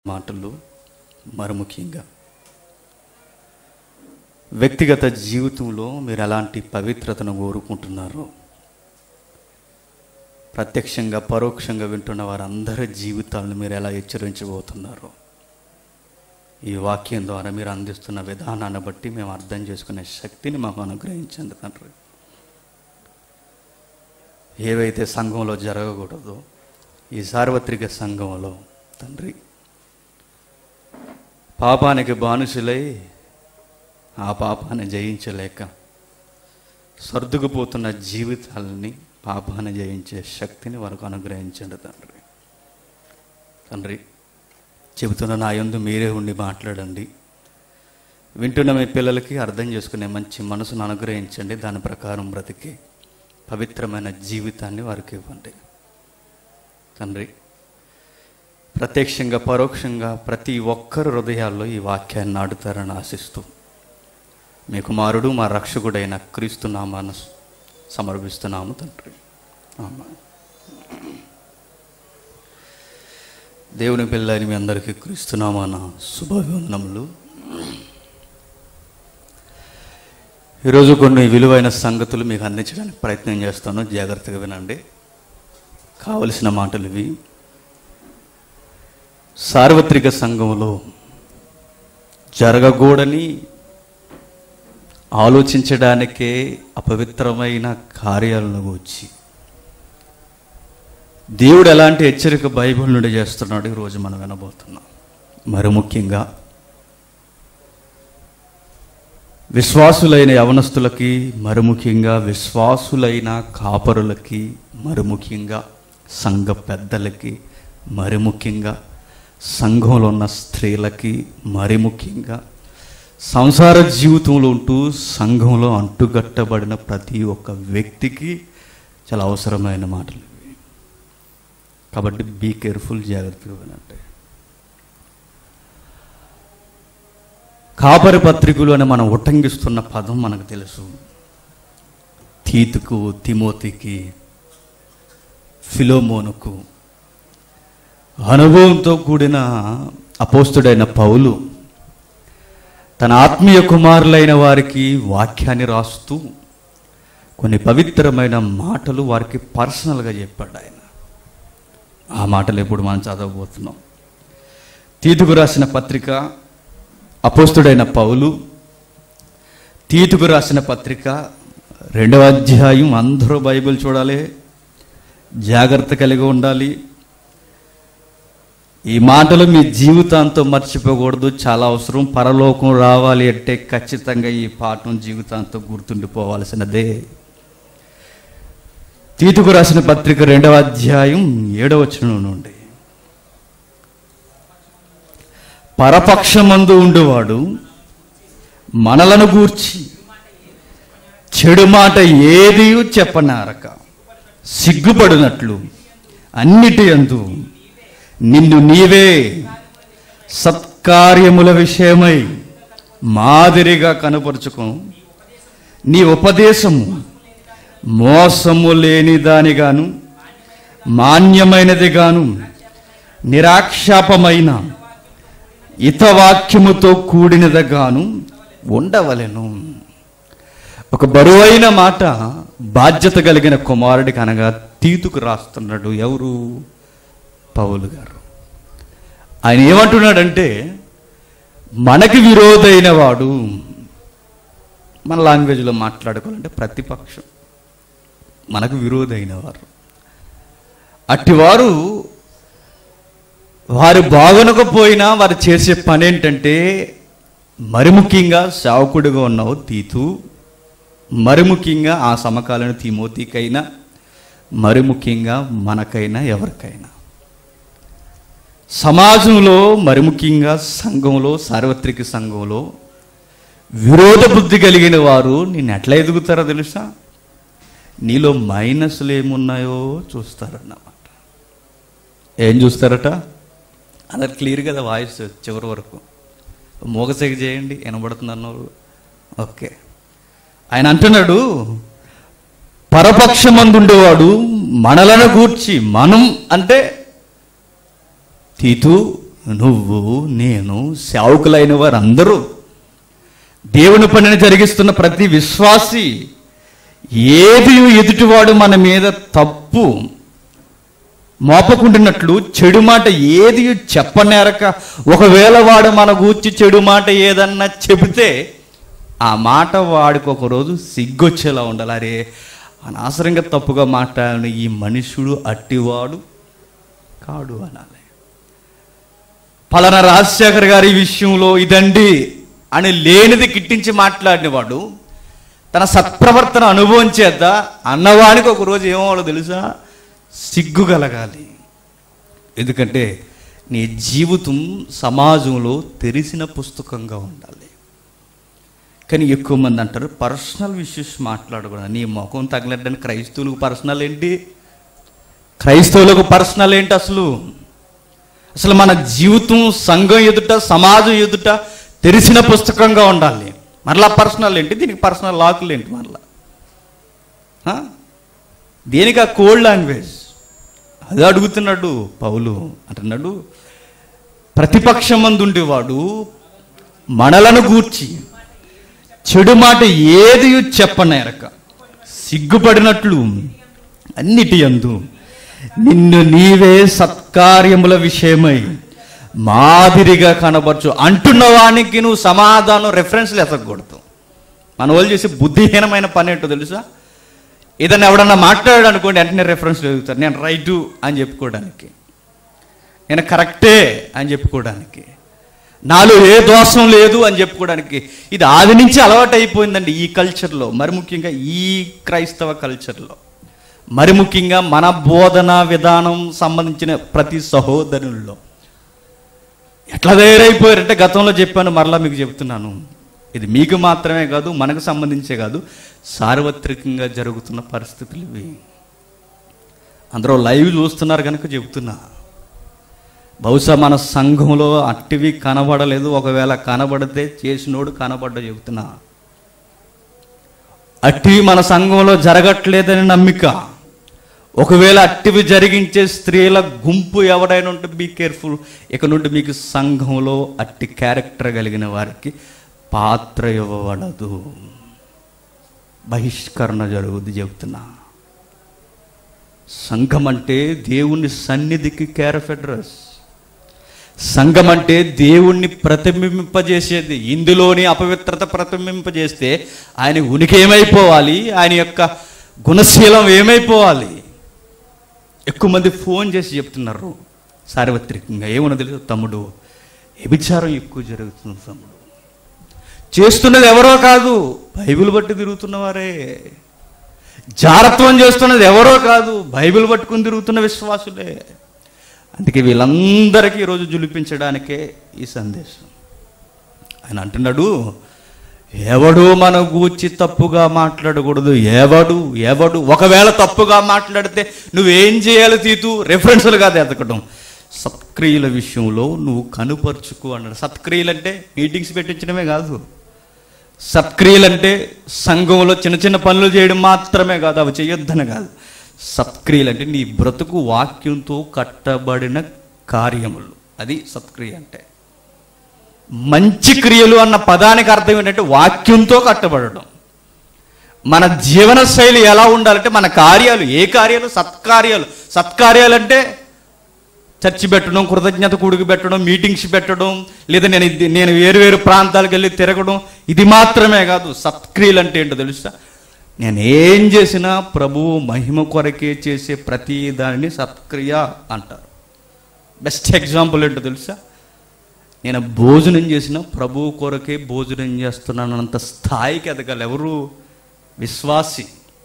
మాటలు మరి ముఖ్యంగా వ్యక్తిగత జీవితంలో మీరు ఎలాంటి పవిత్రతను కోరుకుంటున్నారో ప్రత్యక్షంగా పరోక్షంగా వింటున్న వారందరి జీవితాలను మీరు ఎలా హెచ్చరించబోతున్నారో ఈ వాక్యం ద్వారా మీరు అందిస్తున్న విధానాన్ని బట్టి మేము అర్థం చేసుకునే శక్తిని మాకు అనుగ్రహించండి తండ్రి ఏవైతే సంఘంలో జరగకూడదో ఈ సార్వత్రిక సంఘంలో తండ్రి పాపానికి బానిసలై ఆ పాపాన్ని జయించలేక సర్దుకుపోతున్న జీవితాలని పాపాన్ని జయించే శక్తిని వారికి అనుగ్రహించండి తండ్రి తండ్రి చెబుతున్న నా యందు మీరే ఉండి మాట్లాడండి వింటున్న మీ పిల్లలకి అర్థం చేసుకునే మంచి మనసును అనుగ్రహించండి దాని ప్రకారం బ్రతికి పవిత్రమైన జీవితాన్ని వారికి ఇవ్వండి తండ్రి ప్రత్యక్షంగా పరోక్షంగా ప్రతి ఒక్కరి హృదయాల్లో ఈ వాక్యాన్ని నాటుతారని ఆశిస్తూ మీ కుమారుడు మా రక్షకుడైన క్రీస్తు నామాను సమర్పిస్తున్నాము తండ్రి ఆమేన్. దేవుని పిల్లని మీ అందరికీ క్రీస్తునామాన శుభవందనములు ఈరోజు కొన్ని విలువైన సంగతులు మీకు అందించడానికి ప్రయత్నం చేస్తాను జాగ్రత్తగా వినండి కావలసిన మాటలు ఇవి సార్వత్రిక సంఘంలో జరగకూడని ఆలోచించడానికే అపవిత్రమైన కార్యాలను వచ్చి దేవుడు ఎలాంటి హెచ్చరిక బైబిల్ నుండి చేస్తున్నాడు ఈరోజు మనం వినబోతున్నాం మరి ముఖ్యంగా విశ్వాసులైన యవనస్తులకి మరి ముఖ్యంగా విశ్వాసులైన కాపరులకి మరి ముఖ్యంగా సంఘ పెద్దలకి మరి ముఖ్యంగా సంఘంలో ఉన్న స్త్రీలకి మరి ముఖ్యంగా సంసార జీవితంలో ఉంటూ సంఘంలో అంటుగట్టబడిన ప్రతి ఒక్క వ్యక్తికి చాలా అవసరమైన మాటలు ఇవి కాబట్టి బీ కేర్ఫుల్ జాగ్రత్తగా వినండి కాపరి పత్రికలు అని మనం ఉటంకిస్తున్న పదం మనకు తెలుసు తీతుకు తిమోతికి ఫిలోమోనుకు అనుభవంతో కూడిన అపోస్తుడైన పౌలు తన ఆత్మీయ కుమారులైన వారికి వాక్యాన్ని రాస్తూ కొన్ని పవిత్రమైన మాటలు వారికి పర్సనల్గా చెప్పాడు ఆయన ఆ మాటలు ఇప్పుడు మనం చదవబోతున్నాం తీతుకు రాసిన పత్రిక అపోస్తుడైన పౌలు తీతుకు రాసిన పత్రిక రెండవ అధ్యాయం అందరూ బైబిల్ చూడాలి జాగ్రత్త కలిగి ఉండాలి ఈ మాటలు మీ జీవితాంతం మర్చిపోకూడదు చాలా అవసరం పరలోకం రావాలి అంటే ఖచ్చితంగా ఈ పాఠం జీవితాంతం గుర్తుండిపోవాల్సినదే తీతుకు రాసిన పత్రిక రెండవ అధ్యాయం ఏడవ వచనం నుండి పరపక్షమందు ఉండేవాడు మనలను గూర్చి చెడు మాట ఏది చెప్పనారక సిగ్గుపడినట్లు అన్నిటి అందు నిన్ను నీవే సత్కార్యముల విషయమై మాదిరిగా కనపరుచుకో నీ ఉపదేశము మోసము లేని దానిగాను మాన్యమైనదిగాను నిరాక్షాపమైన ఇతవాక్యముతో కూడినదిగాను ఉండవలెను ఒక బరువైన మాట బాధ్యత కలిగిన కుమారుడికి అనగా తీతుకు రాస్తున్నాడు ఎవరు పౌలు గారు ఆయన ఏమంటున్నాడంటే మనకి విరోధైన వాడు మన లాంగ్వేజ్లో మాట్లాడుకోవాలంటే ప్రతిపక్షం మనకు విరోధైన వారు అట్టివారు వారు బాగునకపోయినా వారు చేసే పని ఏంటంటే మరి ముఖ్యంగా సేవకుడిగా ఉన్నావు తీతు మరి ముఖ్యంగా ఆ సమకాలీన తిమోతికైనా మరి ముఖ్యంగా మనకైనా ఎవరికైనా సమాజంలో మరి ముఖ్యంగా సంఘంలో సార్వత్రిక సంఘంలో విరోధ బుద్ధి కలిగిన వారు నిన్ను ఎట్లా ఎదుగుతారో తెలుసా నీలో మైనస్లు ఏమున్నాయో చూస్తారన్నమాట ఏం చూస్తారట అలా క్లియర్ కదా వాయిస్ చివరి వరకు మోగసేగ చేయండి వినబడుతుంది అన్నారు ఓకే ఆయన అంటున్నాడు పరపక్షమందుండేవాడు మనలను గూర్చి మనం అంటే తీతు నువ్వు నేను సేవకులైన వారందరూ దేవుని పనిని జరిగిస్తున్న ప్రతి విశ్వాసి ఏది ఎదుటివాడు మన మీద తప్పు మోపకుంటున్నట్లు చెడు మాట ఏది చెప్పనేరక ఒకవేళ వాడు మన గూర్చి చెడు మాట ఏదన్నా చెబితే ఆ మాట వాడికి ఒకరోజు సిగ్గొచ్చేలా ఉండాలి అరే అనవసరంగా తప్పుగా మాట్లాడిన ఈ మనుషుడు అట్టివాడు కాడు అనాలి పలానా రాజశేఖర్ గారి విషయంలో ఇదండి అని లేనిది కిట్టించి మాట్లాడినవాడు తన సత్ప్రవర్తన అనుభవం చేత అన్నవానికి ఒక రోజు ఏమో తెలుసా సిగ్గు కలగాలి ఎందుకంటే నీ జీవితం సమాజంలో తెరిసిన పుస్తకంగా ఉండాలి కానీ ఎక్కువ మంది అంటారు పర్సనల్ ఇష్యూస్ మాట్లాడకూడదు నీ ముఖం తగలడ్డానికి క్రైస్తవులకు పర్సనల్ ఏంటి క్రైస్తవులకు పర్సనల్ ఏంటి అసలు అసలు మన జీవితం సంఘం ఎదుట సమాజం ఎదుట తెరిచిన పుస్తకంగా ఉండాలి మరలా పర్సనల్ ఏంటి దీనికి పర్సనల్ లాకులు ఏంటి మరలా ఆ? దేనికి ఆ కోల్డ్ లాంగ్వేజ్ అదే అడుగుతున్నాడు పౌలు అంటున్నాడు ప్రతిపక్షం మందుండేవాడు మనలను గూర్చి చెడు మాట ఏది చెప్పనేరక సిగ్గుపడినట్లు అన్నిటి యందు నిన్ను నీవే సత్కార్యముల విషయమై మాదిరిగా కనబరచు అంటున్న వానికి నువ్వు సమాధానం రెఫరెన్స్లు ఎతకూడదు మన వాళ్ళు చేసే బుద్ధిహీనమైన పని ఏంటో తెలుసా ఏదన్నా ఎవడన్నా మాట్లాడాడు అనుకోండి వెంటనే రెఫరెన్స్ చదువుతారు నేను రైటు అని చెప్పుకోవడానికి నేను కరెక్టే అని చెప్పుకోవడానికి నాలో ఏ దోషం లేదు అని చెప్పుకోవడానికి ఇది ఆది నుంచి అలవాటు అయిపోయిందండి ఈ కల్చర్లో మరి ముఖ్యంగా ఈ క్రైస్తవ కల్చర్లో మరి ముఖ్యంగా మన బోధన విధానం సంబంధించిన ప్రతి సహోదరుల్లో ఎట్లా తయారైపోయారంటే గతంలో చెప్పాను మరలా మీకు చెప్తున్నాను ఇది మీకు మాత్రమే కాదు మనకు సంబంధించే కాదు సార్వత్రికంగా జరుగుతున్న పరిస్థితులు ఇవి అందరూ లైవ్ చూస్తున్నారు కనుక చెబుతున్నా బహుశా మన సంఘంలో అట్టివి కనబడలేదు ఒకవేళ కనబడితే చేసినోడు కనబడ్డ చెబుతున్నా అట్టివి మన సంఘంలో జరగట్లేదని నమ్మిక ఒకవేళ అట్టివి జరిగించే స్త్రీల గుంపు ఎవడైనా ఉంటే బీ కేర్ఫుల్ ఇక నుండి మీకు సంఘంలో అట్టి క్యారెక్టర్ కలిగిన వారికి పాత్ర ఇవ్వబడదు బహిష్కరణ జరుగుద్ది చెబుతున్నా సంఘం అంటే దేవుని సన్నిధికి కేర్ ఆఫ్ అడ్రస్ సంఘం అంటే దేవుణ్ణి ప్రతిబింబింపజేసేది ఇందులోని అపవిత్రత ప్రతిబింబింపజేస్తే ఆయన ఉనికి ఏమైపోవాలి ఆయన యొక్క గుణశీలం ఏమైపోవాలి ఎక్కువ మంది ఫోన్ చేసి చెప్తున్నారు సార్వత్రికంగా ఏమన్నా తెలియదు తమ్ముడు వ్యభిచారం ఎక్కువ జరుగుతుంది తమ్ముడు చేస్తున్నది ఎవరో కాదు బైబిల్ బట్టి తిరుగుతున్నవారే జారత్వం చేస్తున్నది ఎవరో కాదు బైబిల్ పట్టుకుని తిరుగుతున్న విశ్వాసులే అందుకే వీళ్ళందరికీ ఈరోజు జులిపించడానికే ఈ సందేశం ఆయన అంటున్నాడు ఎవడు మన గూర్చి తప్పుగా మాట్లాడకూడదు ఎవడు ఎవడు ఒకవేళ తప్పుగా మాట్లాడితే నువ్వేం చేయాలి తీతు రెఫరెన్సులు కాదు ఎతకడం సత్క్రియల విషయంలో నువ్వు కనుపరుచుకో అన్నాడు సత్క్రియలు అంటే మీటింగ్స్ పెట్టించడమే కాదు సత్క్రియలు అంటే సంఘంలో చిన్న చిన్న పనులు చేయడం మాత్రమే కాదు అవి చేయొద్దని కాదు సత్క్రియలు అంటే నీ బ్రతుకు వాక్యంతో కట్టబడిన కార్యములు అది సత్క్రియ అంటే మంచి క్రియలు అన్న పదానికి అర్థం ఏంటంటే వాక్యంతో కట్టబడడం మన జీవన శైలి ఎలా ఉండాలంటే మన కార్యాలు ఏ కార్యాలు సత్కార్యాలు సత్కార్యాలు అంటే చర్చి పెట్టడం కృతజ్ఞత కూడికి పెట్టడం మీటింగ్స్ పెట్టడం లేదా నేను ఇది- నేను వేరు వేరు ప్రాంతాలకు వెళ్ళి తిరగడం ఇది మాత్రమే కాదు సత్క్రియలు అంటే ఏంటో తెలుసా నేను ఏం చేసినా ప్రభువు మహిమ కొరకే చేసే ప్రతి దానిని సత్క్రియ అంటారు బెస్ట్ ఎగ్జాంపుల్ ఏంటో తెలుసా నేను భోజనం చేసిన ప్రభువు కొరకే భోజనం చేస్తున్నానంత స్థాయికి ఎదగాలి ఎవరు విశ్వాసి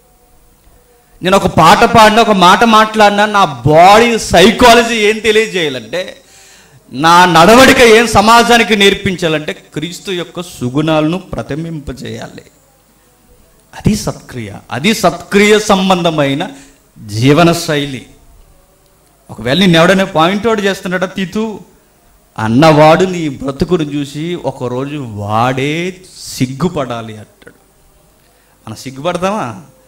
నేను ఒక పాట పాడినా ఒక మాట మాట్లాడినా నా బాడీ సైకాలజీ ఏం తెలియజేయాలంటే నా నడవడిక ఏం సమాజానికి నేర్పించాలంటే క్రీస్తు యొక్క సుగుణాలను ప్రతిబింపజేయాలి అది సత్క్రియ అది సత్క్రియ సంబంధమైన జీవన శైలి ఒకవేళ నేను ఎవడైనా పాయింట్ అవుట్ చేస్తున్నాడా తీతు అన్నవాడు నీ బ్రతుకును చూసి ఒకరోజు వాడే సిగ్గుపడాలి అంటాడు మనం సిగ్గుపడతామా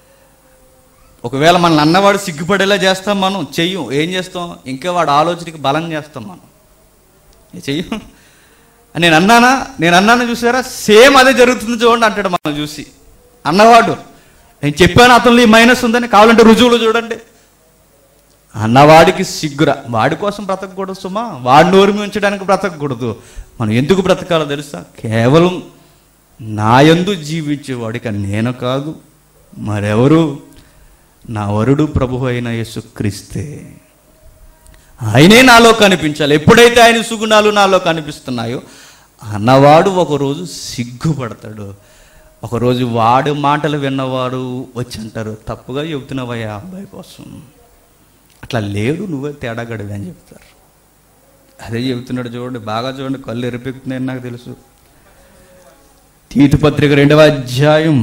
ఒకవేళ మన అన్నవాడు సిగ్గుపడేలా చేస్తాం మనం చెయ్యం ఏం చేస్తాం ఇంకా వాడు ఆలోచనకి బలం చేస్తాం మనం చెయ్యి నేను అన్నానా నేను అన్నాను చూసారా సేమ్ అదే జరుగుతుంది చూడండి అంటాడు మనం చూసి అన్నవాడు నేను చెప్పాను అతనిలో ఈ మైనస్ ఉందని కావాలంటే రుజువులు చూడండి అన్నవాడికి సిగ్గురా వాడి కోసం బ్రతకకూడదు సుమా వాడి నోరు ఉంచడానికి బ్రతకకూడదు మనం ఎందుకు బ్రతకాలో తెలుసా కేవలం నాయందు జీవించేవాడికి నేను కాదు మరెవరు నా వరుడు ప్రభు అయిన యేసుక్రీస్తే ఆయనే నాలో కనిపించాలి ఎప్పుడైతే ఆయన సుగుణాలు నాలో కనిపిస్తున్నాయో అన్నవాడు ఒకరోజు సిగ్గుపడతాడు ఒకరోజు వాడు మాటలు విన్నవాడు వచ్చి అంటారు తప్పుగా చెబుతున్నావయ్యా ఆ అబ్బాయి కోసం అట్లా లేడు నువ్వే తేడాగడివి అని చెప్తారు అదే చెబుతున్నాడు చూడండి బాగా చూడండి కళ్ళు ఎరిపెక్కుతున్నాయని నాకు తెలుసు తీతు పత్రిక రెండవ అధ్యాయం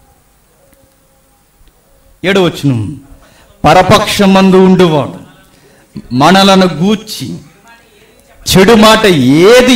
ఏడవచ్చును పరపక్షమందు ఉండువాడు మనలను గూర్చి చెడు మాట ఏది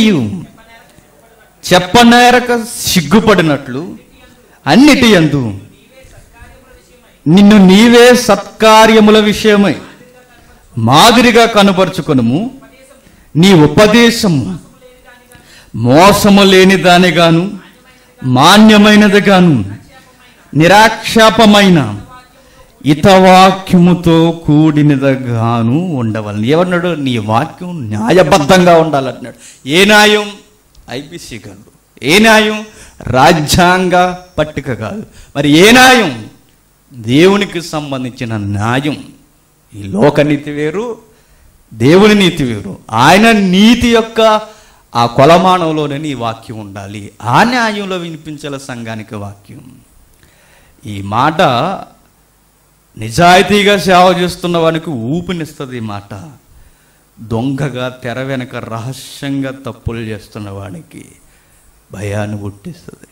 చెప్పనేరక సిగ్గుపడినట్లు అన్నిటి యందు నిన్ను నీవే సత్కార్యముల విషయమై మాదిరిగా కనపరుచుకొనుము నీ ఉపదేశము మోసము లేని దానిగాను మాన్యమైనదిగాను నిరాక్షాపమైన ఇతవాక్యముతో కూడినదిగాను ఉండవలను ఏమన్నాడు నీ వాక్యం న్యాయబద్ధంగా ఉండాలంటున్నాడు ఏ న్యాయం ఐపీసీ కాదు ఏ న్యాయం రాజ్యాంగ పట్టిక కాదు మరి ఏ న్యాయం దేవునికి సంబంధించిన న్యాయం ఈ లోక నీతి వేరు దేవుని నీతి వేరు ఆయన నీతి యొక్క ఆ కొలమానంలోనే నీ వాక్యం ఉండాలి ఆ న్యాయంలో వినిపించాల సంఘానికి వాక్యం ఈ మాట నిజాయితీగా సేవ చేస్తున్న వానికి ఊపినిస్తుంది ఈ మాట దొంగగా తెర వెనక రహస్యంగా తప్పులు చేస్తున్న వానికి భయాన్ని పుట్టిస్తుంది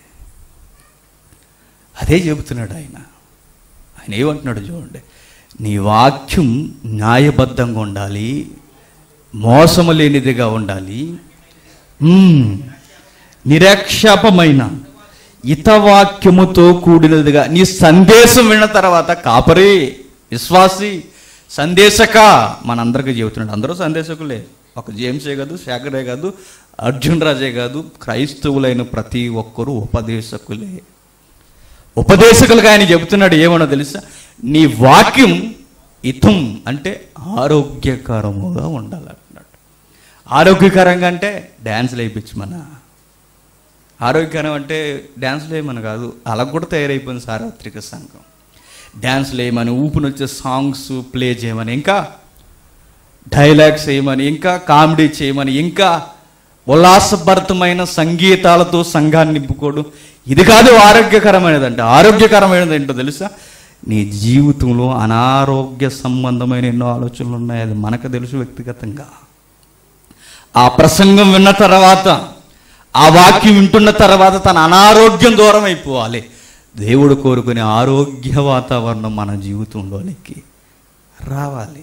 అదే చెబుతున్నాడు ఆయన ఆయన ఏమంటున్నాడు చూడండి నీ వాక్యం న్యాయబద్ధంగా ఉండాలి మోసము లేనిదిగా ఉండాలి మ్మ్. నిరక్షాపమైన ఇతవాక్యముతో కూడినదిగా నీ సందేశం విన్న తర్వాత కాపరి విశ్వాసి సందేశక మనందరికీ చెబుతున్నాడు అందరూ సందేశకులే ఒక జేమ్సే కాదు శేఖరే కాదు అర్జున్ రాజే కాదు క్రైస్తవులైన ప్రతి ఒక్కరూ ఉపదేశకులే ఉపదేశకులుగా ఆయన చెబుతున్నాడు ఏమన్నా తెలుసా నీ వాక్యం ఇతం అంటే ఆరోగ్యకరముగా ఉండాలంటున్నాడు ఆరోగ్యకరంగా అంటే డ్యాన్స్లు వేయించమనా ఆరోగ్యకరం అంటే డ్యాన్స్లు వేయమని కాదు అలా కూడా తయారైపోయింది సార్వత్రిక సంఘం డ్యాన్స్లు వేయమని ఊపుని వచ్చే సాంగ్స్ ప్లే చేయమని ఇంకా డైలాగ్స్ వేయమని ఇంకా కామెడీ చేయమని ఇంకా ఉల్లాసభరితమైన సంగీతాలతో సంఘాన్ని నింపుకోవడం ఇది కాదు ఆరోగ్యకరమైనదంటే ఆరోగ్యకరమైనది ఏంటో తెలుసా నీ జీవితంలో అనారోగ్య సంబంధమైన ఎన్నో ఆలోచనలు ఉన్నాయి అది మనకు తెలుసు వ్యక్తిగతంగా ఆ ప్రసంగం విన్న తర్వాత ఆ వాక్యం వింటున్న తర్వాత తన అనారోగ్యం దూరం అయిపోవాలి దేవుడు కోరుకునే ఆరోగ్య వాతావరణం మన జీవితంలోనికి రావాలి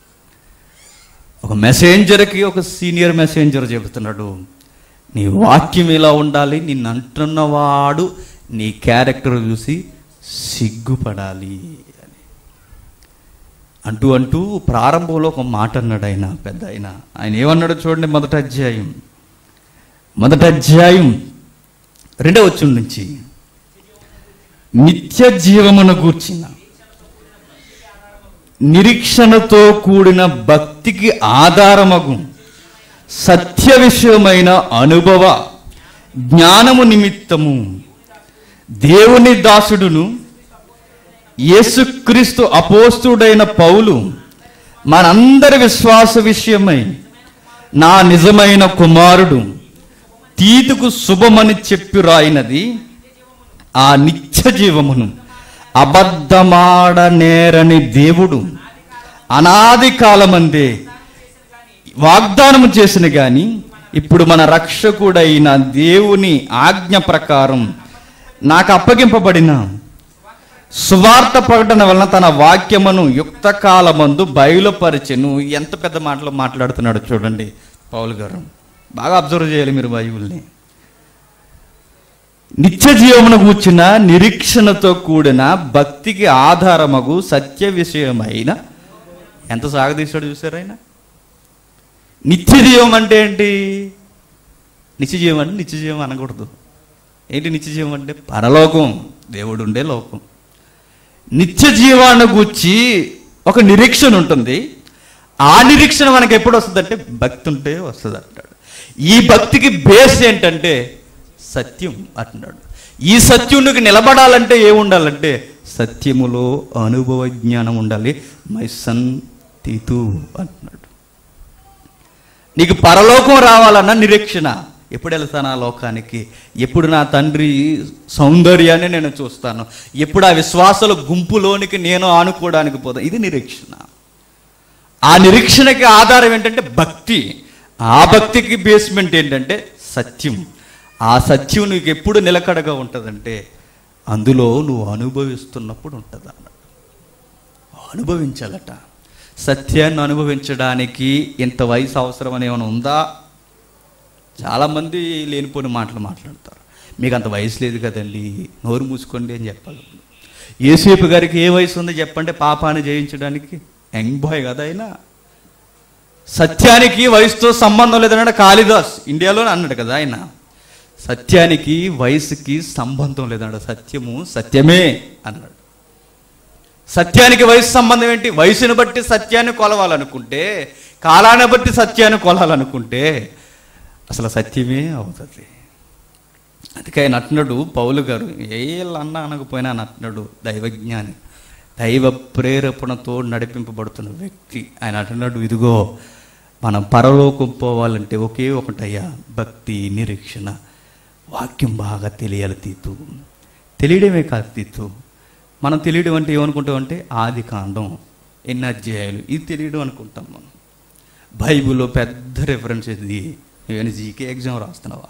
ఒక మెసెంజర్కి ఒక సీనియర్ మెసెంజర్ చెబుతున్నాడు నీ వాక్యం ఇలా ఉండాలి నిన్ను అంటున్నవాడు నీ క్యారెక్టర్ చూసి సిగ్గుపడాలి అని అంటూ అంటూ ప్రారంభంలో ఒక మాట అన్నాడు ఆయన పెద్ద ఆయన ఆయన ఏమన్నాడో చూడండి మొదటి అధ్యాయం మొదటి అధ్యాయం రెండవ వచ్చం నుంచి నిత్య జీవమును గూర్చిన నిరీక్షణతో కూడిన భక్తికి ఆధారమగు సత్య విషయమైన అనుభవ జ్ఞానము నిమిత్తము దేవుని దాసుడును యేసుక్రీస్తు అపోస్తుడైన పౌలు మనందరి విశ్వాస విషయమై నా నిజమైన కుమారుడు తీతుకు శుభమని చెప్పి రాయినది ఆ నిత్య జీవమును అబద్ధమాడనేరని దేవుడు అనాది కాలమందే వాగ్దానము చేసిన గాని ఇప్పుడు మన రక్షకుడైన దేవుని ఆజ్ఞ ప్రకారం నాకు అప్పగింపబడిన సువార్త ప్రకటన వలన తన వాక్యమును యుక్త కాలమందు బయలుపరిచెను ఎంత పెద్ద మాటలు మాట్లాడుతున్నాడు చూడండి పౌలు గారు బాగా అబ్జర్వ్ చేయాలి మీరు బైబిల్ని నిత్య జీవమును కూర్చున్న నిరీక్షణతో కూడిన భక్తికి ఆధారమగు సత్య విషయమైన ఎంత సాగదీశాడు చూసారు ఆయన నిత్య జీవం అంటే ఏంటి నిత్య జీవం అంటే నిత్య జీవం అనకూడదు ఏంటి నిత్య జీవం అంటే పరలోకం దేవుడు ఉండే లోకం నిత్య జీవాన్ని గుచ్చి ఒక నిరీక్షణ ఉంటుంది ఆ నిరీక్షణ మనకి ఎప్పుడు వస్తుందంటే భక్తి ఉంటే వస్తుంది అంటాడు ఈ భక్తికి బేస్ ఏంటంటే సత్యం అంటున్నాడు ఈ సత్యునికి నిలబడాలంటే ఏముండాలంటే సత్యములో అనుభవ జ్ఞానం ఉండాలి మై సన్ తీతు అంటున్నాడు నీకు పరలోకం రావాలన్న నిరీక్షణ ఎప్పుడు వెళ్తాను ఆ లోకానికి ఎప్పుడు నా తండ్రి సౌందర్యాన్ని నేను చూస్తాను ఎప్పుడు ఆ విశ్వాసాల గుంపులోనికి నేను ఆనుకోవడానికి పోతాను ఇది నిరీక్షణ ఆ నిరీక్షణకి ఆధారం ఏంటంటే భక్తి ఆ భక్తికి బేస్మెంట్ ఏంటంటే సత్యం ఆ సత్యం నీకు ఎప్పుడు నిలకడగా ఉంటుందంటే అందులో నువ్వు అనుభవిస్తున్నప్పుడు ఉంటుంది అన్నాడు అనుభవించాలట సత్యాన్ని అనుభవించడానికి ఇంత వయసు అవసరం అని ఏమైనా ఉందా చాలామంది లేనిపోని మాటలు మాట్లాడతారు మీకు అంత వయసు లేదు కదండి నోరు మూసుకోండి అని చెప్పాలి ఏసేపు గారికి ఏ వయసు ఉందో చెప్పండి పాపాన్ని జయించడానికి యంగ్ బాయ్ కదా ఆయన సత్యానికి వయసుతో సంబంధం లేదన్నాడు కాళిదాస్ ఇండియాలోనే అన్నాడు కదా ఆయన సత్యానికి వయసుకి సంబంధం లేదన్నాడు సత్యము సత్యమే అన్నాడు సత్యానికి వయసు సంబంధం ఏంటి వయసుని బట్టి సత్యాన్ని కొలవాలనుకుంటే కాలాన్ని బట్టి సత్యాన్ని కొలాలనుకుంటే అసలు సత్యమే అవుతుంది అందుకే ఆయన అంటున్నాడు పౌలు గారు ఏ అన్న అనకపోయినా ఆయన అంటున్నాడు దైవజ్ఞాని దైవ ప్రేరేపణతో నడిపింపబడుతున్న వ్యక్తి ఆయన అంటున్నాడు ఇదిగో మనం పరలోకం పోవాలంటే ఒకే ఒకటయ్యా భక్తి నిరీక్షణ వాక్యం బాగా తెలియాలి తీతు తెలియడమే కాదు తీతు మనం తెలియడం అంటే ఏమనుకుంటాం అంటే ఆది కాండం ఎన్ని అధ్యాయాలు ఇది తెలియడం అనుకుంటాం మనం బైబిల్లో పెద్ద రెఫరెన్స్ ఇది నేను జీకే ఎగ్జామ్ రాస్తున్నావా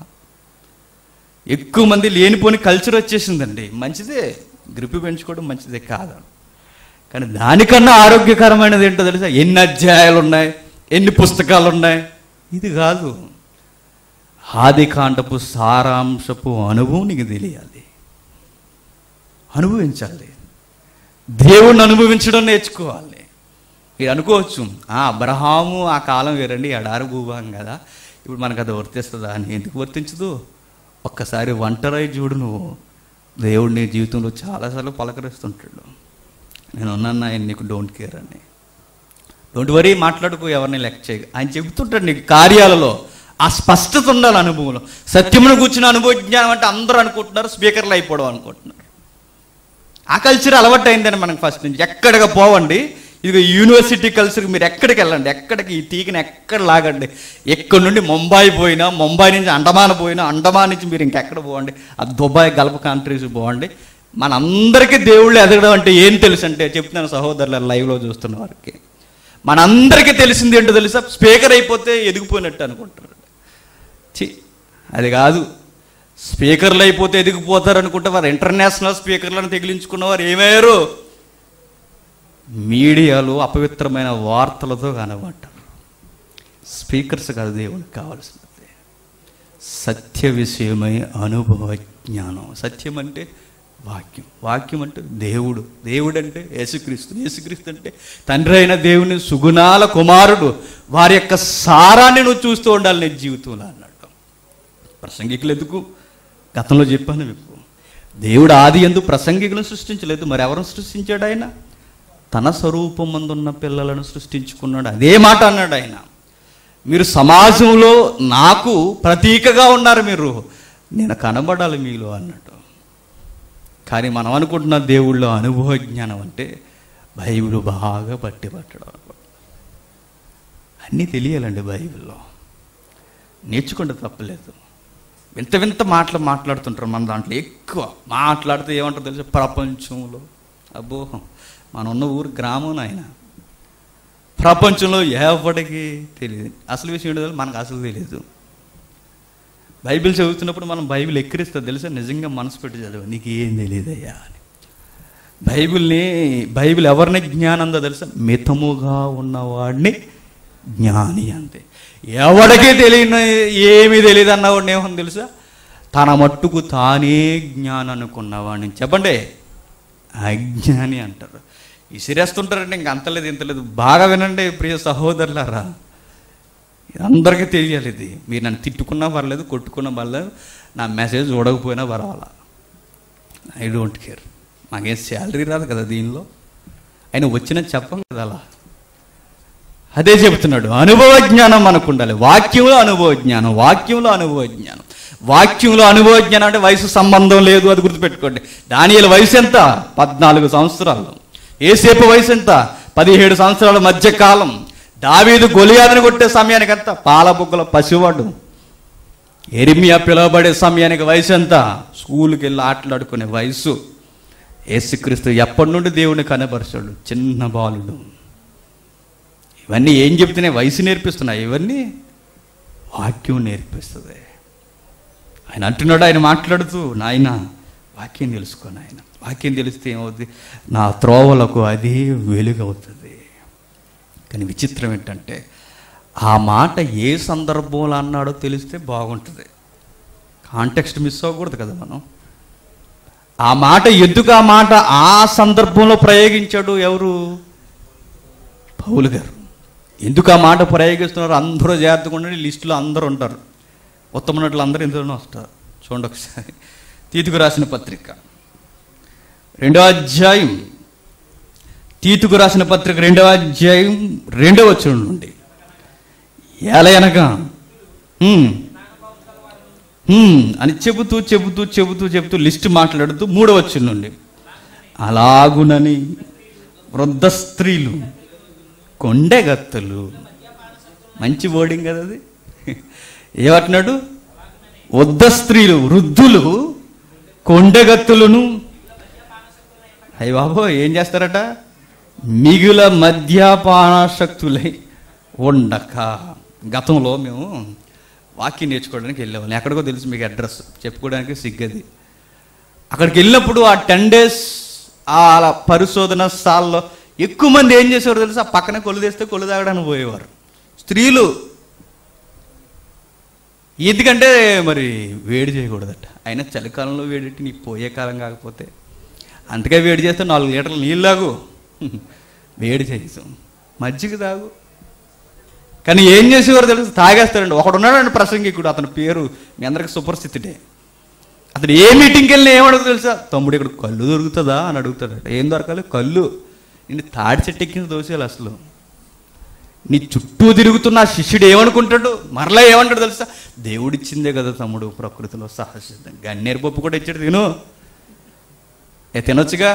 ఎక్కువ మంది లేనిపోని కల్చర్ వచ్చేసిందండి మంచిదే గ్రిప్ పెంచుకోవడం మంచిదే కాదు కానీ దానికన్నా ఆరోగ్యకరమైనది ఏంటో తెలుసా ఎన్ని అధ్యాయాలు ఉన్నాయి ఎన్ని పుస్తకాలు ఉన్నాయి ఇది కాదు ఆది కాండపు సారాంశపు అనుభవం నీకు తెలియాలి అనుభవించాలి దేవుణ్ణి అనుభవించడం నేర్చుకోవాలి మీరు అనుకోవచ్చు ఆ అబ్రహాము ఆ కాలం వేరండి ఎడారి భూభాగం కదా ఇప్పుడు మనకు అది వర్తిస్తుందా అని ఎందుకు వర్తించదు ఒక్కసారి ఒంటరై చూడు నువ్వు దేవుడు నీ జీవితంలో చాలాసార్లు పలకరిస్తుంటాడు నేను ఉన్నాను ఆయన నీకు డోంట్ కేర్ అని డోంట్ వరీ మాట్లాడుకో ఎవరిని లెక్క చేయ ఆయన చెబుతుంటాడు నీకు కార్యాలలో ఆ స్పష్టత ఉండాలి అనుభవంలో సత్యమును కూర్చున్న అనుభవ జ్ఞానం అంటే అందరూ అనుకుంటున్నారు స్పీకర్లు అయిపోవడం అనుకుంటున్నారు ఆ కల్చర్ అలవాటు అయిందని మనకు ఫస్ట్ నుంచి ఎక్కడికి పోవండి ఇది యూనివర్సిటీ కల్చర్కి మీరు ఎక్కడికి వెళ్ళండి ఎక్కడికి ఈ తీగని ఎక్కడ లాగండి ఎక్కడి నుండి ముంబై పోయినా ముంబై నుంచి అండమాన్ పోయినా అండమాన్ నుంచి మీరు ఇంకెక్కడ పోవండి ఆ దుబాయ్ గల్ఫ్ కంట్రీస్ పోవండి మనందరికీ దేవుళ్ళు ఎదగడం అంటే ఏం తెలుసు అంటే చెప్తున్నాను సహోదరులు లైవ్లో చూస్తున్న వారికి మనందరికీ తెలిసింది ఏంటో తెలుసా స్పీకర్ అయిపోతే ఎదిగిపోయినట్టు అనుకుంటారు చి అది కాదు స్పీకర్లు అయిపోతే ఎదిగిపోతారు అనుకుంటే వారు ఇంటర్నేషనల్ స్పీకర్లను తెగిలించుకున్నవారు ఏమయ్యారు మీడియాలో అపవిత్రమైన వార్తలతో కనబడ్డారు స్పీకర్స్ కాదు దేవునికి కావాల్సినది సత్య విషయమై అనుభవ జ్ఞానం సత్యం అంటే వాక్యం వాక్యం అంటే దేవుడు దేవుడు అంటే యేసుక్రీస్తు యేసుక్రీస్తు అంటే తండ్రి అయిన దేవుని సుగుణాల కుమారుడు వారి యొక్క సారాన్ని నువ్వు చూస్తూ ఉండాలి నీ జీవితంలో అన్నాడు ప్రసంగికులు ఎందుకు గతంలో చెప్పాను మీకు దేవుడు ఆది ఎందు ప్రసంగికులను సృష్టించలేదు మరి ఎవరు సృష్టించాడు ఆయన తన స్వరూపం మందున్న పిల్లలను సృష్టించుకున్నాడు అదే మాట అన్నాడు ఆయన మీరు సమాజంలో నాకు ప్రతీకగా ఉన్నారు మీరు నేను కనబడాలి మీలో అన్నట్టు కానీ మనం అనుకుంటున్న దేవుళ్ళో అనుభవ జ్ఞానం అంటే బైబిల్ బాగా పట్టి పట్టడం అన్నమాట. అన్నీ తెలియాలండి బైబిల్లో నేర్చుకుంటే తప్పలేదు వింత వింత మాటలు మాట్లాడుతుంటారు మన దాంట్లో ఎక్కువ మాట్లాడితే ఏమంటారు తెలుసు ప్రపంచంలో అబ్బో మన ఉన్న ఊరు గ్రామం ఆయన ప్రపంచంలో ఎవరికి తెలియదు అసలు విషయం ఏంటో తెలుసా? మనకు అసలు తెలియదు బైబిల్ చదువుతున్నప్పుడు మనం బైబిల్ ఎక్కిరిస్తుంది తెలుసా నిజంగా మనసు పెట్టి చదివా నీకు ఏం తెలియదయ్యా అని బైబిల్ని బైబిల్ ఎవరిని జ్ఞానందో తెలుసా మితముగా ఉన్నవాడిని జ్ఞాని అంతే ఎవడికి తెలియని ఏమీ తెలియదు అన్నవాడిని ఏమని తెలుసా తన మట్టుకు తానే జ్ఞానం అనుకున్నవాడిని చెప్పండి అజ్ఞాని అంటారు ఇసిరేస్తుంటారంటే ఇంక అంతలేదు ఇంతలేదు బాగా వినండి ప్రియ సహోదరులారా అందరికీ తెలియాలి ఇది మీరు నన్ను తిట్టుకున్నా పర్లేదు కొట్టుకున్నా పర్లేదు నా మెసేజ్ చూడకపోయినా పర్వాలా ఐ డోంట్ కేర్ మాకేం శాలరీ రాదు కదా దీనిలో ఆయన వచ్చిన చెప్పం కదా అలా అదే చెప్తున్నాడు అనుభవ జ్ఞానం మనకు ఉండాలి వాక్యంలో అనుభవ జ్ఞానం వాక్యంలో అనుభవ జ్ఞానం వాక్యంలో అనుభవ జ్ఞానం అంటే వయసు సంబంధం లేదు అది గుర్తుపెట్టుకోండి దానియల వయసు ఎంత పద్నాలుగు సంవత్సరాలు ఏసేపు వయసు ఎంత పదిహేడు సంవత్సరాల మధ్య కాలం దావీదు గొలియాదని కొట్టే సమయానికి ఎంత పాలబుగ్గల పసివాడు ఎరిమియా పిలువబడే సమయానికి వయసు ఎంత స్కూల్కి వెళ్ళి ఆటలాడుకునే వయసు యేసుక్రీస్తు ఎప్పటి నుండి దేవుని కనపరచాడు చిన్న బాలుడు ఇవన్నీ ఏం చెప్తున్నాయి వయసు నేర్పిస్తున్నాయి ఇవన్నీ వాక్యం నేర్పిస్తుంది ఆయన అంటున్నాడు ఆయన మాట్లాడుతూ నాయన వాక్యం తెలుసుకో నాయన వాక్యం తెలిస్తే ఏమవుతుంది నా త్రోవలకు అది వెలుగవుతుంది కానీ విచిత్రం ఏంటంటే ఆ మాట ఏ సందర్భంలో అన్నాడో తెలిస్తే బాగుంటుంది కాంటెక్స్ట్ మిస్ అవ్వకూడదు కదా మనం ఆ మాట ఎందుకు ఆ మాట ఆ సందర్భంలో ప్రయోగించాడు ఎవరు పౌలు గారు ఎందుకు ఆ మాట ప్రయోగిస్తున్నారు అందరూ జాగ్రత్తగా ఉండండి లిస్టులో అందరూ ఉంటారు ఉత్తమ నటులు అందరూ ఇందులోనే వస్తారు చూడండి ఒకసారి తీతుకు రాసిన పత్రిక రెండో అధ్యాయం తీతుకు రాసిన పత్రిక రెండవ అధ్యాయం రెండవ వచ్చుడు నుండి ఏలయనగా హ్మ్, హ్మ్ అని చెబుతూ చెబుతూ చెబుతూ చెబుతూ లిస్ట్ మాట్లాడుతూ మూడవ వచ్చుడు నుండి అలాగునని వృద్ధ స్త్రీలు కొండెగత్తలు మంచి వర్డింగ్ కదా అది ఏమంటున్నాడు వృద్ధ స్త్రీలు వృద్ధులు కొండెగత్తులను అయ్య బాబో ఏం చేస్తారట మిగుల మద్యపానాశక్తులై ఉండక గతంలో మేము వాక్యం నేర్చుకోవడానికి వెళ్ళేవాళ్ళం ఎక్కడికో తెలుసు మీకు అడ్రస్ చెప్పుకోవడానికి సిగ్గది అక్కడికి వెళ్ళినప్పుడు ఆ టెన్ డేస్ ఆ పరిశోధన స్థాల్లో ఎక్కువ మంది ఏం చేసేవారు తెలుసు ఆ పక్కన కొలు తెస్తే కొలు తాగడానికి పోయేవారు స్త్రీలు ఎందుకంటే మరి వేడి చేయకూడదట అయినా చలికాలంలో వేడెట్టి నీకు పోయే కాలం కాకపోతే అంతగా వేడి చేస్తే నాలుగు లీటర్లు నీళ్ళు తాగు వేడి చేసాం మజ్జిగ తాగు కానీ ఏం చేసేవారు తెలుసు తాగేస్తారండి ఒకడు ఉన్నాడండి ప్రసంగికుడు అతని పేరు మీ అందరికి సుపరిస్థితిటే అతను ఏ మీటింగ్కి వెళ్ళినా ఏమడుగు తెలుసా తమ్ముడు ఇక్కడ కళ్ళు దొరుకుతుందా అని అడుగుతాడట ఏం దొరకాలి కళ్ళు నిన్ను తాడి చెట్టు ఎక్కిన దోసేయాలి అసలు నీ చుట్టూ తిరుగుతున్న ఆ శిష్యుడు ఏమనుకుంటాడు మరలా ఏమంటాడు తెలుసా దేవుడిచ్చిందే కదా తమ్ముడు ప్రకృతిలో సహజంగా గన్నేరు పప్పు కూడా ఇచ్చాడు తిను ఏ తినొచ్చుగా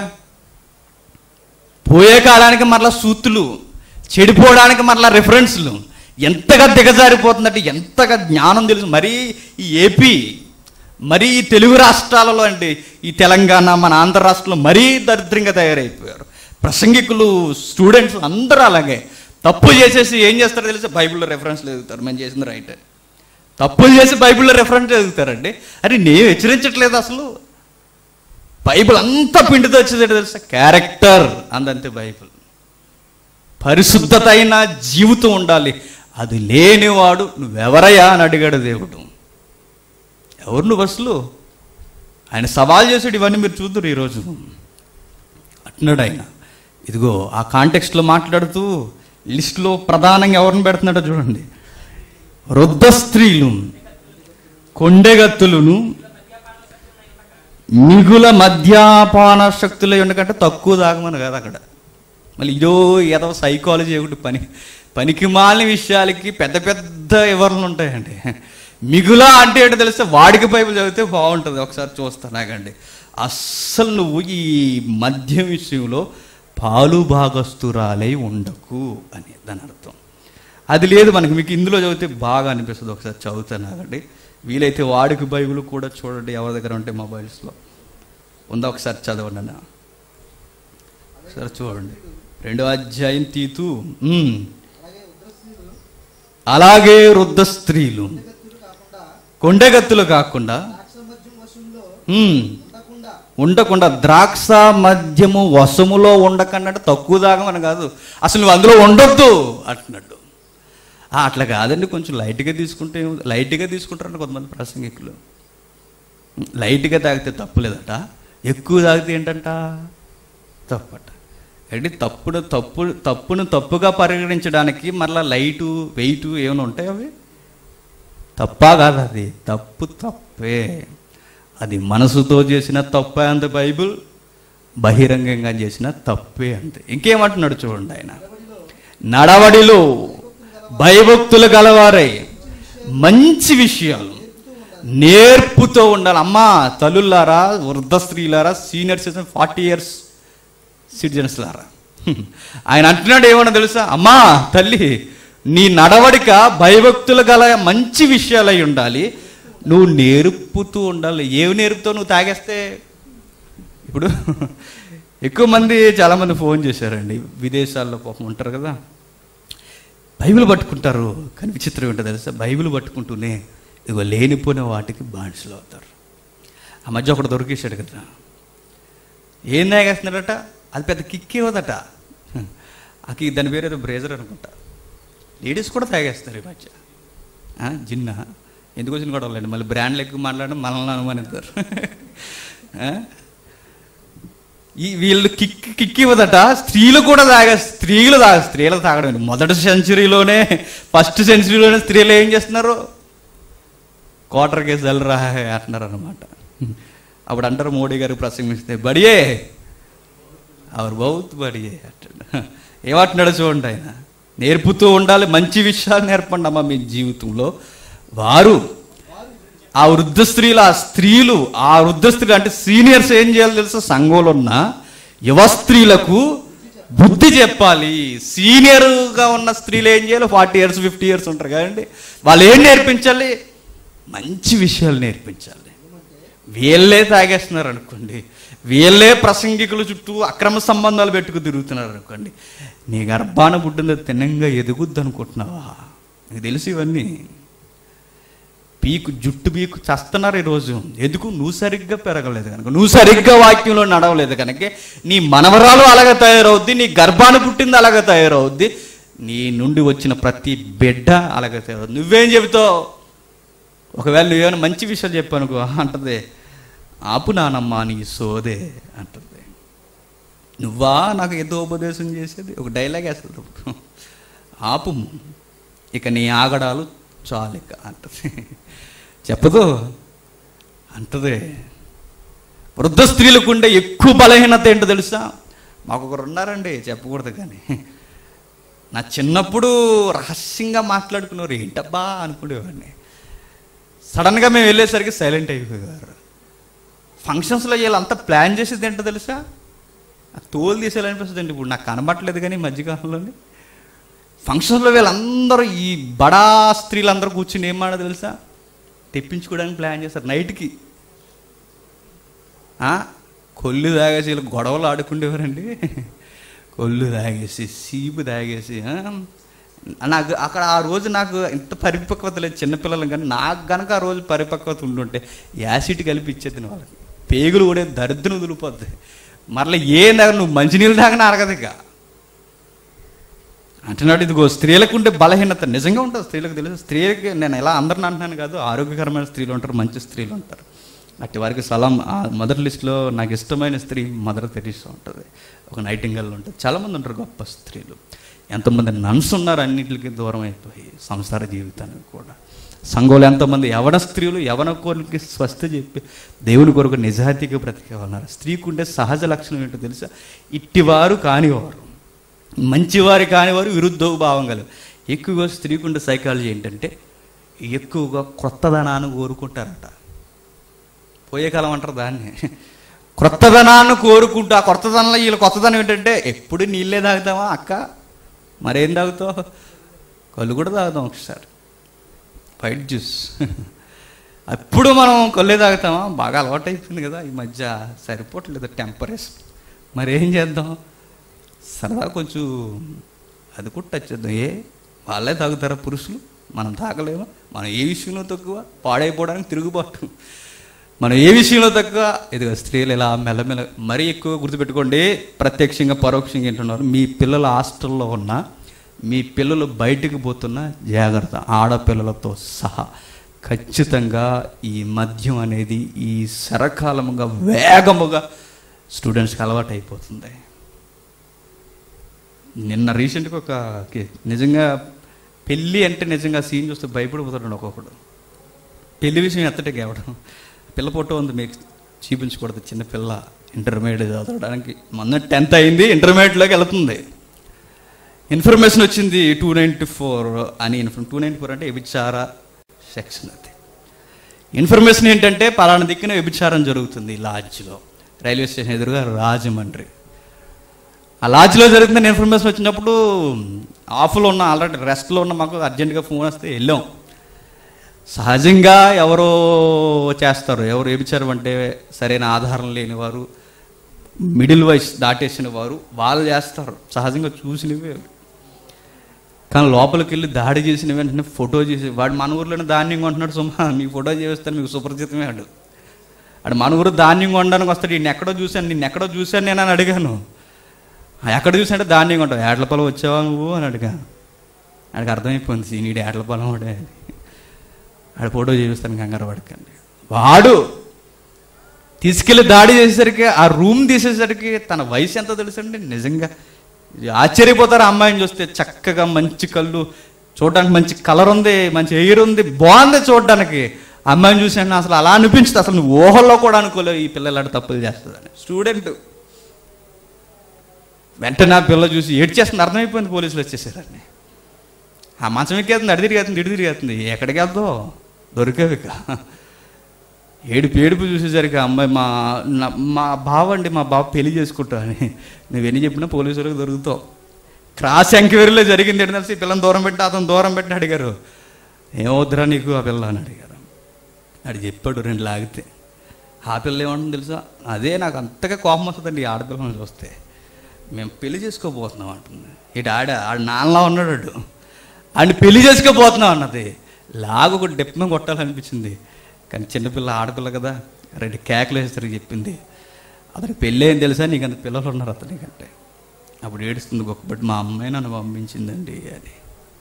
పోయే కాలానికి మరలా సూతులు చెడిపోవడానికి మరలా రిఫరెన్స్లు ఎంతగా దిగజారిపోతుందంటే ఎంతగా జ్ఞానం తెలుసు మరీ ఈ ఏపీ మరీ ఈ తెలుగు రాష్ట్రాలలో అండి ఈ తెలంగాణ మన ఆంధ్ర రాష్ట్రంలో మరీ దరిద్రంగా తయారైపోయారు ప్రసంగికులు స్టూడెంట్స్ అందరూ అలాగే తప్పులు చేసేసి ఏం చేస్తారో తెలిసి బైబిల్లో రెఫరెన్స్లు ఎదుగుతారు మేము చేసింది రైట్ తప్పులు చేసి బైబిల్లో రెఫరెన్స్ ఎదుగుతారండి అరే నేను హెచ్చరించట్లేదు అసలు బైబిల్ అంతా పిండితో వచ్చేది తెలుసా క్యారెక్టర్ అందంతే బైబిల్ పరిశుద్ధత అయిన జీవితం ఉండాలి అది లేనివాడు నువ్వెవరయ్యా అని అడిగాడు దేవుడు ఎవరు నువ్వు అసలు ఆయన సవాల్ చేసాడు ఇవన్నీ మీరు చూద్దరు ఈరోజు అంటున్నాడు ఆయన ఇదిగో ఆ కాంటెక్స్ట్లో మాట్లాడుతూ లిస్టులో ప్రధానంగా ఎవరిని పెడుతున్నాడో చూడండి వృద్ధ స్త్రీలు కొండెగత్తులను మిగుల మద్యపాన శక్తులు ఉండకంటే తక్కువ తాగమని కాదు అక్కడ మళ్ళీ ఇదో ఏదో సైకాలజీ ఒకటి పని పనికి మాలిన విషయాలకి పెద్ద పెద్ద వివరణలు ఉంటాయండి మిగుల అంటే ఏంటో తెలిస్తే వాడికి బైబిల్ చదివితే బాగుంటుంది ఒకసారి చూస్తాను నాకండి అస్సలు నువ్వు ఈ మద్యం విషయంలో పాలు భాగస్తురాలై ఉండకు అని దాని అర్థం అది లేదు మనకి మీకు ఇందులో చదివితే బాగా అనిపిస్తుంది ఒకసారి చదువుతాను నాకండి వీలైతే వాడికి బైబిల్ కూడా చూడండి ఎవరి దగ్గర ఉంటే మొబైల్స్లో ఉందా ఒకసారి చదవండి అన్న ఒకసారి చూడండి రెండో అధ్యాయం తీతూ ఉమ్. అలాగే వృద్ధ స్త్రీలు కొండగత్తులు కాకుండా ఉమ్, ఉండకుండా ద్రాక్ష మద్యము వశములో ఉండకుండా అంటే తక్కువ దాగమని కాదు అసలు నువ్వు అందులో ఉండొద్దు అంటున్నాడు ఆ, అట్లా కాదండి కొంచెం లైట్గా తీసుకుంటే ఏం- లైట్గా తీసుకుంటారంట కొంతమంది ప్రసంగికులు లైట్గా తాగితే తప్పులేదట ఎక్కువ తాగితే ఏంటంట తప్పట ఏంటి తప్పును తప్పు తప్పును తప్పుగా పరిగణించడానికి మరలా లైటు వెయిట్ ఏమైనా ఉంటాయి అవి తప్పా కాదు అది తప్పు తప్పే అది మనసుతో చేసిన తప్పే అంత బైబిల్ బహిరంగంగా చేసిన తప్పే అంతే ఇంకేమంటున్నాడు చూడండి ఆయన నడవడిలో భయభక్తులు గలవారై మంచి విషయాలు నేర్పుతో ఉండాలి అమ్మా తల్లులారా వృద్ధ స్త్రీలారా senior citizen forty years citizens లారా ఆయన అంటున్నాడు ఏమన్నా తెలుసా అమ్మా తల్లి నీ నడవడిక భయభక్తులు గల మంచి విషయాలై ఉండాలి నువ్వు నేర్పుతూ ఉండాలి ఏవి నేర్పుతో నువ్వు తాగేస్తే ఇప్పుడు ఎక్కువ మంది చాలామంది ఫోన్ చేశారండి విదేశాల్లో పాపం ఉంటారు కదా బైబిల్ పట్టుకుంటారు కానీ విచిత్రం ఏంటో తెలుసా బైబిల్ పట్టుకుంటూనే ఇదిగో లేనిపోయిన వాటికి బానిసలు అవుతారు ఆ మధ్య ఒకడు దొరికేశాడు కదా ఏం తాగేస్తున్నాడట అది పెద్ద కిక్ ఇవ్వదట ఆ కిక్ దాని పేరు ఏదో బ్రేజర్ అనుకుంటా లేడీస్ కూడా తాగేస్తారు ఈ మధ్య ఆ, జిన్న ఎందుకు వచ్చిన గొడవలండి మళ్ళీ బ్రాండ్లు ఎక్కువ మాట్లాడడం మనల్ని అనుమానిస్తారు ఆ? ఈ వీళ్ళు కిక్ కిక్ ఇవ్వదట స్త్రీలు కూడా తాగే స్త్రీలు తాగ స్త్రీలు తాగడం ఏంటి? మొదటి సెంచరీలోనే ఫస్ట్ సెంచరీలోనే స్త్రీలు ఏం చేస్తున్నారు క్వార్టర్ కేసు వెళ్ళరా అంటున్నారు అనమాట అప్పుడు అంటారు మోడీ గారు ప్రసంగిస్తే బడియే అవర్ బౌత్ బడియే అంటాడు ఏమంటున్నాడు చూడండి ఆయన నేర్పుతూ ఉండాలి మంచి విషయాలు నేర్పండి అమ్మ మీ జీవితంలో వారు ఆ వృద్ధ స్త్రీలు ఆ స్త్రీలు ఆ వృద్ధ స్త్రీలు అంటే సీనియర్స్ ఏం చేయాలి తెలుసా సంఘంలో ఉన్న యువ స్త్రీలకు బుద్ధి చెప్పాలి సీనియర్గా ఉన్న స్త్రీలు ఏం చేయాలి ఫార్టీ ఇయర్స్ ఫిఫ్టీ ఇయర్స్ ఉంటారు కదండి వాళ్ళు ఏం నేర్పించాలి మంచి విషయాలు నేర్పించాలి వీళ్ళే తాగేస్తున్నారు అనుకోండి వీళ్ళే ప్రసంగికుల చుట్టూ అక్రమ సంబంధాలు పెట్టుకు తిరుగుతున్నారు అనుకోండి నీ గర్భాన పుట్టింది తిన్నంగా ఎదుగుద్ది అనుకుంటున్నావా నీకు తెలుసు ఇవన్నీ పీకు జుట్టు పీకు చస్తున్నారు ఈరోజు ఎందుకు నువ్వు సరిగ్గా పెరగలేదు కనుక నువ్వు సరిగ్గా వాక్యంలో నడవలేదు కనుక నీ మనవరాలు అలాగే తయారవుద్ది నీ గర్భాన పుట్టింది అలాగే తయారవుద్ది నీ నుండి వచ్చిన ప్రతి బిడ్డ అలాగే తయారవుద్ది నువ్వేం చెబుతావు ఒకవేళ నువ్వేమైనా మంచి విషయం చెప్పానుకో అంటది ఆపు నానమ్మా నీ సోదే అంటది నువ్వా నాకు ఏదో ఉపదేశం చేసేది ఒక డైలాగ్ వేస్తుంది అప్పుడు ఆపు ఇక నీ ఆగడాలు చాలిక అంటది చెప్పదు అంటది వృద్ధ స్త్రీలకు ఉండే ఎక్కువ బలహీనత ఏంటో తెలుసా మాకు ఒకరు ఉన్నారండి చెప్పకూడదు కానీ నా చిన్నప్పుడు రహస్యంగా మాట్లాడుకున్నారు ఏంటబ్బా అనుకునేవాడిని సడన్గా మేము వెళ్ళేసరికి సైలెంట్ అయిపోయారు ఫంక్షన్స్లో వీళ్ళంతా ప్లాన్ చేసేది ఏంటో తెలుసా ఆ తోలు తీసేయాలనిపిస్తుంది అండి ఇప్పుడు నాకు కనబట్టలేదు కానీ ఈ మధ్యకాలంలోని ఫంక్షన్స్లో వీళ్ళందరూ ఈ బడా స్త్రీలందరూ కూర్చుని ఏం మాట తెలుసా తెప్పించుకోవడానికి ప్లాన్ చేస్తారు నైట్కి ఆ, కొల్లు తాగేసి వీళ్ళు గొడవలు ఆడుకుండేవారండి కొల్లు తాగేసి సీపు తాగేసి ఆ, నాకు అక్కడ ఆ రోజు నాకు ఇంత పరిపక్వత లేదు చిన్నపిల్లలు కానీ నాకు గనక ఆ రోజు పరిపక్వత ఉండుంటే యాసిడ్ కలిపి ఇచ్చేది వాళ్ళకి పేగులు కూడా దరిద్రం వదిలిపోద్ది మరలా ఏ నగ నువ్వు మంచినీళ్ళు తాగినా అరగదు ఇక అంటున్నాడు ఇదిగో స్త్రీలకు ఉండే బలహీనత నిజంగా ఉంటుంది స్త్రీలకు తెలుసు స్త్రీలకి నేను ఎలా అందరిని అంటున్నాను కాదు ఆరోగ్యకరమైన స్త్రీలు ఉంటారు మంచి స్త్రీలు ఉంటారు అట్టి వారికి సలాం ఆ మొదటి లిస్టులో నాకు ఇష్టమైన స్త్రీ మదర్ తెరీసా ఉంటుంది ఒక నైటింగల్ ఉంటుంది చాలామంది ఉంటారు గొప్ప స్త్రీలు ఎంతమంది నన్స్ ఉన్నారు అన్నింటికి దూరం అయిపోయి సంసార జీవితానికి కూడా సంఘంలో ఎంతమంది యవన స్త్రీలు యవన కోరికకి స్వస్థ చెప్పి దేవుని కొరకు నిజాయితీగా బ్రతికేవారు స్త్రీకి ఉండే సహజ లక్షణం ఏంటో తెలుసా ఇట్టివారు కానివారు మంచివారు కానివారు విరుద్ధ భావం గలరు ఎక్కువగా స్త్రీకి ఉండే సైకాలజీ ఏంటంటే ఎక్కువగా క్రొత్తదనాన్ని కోరుకుంటారట పోయే కాలం అంటారు దాన్ని క్రొత్తదనాన్ని కోరుకుంటూ ఆ కొత్తదనంలో వీళ్ళ కొత్తదనం ఏంటంటే ఎప్పుడు నీళ్ళే తాగుతావా అక్క మరేం తాగుతావు కళ్ళు కూడా తాగుతాం ఒకసారి వైట్ జ్యూస్ అప్పుడు మనం కళ్ళే తాగుతామా బాగా అలవాటు అయిపోయింది కదా ఈ మధ్య సరిపోవట్లేదు టెంపరేచర్ మరి ఏం చేద్దాం సరదా కొంచెం అది కూడా టచ్ చేద్దాం ఏ వాళ్ళే తాగుతారా పురుషులు మనం తాగలేము మనం ఏ విషయంలో తక్కువ పాడైపోవడానికి తిరుగుబాటు మనం ఏ విషయంలో తక్కువ ఇదిగో స్త్రీలు ఇలా మెల్లమెల్ల మరీ ఎక్కువ గుర్తుపెట్టుకోండి ప్రత్యక్షంగా పరోక్షంగా ఏంటున్నారు మీ పిల్లల హాస్టల్లో ఉన్న మీ పిల్లలు బయటికి పోతున్న జాగ్రత్త ఆడపిల్లలతో సహా ఖచ్చితంగా ఈ మద్యం అనేది ఈ శరకాలముగా వేగముగా స్టూడెంట్స్కి అలవాటు అయిపోతుంది నిన్న రీసెంట్గా ఒక కే- నిజంగా పెళ్ళి అంటే నిజంగా సీన్ చూస్తే భయపడిపోతాడు ఒక్కొక్కడు పెళ్లి విషయం ఎత్తటే కేవడం పిల్ల ఫోటో ఉంది మీకు చూపించకూడదు చిన్న పిల్ల ఇంటర్మీడియట్ చదవడానికి మొన్న టెన్త్ అయింది ఇంటర్మీడియట్లోకి వెళ్తుంది ఇన్ఫర్మేషన్ వచ్చింది టూ నైంటీ ఫోర్ అని ఇన్ఫర్మ్ టూ నైంటీ ఫోర్ అంటే వ్యభిచార సెక్షన్ అది ఇన్ఫర్మేషన్ ఏంటంటే పలానా దిక్కున వ్యభిచారం జరుగుతుంది ఈ లాడ్జ్లో రైల్వే స్టేషన్ ఎదురుగా రాజమండ్రి ఆ లాడ్జ్లో జరుగుతుందని ఇన్ఫర్మేషన్ వచ్చినప్పుడు ఆఫ్లో ఉన్న ఆల్రెడీ రెస్ట్లో ఉన్న మాకు అర్జెంటుగా ఫోన్ వస్తే వెళ్ళాం సహజంగా ఎవరో చేస్తారు ఎవరు వ్యభిచారం అంటే సరైన ఆధారం లేని వారు మిడిల్ వయసు దాటేసిన వారు వాళ్ళు చేస్తారు సహజంగా చూసినవే అవి. కానీ లోపలికి వెళ్ళి దాడి చేసిన వెంటనే ఫోటో చేసి వాడు మన ఊర్లోనే ధాన్యం కొంటున్నాడు సుమా మీకు ఫోటో చేస్తాను మీకు సుపరిచితమే ఆడు ఆడు మన ఊరు ధాన్యం కొనడానికి వస్తాడు నేను ఎక్కడో చూశాను నిన్ను ఎక్కడో చూశాను నేను అని అడిగాను "ఆ, ఎక్కడ చూసానంటే ధాన్యం కొంటావు ఏట్ల పొలం వచ్చావా నువ్వు అని అడిగాను ఆడికి అర్థమైపోయింది నీడు ఏట్ల పొలం వాడే అని ఆడ ఫోటో చూపిస్తాను కంగారు పడకండి వాడు తీసుకెళ్లి దాడి చేసేసరికి ఆ రూమ్ తీసేసరికి తన వయసు ఎంత తెలుసండి నిజంగా ఆశ్చర్యపోతారు ఆ అమ్మాయిని చూస్తే చక్కగా మంచి కళ్ళు చూడడానికి మంచి కలర్ ఉంది మంచి ఎయిర్ ఉంది బాగుంది చూడడానికి ఆ అమ్మాయిని చూసాను అసలు అలా అనిపించింది అసలు నువ్వు ఊహల్లో కూడా అనుకోలేవు ఈ పిల్లలాంటి తప్పులు చేస్తుందని స్టూడెంట్ వెంటనే ఆ పిల్ల చూసి ఏడ్చేస్తుంది అర్థమైపోయింది పోలీసులు వచ్చేసారని ఆ మంచం ఎక్కేస్తుంది అడి తిరిగేస్తుంది ఇడి తిరిగేస్తుంది ఎక్కడికి వెళ్తావు దొరికేవి ఇక ఏడుపు ఏడుపు చూసేసరికి ఆ అమ్మాయి మా నా- మా బావ అండి మా బావ పెళ్లి చేసుకుంటా అని నువ్వు ఎన్ని చెప్పినా పోలీసులకు దొరుకుతావు క్రాస్ ఎంక్వైరీలో జరిగింది ఏంటి తెలిసి పిల్లని దూరం పెట్టి అతను దూరం పెట్టి అడిగారు ఏమవుద్దురా నీకు ఆ పిల్ల అని అడిగారు అడి చెప్పాడు రెండు లాగితే ఆ పిల్ల ఏమంటుంది తెలుసా అదే నాకు అంతగా కోపం వస్తుందండి ఈ ఆడపిల్లని చూస్తే మేము పెళ్లి చేసుకోబోతున్నాం అంటుంది ఇటు ఆడ ఆడ నాన్నలా ఉన్నాడు వాడు. ఆడిని పెళ్లి చేసుకోబోతున్నాం అన్నది లాగు ఒక డెప్మ కొట్టాలనిపించింది కానీ చిన్నపిల్ల ఆడపిల్ల కదా రెండు కేకలు వేస్తారు చెప్పింది అతని పెళ్ళి ఏం తెలుసా నీకు అంత పిల్లలు ఉన్నారు అతనికంటే అప్పుడు ఏడుస్తుంది గొప్పటి మా అమ్మాయి నన్ను పంపించిందండి అని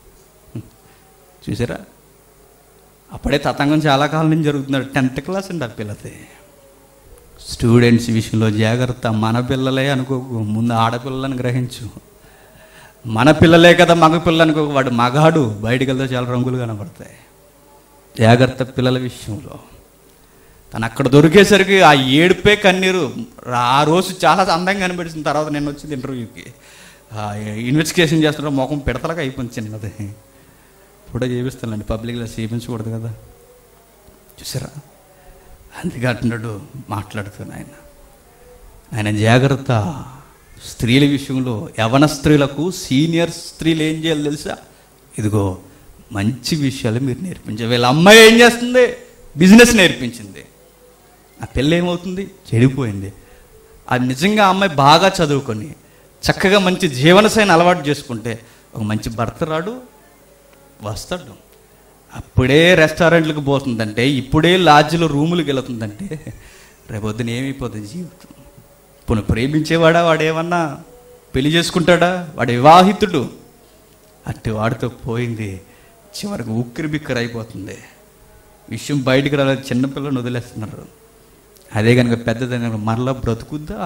చూసారా అప్పుడే తతంగం చాలా కాలం నుంచి జరుగుతున్నాడు టెన్త్ క్లాస్ అండి ఆ పిల్లది స్టూడెంట్స్ విషయంలో జాగ్రత్త మన పిల్లలే అనుకోకు ముందు ఆడపిల్లలను గ్రహించు మన పిల్లలే కదా మగ పిల్లలు అనుకోకు వాడు మగాడు బయటికి వెళ్తే చాలా రంగులు కనబడతాయి జాగ్రత్త పిల్లల విషయంలో తను అక్కడ దొరికేసరికి ఆ ఏడుపే కన్నీరు ఆ రోజు చాలా అందంగా కనిపించింది తర్వాత నేను వచ్చింది ఇంటర్వ్యూకి ఇన్వెస్టిగేషన్ చేస్తున్న ముఖం పిడతలకు అయిపోయింది చిన్నది ఫోటో చేపిస్తానండి పబ్లిక్లో చేయించకూడదు కదా చూసారా అందుకే అంటున్నాడు మాట్లాడుతున్నాను ఆయన ఆయన జాగ్రత్త స్త్రీల విషయంలో యవన స్త్రీలకు సీనియర్ స్త్రీలు ఏం చేయాలి తెలుసా ఇదిగో మంచి విషయాలు మీరు నేర్పించాలి వీళ్ళ అమ్మాయి ఏం చేస్తుంది బిజినెస్ నేర్పించింది ఆ పిల్ల ఏమవుతుంది చెడిపోయింది అది నిజంగా ఆ అమ్మాయి బాగా చదువుకొని చక్కగా మంచి జీవనశైలి అలవాటు చేసుకుంటే ఒక మంచి భర్త రాడు వస్తాడు అప్పుడే రెస్టారెంట్లకు పోతుందంటే ఇప్పుడే లాడ్జ్లో రూములకు వెళుతుందంటే రేపొద్దున ఏమైపోతుంది జీవితం పునః ప్రేమించేవాడా వాడేమన్నా పెళ్లి చేసుకుంటాడా వాడు వివాహితుడు అట్టి వాడితో పోయింది చివరికి ఉక్కిరి బిక్కిరి అయిపోతుంది విషయం బయటికి రాలేదు చిన్నపిల్లని వదిలేస్తున్నారు అదే కనుక పెద్దదైన మరలా బ్రతుకుద్దా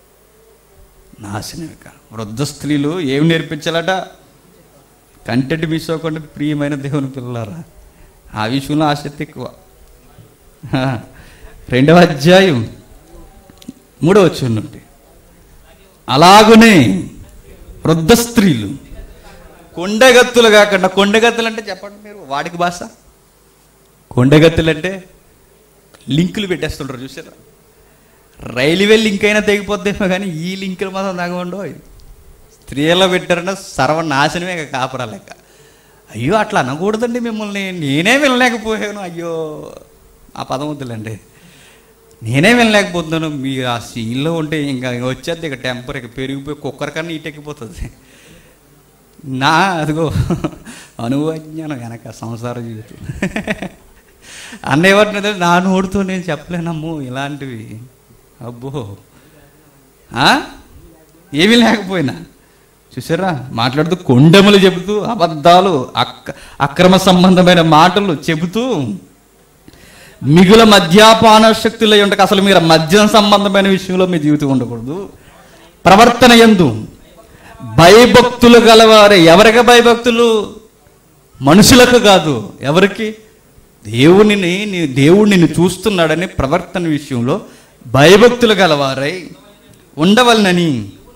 నాశనం ఇక వృద్ధ స్త్రీలు ఏమి నేర్పించాలట కంటెంట్ మిస్ అవ్వకుండా ప్రియమైన దేవుని పిల్లలారా ఆ విషయంలో ఆసక్తి ఎక్కువ హా. రెండవ అధ్యాయం మూడవ వచ్చి నుండి అలాగునే వృద్ధ స్త్రీలు కొండగత్తులు కాకుండా కొండగత్తులు అంటే చెప్పండి మీరు వాడికి భాష కొండగత్తులు అంటే లింకులు పెట్టేస్తుంటారు చూసారా రైల్వే లింక్ అయినా తెగిపోద్దేమో కానీ ఈ లింకులు మాత్రం తగవండో స్త్రీలో పెట్టారంటే సర్వనాశనమే ఇక కాపురా లెక్క అయ్యో అట్లా అనకూడదండి మిమ్మల్ని నేనే వినలేకపోయాను అయ్యో ఆ పదం వద్దులండి నేనే వినలేకపోతున్నాను మీరు ఆ సీన్లో ఉంటే ఇంకా వచ్చేది ఇక టెంపర్ ఇక పెరిగిపోయి కుక్కర్ కన్నా ఇటెక్కిపోతుంది నా అదిగో అనుభవజ్ఞానం వెనక సంసార జీవితం అన్నేవాటిని నా నోడుతో నేను చెప్పలేనమ్ము ఇలాంటివి అబ్బో ఆ? ఏమీ లేకపోయినా చూసారా మాట్లాడుతూ కొండములు చెబుతూ అబద్ధాలు అక్ అక్రమ సంబంధమైన మాటలు చెబుతూ మిగుల మద్యాపాన శక్తులై ఉండక అసలు మీరు మద్యం సంబంధమైన విషయంలో మీ జీవితం ఉండకూడదు ప్రవర్తన ఎందు భయభక్తులు గలవారే ఎవరికి భయభక్తులు మనుషులకు కాదు ఎవరికి దేవునిని నీ దేవుడు నిన్ను చూస్తున్నాడని ప్రవర్తన విషయంలో భయభక్తులు గలవారై ఉండవలనని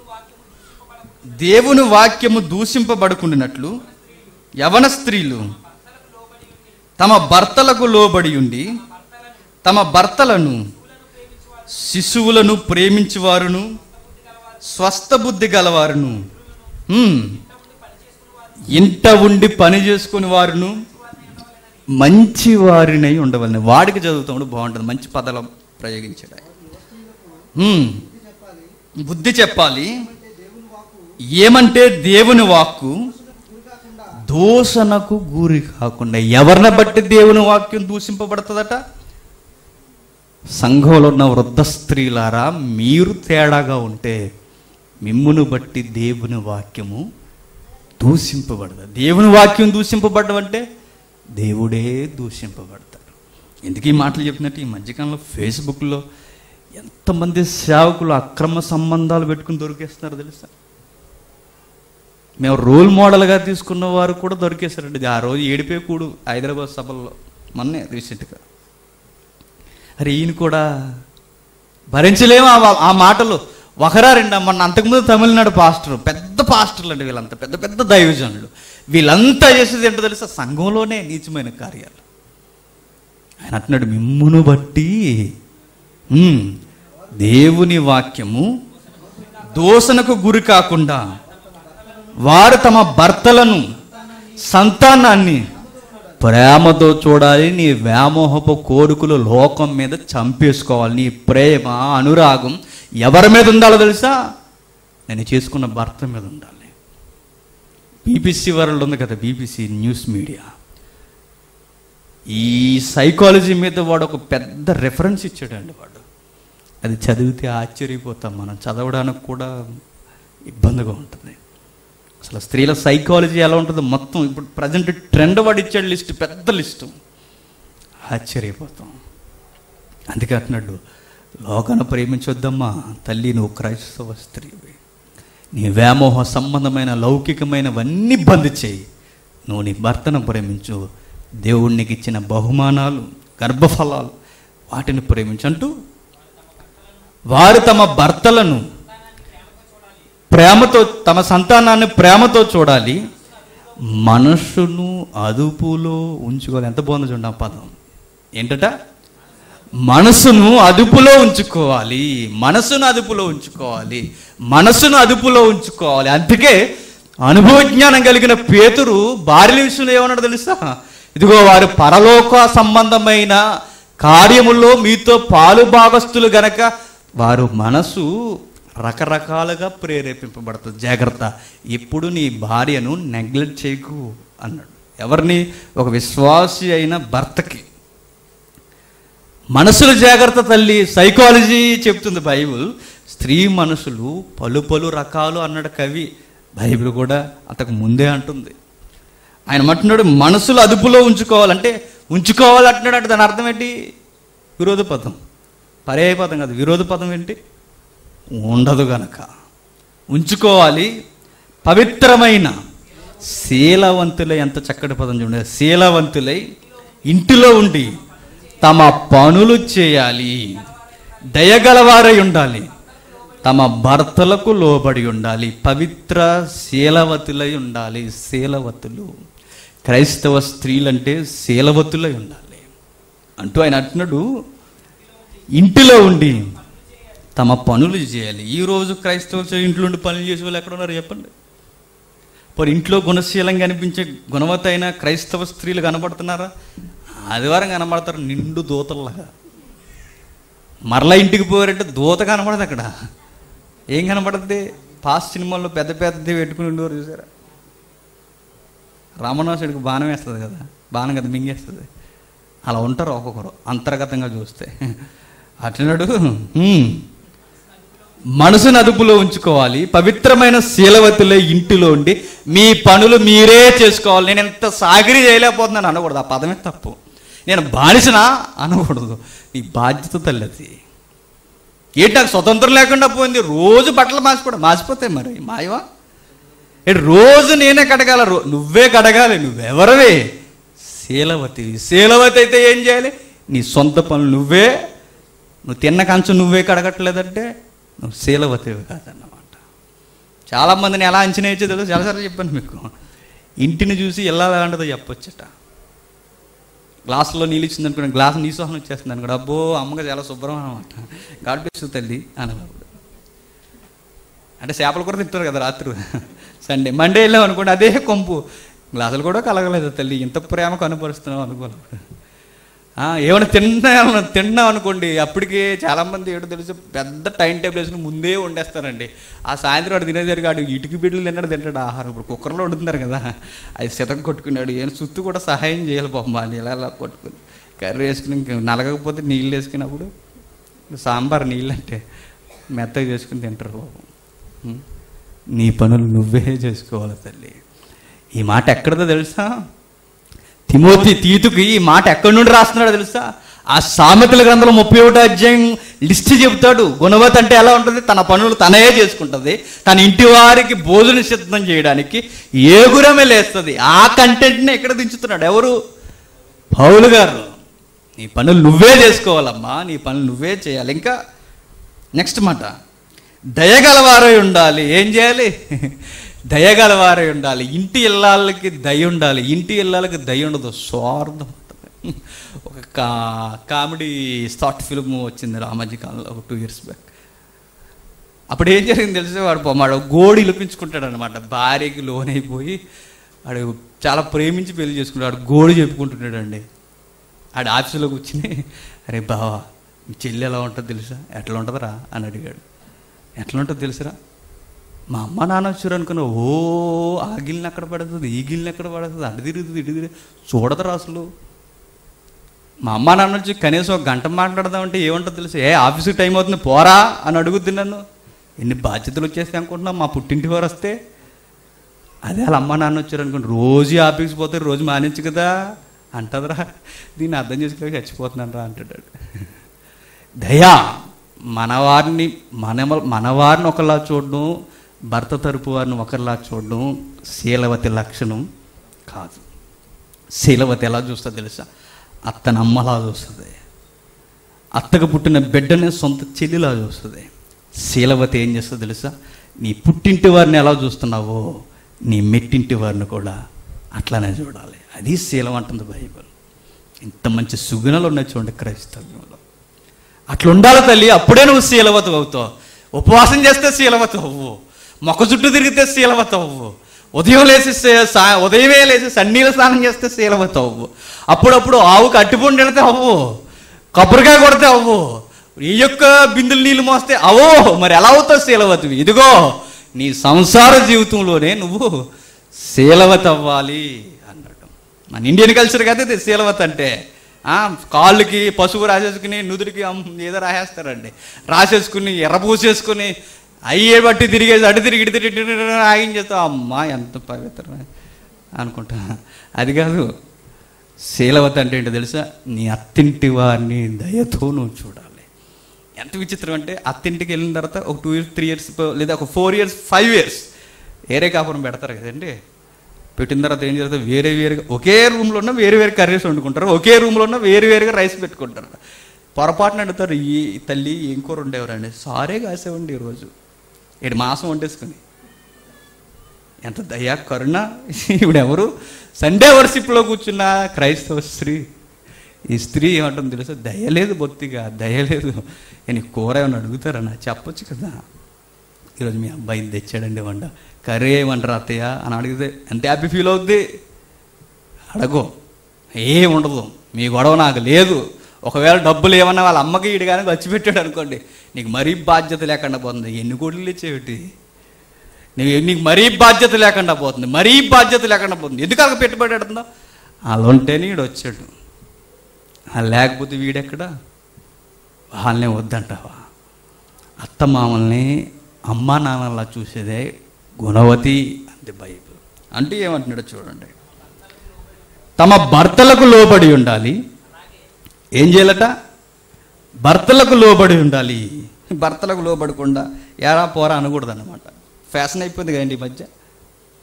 దేవుని వాక్యము దూషింపబడుకుండినట్లు యవన స్త్రీలు తమ భర్తలకు లోబడి ఉండి తమ భర్తలను శిశువులను ప్రేమించువారును స్వస్థ బుద్ధి గలవారును హ్మ్, ఇంట ఉండి పని చేసుకుని వారును మంచి వారినై ఉండవలని వాడికి చదువుతాడు బాగుంటుంది మంచి పదాలు ప్రయోగించాడు ఆయన. హ్మ్, బుద్ధి చెప్పాలి ఏమంటే దేవుని వాక్కు దూషణకు గురి కాకుండా ఎవరిని బట్టి దేవుని వాక్యం దూషింపబడుతుందట సంఘంలో ఉన్న వృద్ధ స్త్రీలారా మీరు తేడాగా ఉంటే మిమ్మును బట్టి దేవుని వాక్యము దూషింపబడదు దేవుని వాక్యం దూషింపబడడం అంటే దేవుడే దూషింపబడతాడు ఎందుకు ఈ మాటలు చెప్పినట్టు ఈ మధ్యకాలంలో ఫేస్బుక్లో ఎంతమంది సేవకులు అక్రమ సంబంధాలు పెట్టుకుని దొరికేస్తున్నారు తెలుసా మేము రోల్ మోడల్గా తీసుకున్న వారు కూడా దొరికేశారండి ఇది ఆ రోజు ఏడిపే కూడు హైదరాబాద్ సభల్లో మొన్నే రీసెంట్గా అరే ఈయన కూడా భరించలేము ఆ- ఆ మాటలు ఒకరా రెండా మొన్న అంతకుముందు తమిళనాడు పాస్టర్ పెద్ద పాస్టర్లు అండి వీళ్ళంతా పెద్ద పెద్ద దైవజనులు వీళ్ళంతా చేసేది ఏంటో తెలుసా సంఘంలోనే నీచమైన కార్యాలు ఆయన అంటున్నాడు మిమ్మును బట్టి ఉమ్, దేవుని వాక్యము దోషణకు గురి కాకుండా వారు తమ భర్తలను సంతానాన్ని ప్రేమతో చూడాలి నీ వ్యామోహపు కోరికలు లోకం మీద చంపేసుకోవాలి నీ ప్రేమ అనురాగం ఎవరి మీద ఉండాలో తెలుసా నేను చేసుకున్న భర్త మీద ఉండాలి బీబీసీ వరల్డ్ ఉంది కదా బీబీసీ న్యూస్ మీడియా ఈ సైకాలజీ మీద వాడు ఒక పెద్ద రెఫరెన్స్ ఇచ్చాడండి వాడు అది చదివితే ఆశ్చర్యపోతాం మనం చదవడానికి కూడా ఇబ్బందిగా ఉంటుంది అసలు స్త్రీల సైకాలజీ ఎలా ఉంటుందో మొత్తం ఇప్పుడు ప్రజెంట్ ట్రెండ్ వాడు ఇచ్చాడు లిస్ట్ పెద్ద లిస్టు ఆశ్చర్యపోతాం అందుకే అంటున్నాడు లోకాన్ని ప్రేమించొద్దమ్మా తల్లి నువ్వు క్రైస్తవ స్త్రీవి నీ వ్యామోహ సంబంధమైన లౌకికమైనవన్నీ బంద్ చేయి నువ్వు నీ భర్తను ప్రేమించు దేవుడు నీకు ఇచ్చిన బహుమానాలు గర్భఫలాలు వాటిని ప్రేమించు అంటూ వారు తమ భర్తలను ప్రేమతో తమ సంతానాన్ని ప్రేమతో చూడాలి మనస్సును అదుపులో ఉంచుకోవాలి ఎంత బాగుందో చూడండి ఆ పదం ఏంటట మనసును అదుపులో ఉంచుకోవాలి మనసును అదుపులో ఉంచుకోవాలి మనసును అదుపులో ఉంచుకోవాలి అందుకే అనుభవ జ్ఞానం కలిగిన పేతురు భార్యల విషయంలో ఏమన్నాడు తెలుసా ఇదిగో వారు పరలోక సంబంధమైన కార్యముల్లో మీతో పాలు భాగస్తులు గనక వారు మనసు రకరకాలుగా ప్రేరేపింపబడుతుంది జాగ్రత్త ఎప్పుడు నీ భార్యను నెగ్లెక్ట్ చేయకు అన్నాడు ఎవరిని ఒక విశ్వాసి అయిన భర్తకి మనసుల జాగ్రత్త తల్లి సైకాలజీ చెప్తుంది బైబిల్ స్త్రీ మనసులు పలు పలు రకాలు అన్నాడు కవి బైబిల్ కూడా అంతకు ముందే అంటుంది ఆయన అంటున్నాడు మనసులు అదుపులో ఉంచుకోవాలంటే ఉంచుకోవాలి అంటున్నాడు అంటే దాని అర్థం ఏంటి విరోధ పదం పర్యాయ పదం కాదు విరోధ పదం ఏంటి ఉండదు గనక ఉంచుకోవాలి పవిత్రమైన శీలవంతులై ఎంత చక్కటి పదం చూడండి శీలవంతులై ఇంటిలో ఉండి తమ పనులు చేయాలి దయగలవారై ఉండాలి తమ భర్తలకు లోబడి ఉండాలి పవిత్ర శీలవతులై ఉండాలి శీలవతులు క్రైస్తవ స్త్రీలంటే శీలవతులై ఉండాలి అంటూ ఆయన అంటున్నాడు ఇంటిలో ఉండి తమ పనులు చేయాలి ఈ రోజు క్రైస్తవ ఇంట్లో ఉండి పనులు చేసే వాళ్ళు ఎక్కడ ఉన్నారు చెప్పండి మరి ఇంట్లో గుణశీలంగా అనిపించే గుణవత అయిన క్రైస్తవ స్త్రీలు కనబడుతున్నారా ఆదివారం కనబడతారు నిండు దూతల్లాగా మరలా ఇంటికి పోయారంటే దూత కనబడదు అక్కడ ఏం కనబడుతుంది పాస్ సినిమాల్లో పెద్ద పెద్దది పెట్టుకుని ఉండేవారు చూసారా రామనాసుడికి బాణం వేస్తుంది కదా బాణం కదా మింగేస్తుంది అలా ఉంటారు ఒక్కొక్కరు అంతర్గతంగా చూస్తే అట్లనాడు "హ్మ్, మనసును అదుపులో ఉంచుకోవాలి పవిత్రమైన శీలవతులే ఇంటిలో ఉండి మీ పనులు మీరే చేసుకోవాలి నేను ఎంత సాగిరి చేయలేకపోతున్నాను అనకూడదు ఆ పదమే తప్పు నేను బానిసనా అనకూడదు నీ బాధ్యత తల్లది ఏంటి నాకు స్వతంత్రం లేకుండా పోయింది రోజు బట్టలు మార్చిపోవడం మార్చిపోతాయి మరి మాయవా ఏ రోజు నేనే కడగాల రో నువ్వే కడగాలి నువ్వెవరవే శీలవతి శీలవతి అయితే ఏం చేయాలి నీ సొంత పనులు నువ్వే నువ్వు తిన్న కంచం నువ్వే కడగట్లేదంటే నువ్వు శీలవతివి కాదన్నమాట చాలామందిని ఎలా అంచనా వేయచ్చో తెలుసు చాలాసార్లు చెప్పాను మీకు ఇంటిని చూసి ఎలా లాంటిదో చెప్పొచ్చట గ్లాసులో నీళ్ళు ఇచ్చింది అనుకున్న గ్లాస్ నీ సోహం వచ్చేస్తుంది అనుకో అబ్బో అమ్మగా చాలా శుభ్రం అనమాట గాడ్ బ్లెస్ తల్లి అనప్పుడు అంటే చేపలు కూడా తింటారు కదా రాత్రి సండే మండే వెళ్ళాం అనుకోండి అదే కొంపు గ్లాసులు కూడా కలగలేదు తల్లి ఇంత ప్రేమ కనపరుస్తున్నాం అనుకోలేదు ఆ, ఏమైనా తిన్నా తిన్నాం అనుకోండి అప్పటికి చాలామంది ఏడు తెలుసు పెద్ద టైం టేబుల్ వేసుకుని ముందే వండేస్తారండి ఆ సాయంత్రం వాడు తినేసరికి ఆడు ఇటుకి బిడ్డలు తిన్నాడు తింటాడు ఆహారం ఇప్పుడు కుక్కర్లో వండుతున్నారు కదా అది శతం కొట్టుకున్నాడు ఏం సుత్తు కూడా సహాయం చేయాలి పాపం వాళ్ళు ఇలా ఇలా కొట్టుకుని కర్రీ వేసుకుని ఇంక నలగకపోతే నీళ్ళు వేసుకున్నప్పుడు సాంబార్ నీళ్ళు అంటే మెత్తగా చేసుకుని తింటారు పాపం ఉం? నీ పనులు నువ్వే చేసుకోవాలి తల్లి ఈ మాట ఎక్కడదో తెలుసా తిమోతి తీతుకి ఈ మాట ఎక్కడి నుండి రాస్తున్నాడో తెలుసా ఆ సామెతల గ్రంథంలో ముప్పై ఒకటో అధ్యాయం లిస్ట్ చెబుతాడు గుణవతి అంటే ఎలా ఉంటుంది తన పనులు తనే చేసుకుంటుంది తన ఇంటి వారికి భోజనం సిద్ధం చేయడానికి ఏగురమే లేస్తుంది ఆ కంటెంట్ని ఎక్కడ దించుతున్నాడు ఎవరు పౌలు గారు నీ పనులు నువ్వే చేసుకోవాలమ్మా నీ పనులు నువ్వే చేయాలి ఇంకా నెక్స్ట్ మాట దయగలవారై ఉండాలి ఏం చేయాలి దయగలవారై ఉండాలి ఇంటి ఇళ్ళకి దయ ఉండాలి ఇంటి ఇళ్ళకి దయ ఉండదు స్వార్థం ఉంటుంది ఒక కా కామెడీ షార్ట్ ఫిల్మ్ వచ్చింది ఆ మధ్య కాలంలో ఒక టూ ఇయర్స్ బ్యాక్ అప్పుడు ఏం జరిగింది తెలిసే వాడు వాడు గోడి ఇలిపించుకుంటాడు అనమాట భార్యకి లోన్ అయిపోయి వాడు చాలా ప్రేమించి పెళ్లి చేసుకుంటాడు వాడు గోడి చెప్పుకుంటున్నాడు అండి ఆడ ఆఫీసులో కూర్చుని అరే బావా మీ చెల్లి ఎలా ఉంటుంది తెలుసా ఎట్లా ఉంటుందిరా అని అడిగాడు ఎట్లా ఉంటుంది తెలుసురా మా అమ్మ నాన్న వచ్చారు అనుకున్నా ఓ ఆ గిల్ని అక్కడ పడుతుంది ఈ గిల్ని ఎక్కడ పడుతుంది అటు తిరుగుతుంది ఇటు తిరుగుతుంది చూడదురా అసలు మా అమ్మ నాన్న వచ్చి కనీసం ఒక గంట మాట్లాడదామంటే ఏముంటుంది తెలుసు ఏ ఆఫీస్కి టైం అవుతుంది పోరా అని అడుగుద్ది నన్ను ఎన్ని బాధ్యతలు వచ్చేస్తాయి అనుకుంటున్నా మా పుట్టింటి వారు వస్తే అదే వాళ్ళ అమ్మ నాన్న వచ్చారు అనుకోండి రోజు ఆఫీస్కి పోతే రోజు మానేచ్చు కదా అంటదిరా దీన్ని అర్థం చేసుకోలేక చచ్చిపోతున్నాను రా అంటాడు దయా మనవారిని మన మనవారిని ఒకలా చూడడం భర్త తరపు వారిని ఒకరిలా చూడడం శీలవతి లక్షణం కాదు శీలవతి ఎలా చూస్తుందో తెలుసా అత్తని అమ్మలా చూస్తుంది అత్తకు పుట్టిన బిడ్డని సొంత చెల్లిలా చూస్తుంది శీలవతి ఏం చేస్తుందో తెలుసా నీ పుట్టింటి వారిని ఎలా చూస్తున్నావో నీ మెట్టింటి వారిని కూడా అట్లానే చూడాలి అది శీలం అంటుంది బైబిల్ ఇంత మంచి సుగుణాలు ఉన్నాయి చూడండి క్రైస్తవ్యంలో అట్లా ఉండాలి తల్లి అప్పుడే నువ్వు శీలవత అవుతావు ఉపవాసం చేస్తే శీలవత అవ్వు మొక్క చుట్టూ తిరిగితే శీలవత అవ్వు ఉదయం లేచి సే- సా- ఉదయమే లేచి సన్నీల స్నానం చేస్తే శీలవత అవ్వు అప్పుడప్పుడు ఆవుకు అట్టిపండు వెళితే అవ్వు కొబ్బరికాయ కొడితే అవ్వు ఈ యొక్క బిందులు నీళ్ళు మోస్తే అవో మరి ఎలా అవుతావు శీలవతివి ఇదిగో నీ సంసార జీవితంలోనే నువ్వు శీలవత అవ్వాలి అన్నట్టు మన ఇండియన్ కల్చర్ కదా ఇది శీలవత అంటే ఆ, కాళ్ళకి పసుపు రాసేసుకుని నుదురికి అమ్ ఏదో రాసేస్తారండి రాసేసుకుని ఎర్ర పూసేసుకుని అయ్యే బట్టి తిరిగేసి అటు తిరిగి ఇటు తిరిగి ఇటు తిరిగి ఆగించేస్తాం అమ్మా ఎంత పవిత్ర అనుకుంటా అది కాదు శీలవత అంటే ఏంటో తెలుసా నీ అత్తింటి వారిని దయతో నువ్వు చూడాలి ఎంత విచిత్రం అంటే అత్తింటికి వెళ్ళిన తర్వాత ఒక టూ ఇయర్స్ త్రీ ఇయర్స్ లేదా ఒక ఫోర్ ఇయర్స్ ఫైవ్ ఇయర్స్ ఏరే కాపురం పెడతారు కదండి పెట్టిన తర్వాత ఏం జరుగుతుంది వేరే వేరుగా ఒకే రూమ్లో ఉన్న వేరు వేరు కర్రీస్ వండుకుంటారు ఒకే రూమ్లో ఉన్న వేరు వేరుగా రైస్ పెట్టుకుంటారు పొరపాటున అడుగుతారు ఈ తల్లి ఏం కూర ఉండేవారండి సారే కాసేవండి ఈరోజు ఏడు మాసం వండేసుకుని ఎంత దయా కరుణ ఇప్పుడు ఎవరు సండే వర్షిప్లో కూర్చున్న క్రైస్తవ స్త్రీ ఈ స్త్రీ ఏమంటుంది తెలుసా దయ లేదు బొత్తిగా దయ లేదు నేను కూర ఏమని అడుగుతారన్నా చెప్పొచ్చు కదా ఈరోజు మీ అబ్బాయి తెచ్చాడండి వంట కర్రీ ఏమంటారు అత్తయ్య అని అడిగితే ఎంత హ్యాపీ ఫీల్ అవుద్ది అడగో ఏం ఉండదు మీ గొడవ నాకు లేదు ఒకవేళ డబ్బులు ఏమన్నా వాళ్ళ అమ్మకి ఇటు కానీ వచ్చి పెట్టాడు అనుకోండి నీకు మరీ బాధ్యత లేకుండా పోతుంది ఎన్ని కోట్లు ఇచ్చేవిటి నీకు నీకు మరీ బాధ్యత లేకుండా పోతుంది మరీ బాధ్యత లేకుండా పోతుంది ఎందుకు అలా పెట్టుబడి పెడుతుందో అలా ఉంటేనే వీడు వచ్చాడు ఆ లేకపోతే వీడెక్కడ వాళ్ళనే వద్దంటావా అత్త మామల్ని అమ్మా నాన్నలా చూసేదే గుణవతి అంతే బైబిల్ అంటే ఏమంటున్నాడో చూడండి తమ భర్తలకు లోబడి ఉండాలి ఏం చేయాలట భర్తలకు లోబడి ఉండాలి భర్తలకు లోబడకుండా ఎరా పోరా అనకూడదు అనమాట ఫ్యాషన్ అయిపోయింది కదండి ఈ మధ్య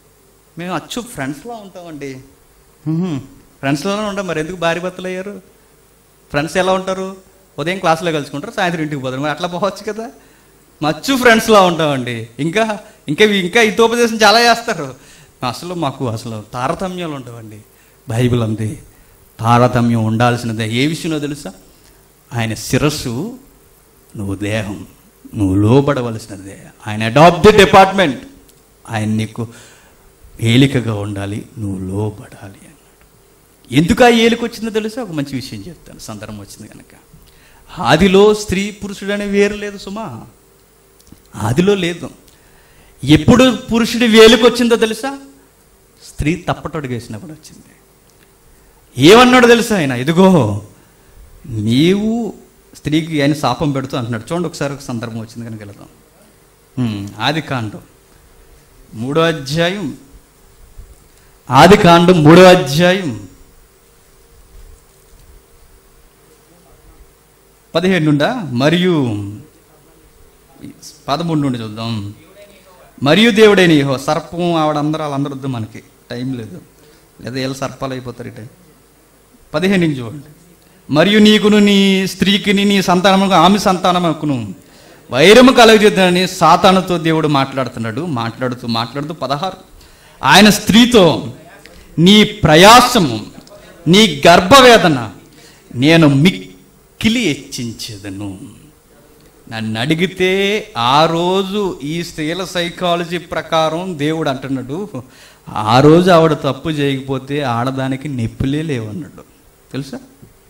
మేము అచ్చు ఫ్రెండ్స్లో ఉంటామండి ఫ్రెండ్స్లోనే ఉంటాం మరి ఎందుకు భార్య భర్తలు అయ్యారు ఫ్రెండ్స్ ఎలా ఉంటారు ఉదయం క్లాస్లో కలుసుకుంటారు సాయంత్రం ఇంటికి పోతారు మరి అట్లా పోవచ్చు కదా మచ్చు ఫ్రెండ్స్లో ఉంటామండి ఇంకా ఇంకా ఇంకా హితోపదేశం చాలా చేస్తారు అసలు మాకు అసలు తారతమ్యాలు ఉండవండి బైబిల్ అంది తారతమ్యం ఉండాల్సినదే ఏ విషయంలో తెలుసా ఆయన శిరస్సు నువ్వు దేహం నువ్వు లోబడవలసినదే ఆయన అడాప్ట్ ది డిపార్ట్మెంట్ ఆయన నీకు ఏలికగా ఉండాలి నువ్వు లోబడాలి అన్నాడు ఎందుకు ఆ ఏలిక వచ్చిందో తెలుసా ఒక మంచి విషయం చెప్తాను సందర్భం వచ్చింది కనుక ఆదిలో స్త్రీ పురుషుడు అనే వేరు లేదు సుమా ఆదిలో లేదు ఎప్పుడు పురుషుడి వేలుకు వచ్చిందో తెలుసా స్త్రీ తప్పటడుగు వేసినప్పుడు వచ్చింది ఏమన్నాడు తెలుసా ఆయన ఇదిగో నీవు స్త్రీకి ఆయన శాపం పెడుతూ అంటున్నాడు చూడండి ఒకసారి ఒక సందర్భం వచ్చింది కనుక వెళదాం ఉమ్, ఆది కాండం మూడో అధ్యాయం ఆది కాండం మూడో అధ్యాయం పదిహేడు నుండా మరియు పదమూడు నుండి చూద్దాం మరియు దేవుడైన యెహోవా సర్పం ఆవిడందరూ వాళ్ళందరూ వద్దు మనకి టైం లేదు లేదా వీళ్ళు సర్పాలు అయిపోతారు ఈ టైం పదిహేను నుంచి చూడండి మరియు నీకును నీ స్త్రీకిని నీ సంతానముకు ఆమె సంతానముకును వైరము కలగజేద్దని సాతానుతో దేవుడు మాట్లాడుతున్నాడు మాట్లాడుతూ మాట్లాడుతూ పదహారు ఆయన స్త్రీతో నీ ప్రయాసము నీ గర్భవేదన నేను మిక్కిలి హెచ్చించేదను నన్ను అడిగితే ఆ రోజు ఈ స్త్రీల సైకాలజీ ప్రకారం దేవుడు అంటున్నాడు ఆ రోజు ఆవిడ తప్పు చేయకపోతే ఆడదానికి నొప్పులే లేవన్నాడు తెలుసా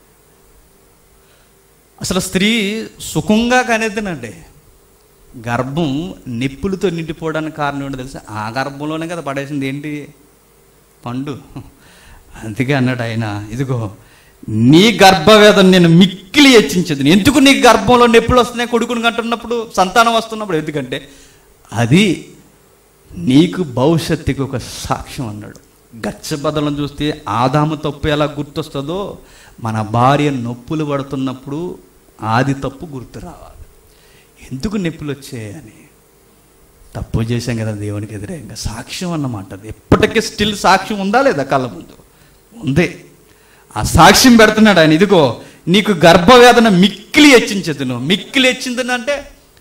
అసలు స్త్రీ సుఖంగా కనేద్దనండి గర్భం నిప్పులతో నిండిపోవడానికి కారణం ఏంటో తెలుసా ఆ గర్భంలోనే కదా పడేసింది ఏంటి పండు అందుకే అన్నాడు ఆయన ఇదిగో నీ గర్భవేదన నేను మిక్కిలి హెచ్చించదు ఎందుకు నీ గర్భంలో నొప్పులు వస్తున్నాయి కొడుకుని కంటున్నప్పుడు సంతానం వస్తున్నప్పుడు ఎందుకంటే అది నీకు భవిష్యత్తుకి ఒక సాక్ష్యం అన్నాడు గచ్చబదలను చూస్తే ఆదాము తప్పు ఎలా గుర్తొస్తుందో మన భార్య నొప్పులు పడుతున్నప్పుడు ఆది తప్పు గుర్తు రావాలి ఎందుకు నొప్పులు వచ్చాయని తప్పు చేశాం కదా దేవునికి ఎదురే ఇంకా సాక్ష్యం అన్నమాట అది ఎప్పటికీ స్టిల్ సాక్ష్యం ఉందా లేదా కళ్ళ ముందు ఉంది ఆ సాక్ష్యం పెడుతున్నాడు ఆయన ఇదిగో నీకు గర్భవేదన మిక్కిలి హెచ్చించదును మిక్కిలి హెచ్చిందని అంటే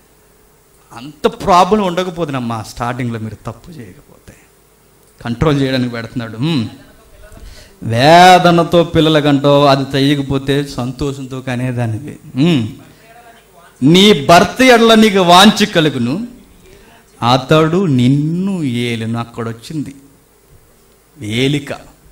అంత ప్రాబ్లం ఉండకపోతుందమ్మా స్టార్టింగ్లో మీరు తప్పు చేయకపోతే కంట్రోల్ చేయడానికి పెడుతున్నాడు "ఉమ్, వేదనతో పిల్లలకంటో అది తెయ్యకపోతే సంతోషంతో కనేదానివి ఉమ్. నీ భర్త ఎడల నీకు వాంచి కలుగును అతడు నిన్ను ఏలును అక్కడ వచ్చింది ఏలిక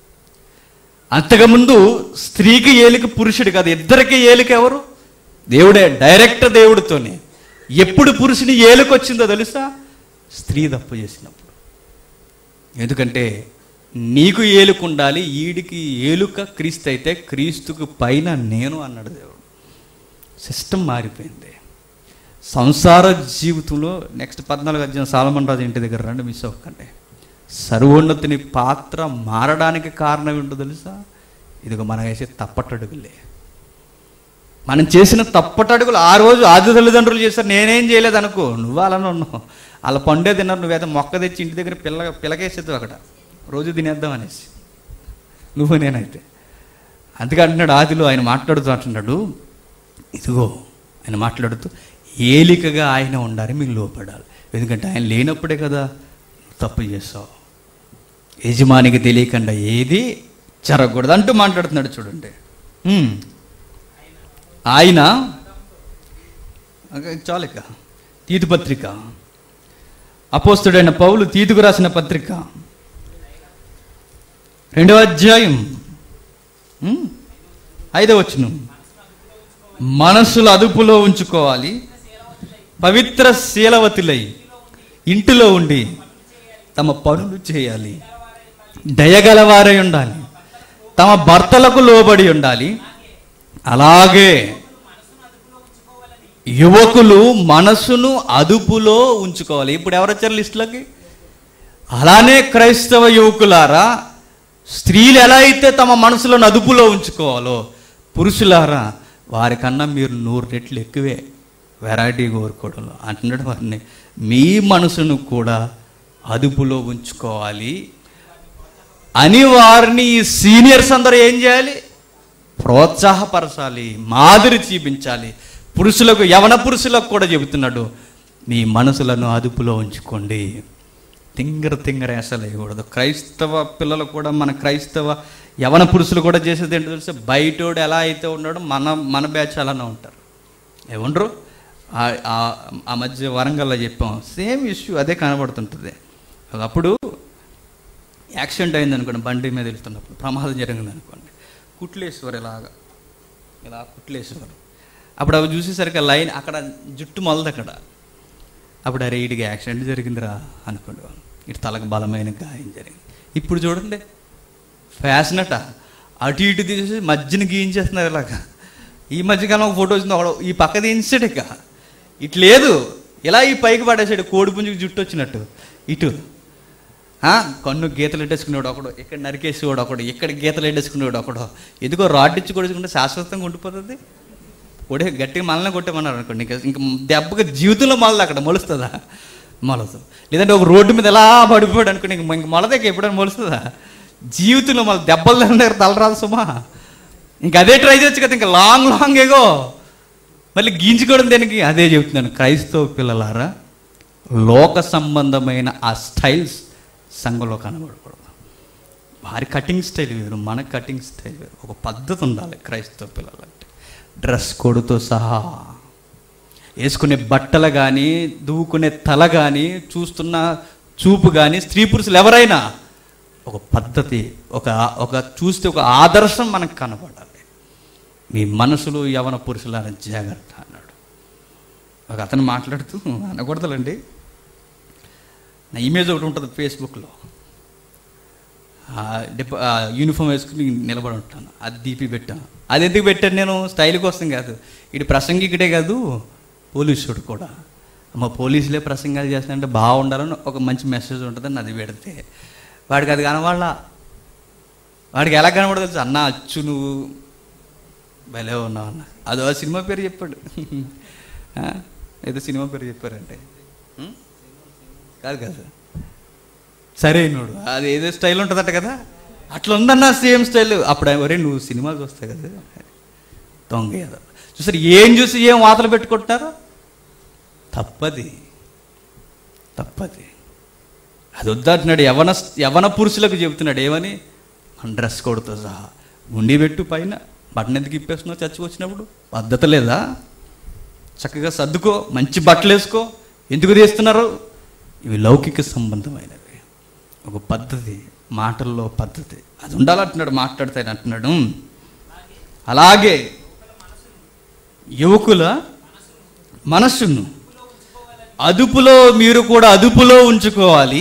అంతకుముందు స్త్రీకి ఏలిక పురుషుడు కాదు ఇద్దరికి ఏలిక ఎవరు దేవుడే డైరెక్ట్ దేవుడితోనే ఎప్పుడు పురుషుని ఏలుక వచ్చిందో తెలుసా స్త్రీ తప్పు చేసినప్పుడు ఎందుకంటే నీకు ఏలుక ఉండాలి ఈడికి ఏలుక క్రీస్తు అయితే క్రీస్తుకు పైన నేను అన్నాడు దేవుడు సిస్టమ్ మారిపోయింది సంసార జీవితంలో నెక్స్ట్ పద్నాలుగు అధ్యాయం సాలమన్ రాజు ఇంటి దగ్గర రండి మిస్ అవ్వకండి సర్వోన్నతిని పాత్ర మారడానికి కారణం ఏంటో తెలుసా ఇదిగో మనం వేసే తప్పటడుగులే మనం చేసిన తప్పటడుగులు ఆ రోజు ఆది తల్లిదండ్రులు చేశారు నేనేం చేయలేదు అనుకో నువ్వు అలానే ఉన్నావు అలా పండే తిన్నారు నువ్వేదో మొక్క తెచ్చి ఇంటి దగ్గర పిల్ల పిల్లకేసేద్దు అక్కడ రోజు తినేద్దాం అనేసి నువ్వు నేనైతే అందుకే అంటున్నాడు ఆదిలో ఆయన మాట్లాడుతూ అంటున్నాడు ఇదిగో ఆయన మాట్లాడుతూ ఏలికగా ఆయన ఉండాలి మీకు లోపడాలి ఎందుకంటే ఆయన లేనప్పుడే కదా తప్పు చేస్తావు యజమానికి తెలియకుండా ఏది జరగకూడదు అంటూ మాట్లాడుతున్నాడు చూడండి ఉమ్. ఆయన ఓకే, చాలు ఇక తీతు పత్రిక అపోస్తుడైన పౌలు తీతుకు రాసిన పత్రిక రెండవ అధ్యాయం ఉమ్, ఐదవ వచనం మనస్సులు అదుపులో ఉంచుకోవాలి పవిత్ర శీలవతులై ఇంటిలో ఉండి తమ పనులు చేయాలి దయగలవారై ఉండాలి తమ భర్తలకు లోబడి ఉండాలి అలాగే యువకులు మనసును అదుపులో ఉంచుకోవాలి ఇప్పుడు ఎవరు వచ్చారు లిస్టులోకి అలానే క్రైస్తవ యువకులారా స్త్రీలు ఎలా అయితే తమ మనసులను అదుపులో ఉంచుకోవాలో పురుషులారా వారికన్నా మీరు నూరు రెట్లు ఎక్కువే వెరైటీ కోరుకోవడంలో అంటున్నాడు వారిని మీ మనసును కూడా అదుపులో ఉంచుకోవాలి అని వారిని ఈ సీనియర్స్ అందరూ ఏం చేయాలి ప్రోత్సాహపరచాలి మాదిరి చూపించాలి పురుషులకు యవన పురుషులకు కూడా చెబుతున్నాడు మీ మనసులను అదుపులో ఉంచుకోండి తింగర తింగర వేసలు వేయకూడదు క్రైస్తవ పిల్లలు కూడా మన క్రైస్తవ యవన పురుషులు కూడా చేసేది ఏంటో తెలిస్తే బయటోడు ఎలా అయితే ఉన్నాడో మన మన బ్యాచ్ అలానే ఉంటారు ఏమంటారు ఆ- ఆ- ఆ మధ్య వరంగల్లో చెప్పాం సేమ్ ఇష్యూ అదే కనబడుతుంటుంది అప్పుడు యాక్సిడెంట్ అయింది అనుకోండి బండి మీద వెళ్తున్నప్పుడు ప్రమాదం జరిగింది అనుకోండి కుట్లేశ్వరు ఇలాగా ఇలా కుట్లేశ్వరు అప్పుడు అవి చూసేసరికి ఆ లైన్ అక్కడ జుట్టు మొలది అక్కడ అప్పుడు అరే వీడికి యాక్సిడెంట్ జరిగిందిరా అనుకోండి వాళ్ళు ఇటు తలకు బలమైన గాయం జరిగింది ఇప్పుడు చూడండి ఫ్యాషన్ అట అటు ఇటు తీసి మధ్యన గీయించేస్తున్నారు ఇలాగా ఈ మధ్యకాలం ఒక ఫోటో వచ్చింది ఒకడు ఈ పక్క తీయించాడు ఇక ఇటు లేదు ఇలా ఈ పైకి పడేసాడు కోడి పుంజుకి జుట్టు వచ్చినట్టు ఇటు ఆ, కన్ను గీతలు ఎట్టేసుకునేవాడు ఒకడు ఇక్కడ నరికేసేవాడు ఒకడు ఇక్కడ గీతలు ఎట్టేసుకునేవాడు ఒకడు ఎందుకో రాడ్ ఇచ్చి కొడుచుకుంటే శాశ్వతంగా ఉండిపోతుంది కొడే గట్టిగా మనల్ని కొట్టేమన్నారు అనుకోండి ఇంకా ఇంకా దెబ్బకి జీవితంలో మొలదు అక్కడ మొలుస్తుందా మొలదు లేదంటే ఒక రోడ్డు మీద ఎలా పడిపోయాడు అనుకోండి ఇంక ఇంక మొలదే ఎప్పుడైనా మొలుస్తుందా జీవితంలో మళ్ళీ దెబ్బలు దగ్గర తలరాదు సుమా ఇంకా అదే ట్రై చేయొచ్చు కదా ఇంకా లాంగ్ లాంగ్ ఏగో మళ్ళీ గీంచుకోవడం దేనికి అదే చెబుతున్నాను క్రైస్తవ పిల్లలారా లోక సంబంధమైన ఆ స్టైల్స్ సంఘంలో కనబడకూడదు వారి కటింగ్ స్టైల్ వేరు మన కటింగ్ స్టైల్ వేరు ఒక పద్ధతి ఉండాలి క్రైస్తవ పిల్లలంటే డ్రెస్ కోడ్తో సహా వేసుకునే బట్టలు కానీ దువ్వుకునే తల కానీ చూస్తున్న చూపు కానీ స్త్రీ పురుషులు ఎవరైనా ఒక పద్ధతి ఒక ఒక చూస్తే ఒక ఆదర్శం మనకు కనబడాలి మీ మనసులు యవన పురుషులని జాగ్రత్త అన్నాడు ఒక అతను మాట్లాడుతూ అనకూడదులండి నా ఇమేజ్ ఒకటి ఉంటుంది ఫేస్బుక్లో ఆ డిప ఆ యూనిఫామ్ వేసుకుని నిలబడి ఉంటాను అది దీపి పెట్టాను అది ఎందుకు పెట్టాను నేను స్టైల్ కోసం కాదు ఇటు ప్రసంగికుడే కాదు పోలీసుడు కూడా అమ్మ పోలీసులే ప్రసంగాలు చేస్తానంటే బాగుండాలని ఒక మంచి మెసేజ్ ఉంటుందని అది పెడితే వాడికి అది కనవాళ్ళ వాడికి ఎలా కనబడదు తెలుసు అన్న అచ్చు నువ్వు భలే ఉన్నావు అన్న అదో సినిమా పేరు చెప్పాడు ఆ? ఏదో సినిమా పేరు చెప్పారంటే ఉం? కాదు కాదు సరైనోడు అది ఏదో స్టైల్ ఉంటుందట కదా అట్లా ఉందన్న సేమ్ స్టైల్ అప్పుడు ఒరే నువ్వు సినిమా చూస్తావు కదా దొంగ ఏదో చూసారు ఏం చూసి ఏం వాతలు పెట్టుకుంటున్నారు తప్పది తప్పది అది వద్దంటున్నాడు యవన యవన పురుషులకు చెబుతున్నాడు ఏమని మన డ్రెస్ కోడ్తో సహా గుండి పెట్టు పైన బట్టన్ ఎందుకు ఇప్పేస్తున్నావు చర్చకు వచ్చినప్పుడు పద్ధతి లేదా చక్కగా సర్దుకో మంచి బట్టలు వేసుకో ఎందుకు తీస్తున్నారు ఇవి లౌకిక సంబంధమైనవి ఒక పద్ధతి మాటల్లో పద్ధతి అది ఉండాలంటున్నాడు మాట్లాడితే ఆయన అంటున్నాడు అలాగే యువకుల మనస్సును అదుపులో మీరు కూడా అదుపులో ఉంచుకోవాలి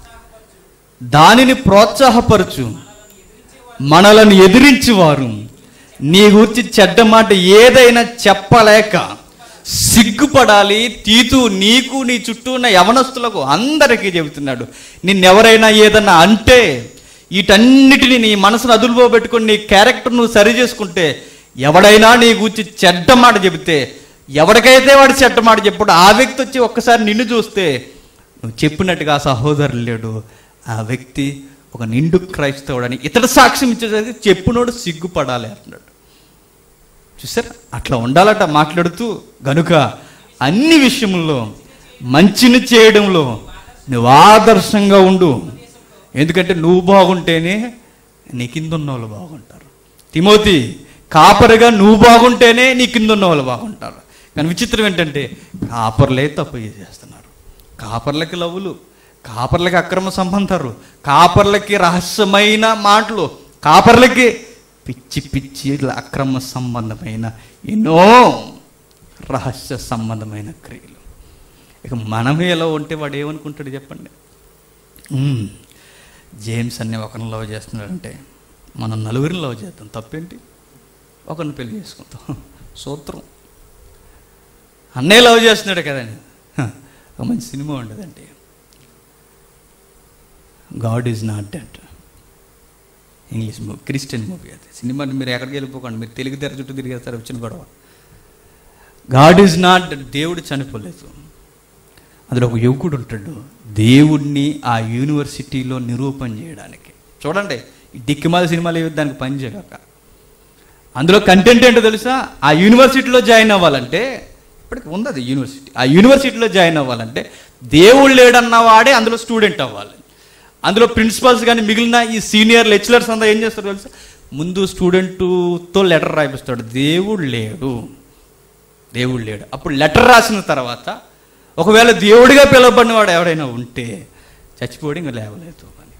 దానిని ప్రోత్సాహపరచు మనలను ఎదిరించేవారు నీ గురించి చెడ్డ మాట ఏదైనా చెప్పలేక సిగ్గుపడాలి తీతు నీకు నీ చుట్టూ ఉన్న యవనస్తులకు అందరికీ చెబుతున్నాడు నిన్నెవరైనా ఏదన్నా అంటే వీటన్నిటిని నీ మనసును అదుపులో పెట్టుకొని నీ క్యారెక్టర్ నువ్వు సరి చేసుకుంటే ఎవడైనా నీ గురించి చెడ్డ మాట చెబితే ఎవరికైతే వాడు చెడ్డ మాట చెప్పాడు ఆ వ్యక్తి వచ్చి ఒక్కసారి నిన్ను చూస్తే నువ్వు చెప్పినట్టుగా ఆ సహోదరులు లేడు ఆ వ్యక్తి ఒక నిండు క్రైస్తవుడని ఇతడు సాక్ష్యం ఇచ్చేసరికి చెప్పునోడు సిగ్గుపడాలి అంటున్నాడు చూసారా అట్లా ఉండాలట మాట్లాడుతూ గనుక అన్ని విషయముల్లో మంచిని చేయడంలో నువ్వు ఆదర్శంగా ఉండు ఎందుకంటే నువ్వు బాగుంటేనే నీ కింద ఉన్న వాళ్ళు బాగుంటారు తిమోతి కాపరిగా నువ్వు బాగుంటేనే నీ కింద ఉన్న వాళ్ళు బాగుంటారు కానీ విచిత్రం ఏంటంటే కాపర్లే తప్పు చేస్తున్నారు కాపర్లకి లవ్వులు కాపర్లకి అక్రమ సంబంధాలు కాపర్లకి రహస్యమైన మాటలు కాపర్లకి పిచ్చి పిచ్చి అక్రమ సంబంధమైన ఎన్నో రహస్య సంబంధమైన క్రియలు ఇక మనమే ఎలా ఉంటే వాడు ఏమనుకుంటాడు చెప్పండి ఉమ్, జేమ్స్ అనే ఒకరిని లవ్ చేస్తున్నాడంటే మనం నలుగురిని లవ్ చేద్దాం తప్పేంటి ఒకరిని పెళ్లి చేసుకుంటాం సూత్రం అన్నయ్య లవ్ చేస్తున్నాడు కదండి హ, ఒక మంచి సినిమా ఉండదండి God is not dead English movie Christian movie అది సినిమా మీరు ఎక్కడికి వెళ్ళిపోకండి మీరు తెలుగు తెర చుట్టూ తిరిగేస్తారు వచ్చిన గొడవ గాడ్ ఈజ్ నాట్ డెడ్ దేవుడు చనిపోలేదు అందులో ఒక యువకుడు ఉంటాడు దేవుణ్ణి ఆ యూనివర్సిటీలో నిరూపణ చేయడానికి చూడండి ఈ దిక్కుమాల సినిమాలు ఏవి దానికి పని చేయక అందులో కంటెంట్ ఏంటో తెలుసా ఆ యూనివర్సిటీలో జాయిన్ అవ్వాలంటే ఇప్పటికి ఉంది అది యూనివర్సిటీ ఆ యూనివర్సిటీలో జాయిన్ అవ్వాలంటే దేవుడు లేడన్న వాడే అందులో స్టూడెంట్ అవ్వాలి అందులో ప్రిన్సిపల్స్ కానీ మిగిలిన ఈ సీనియర్ లెక్చరర్స్ అంతా ఏం చేస్తారు తెలుసా ముందు స్టూడెంట్తో లెటర్ రాయిపిస్తాడు దేవుడు లేడు దేవుడు లేడు అప్పుడు లెటర్ రాసిన తర్వాత ఒకవేళ దేవుడిగా పిలువబడిన వాడు ఎవరైనా ఉంటే చచ్చిపోవడం ఇంకా లేవలేదు అని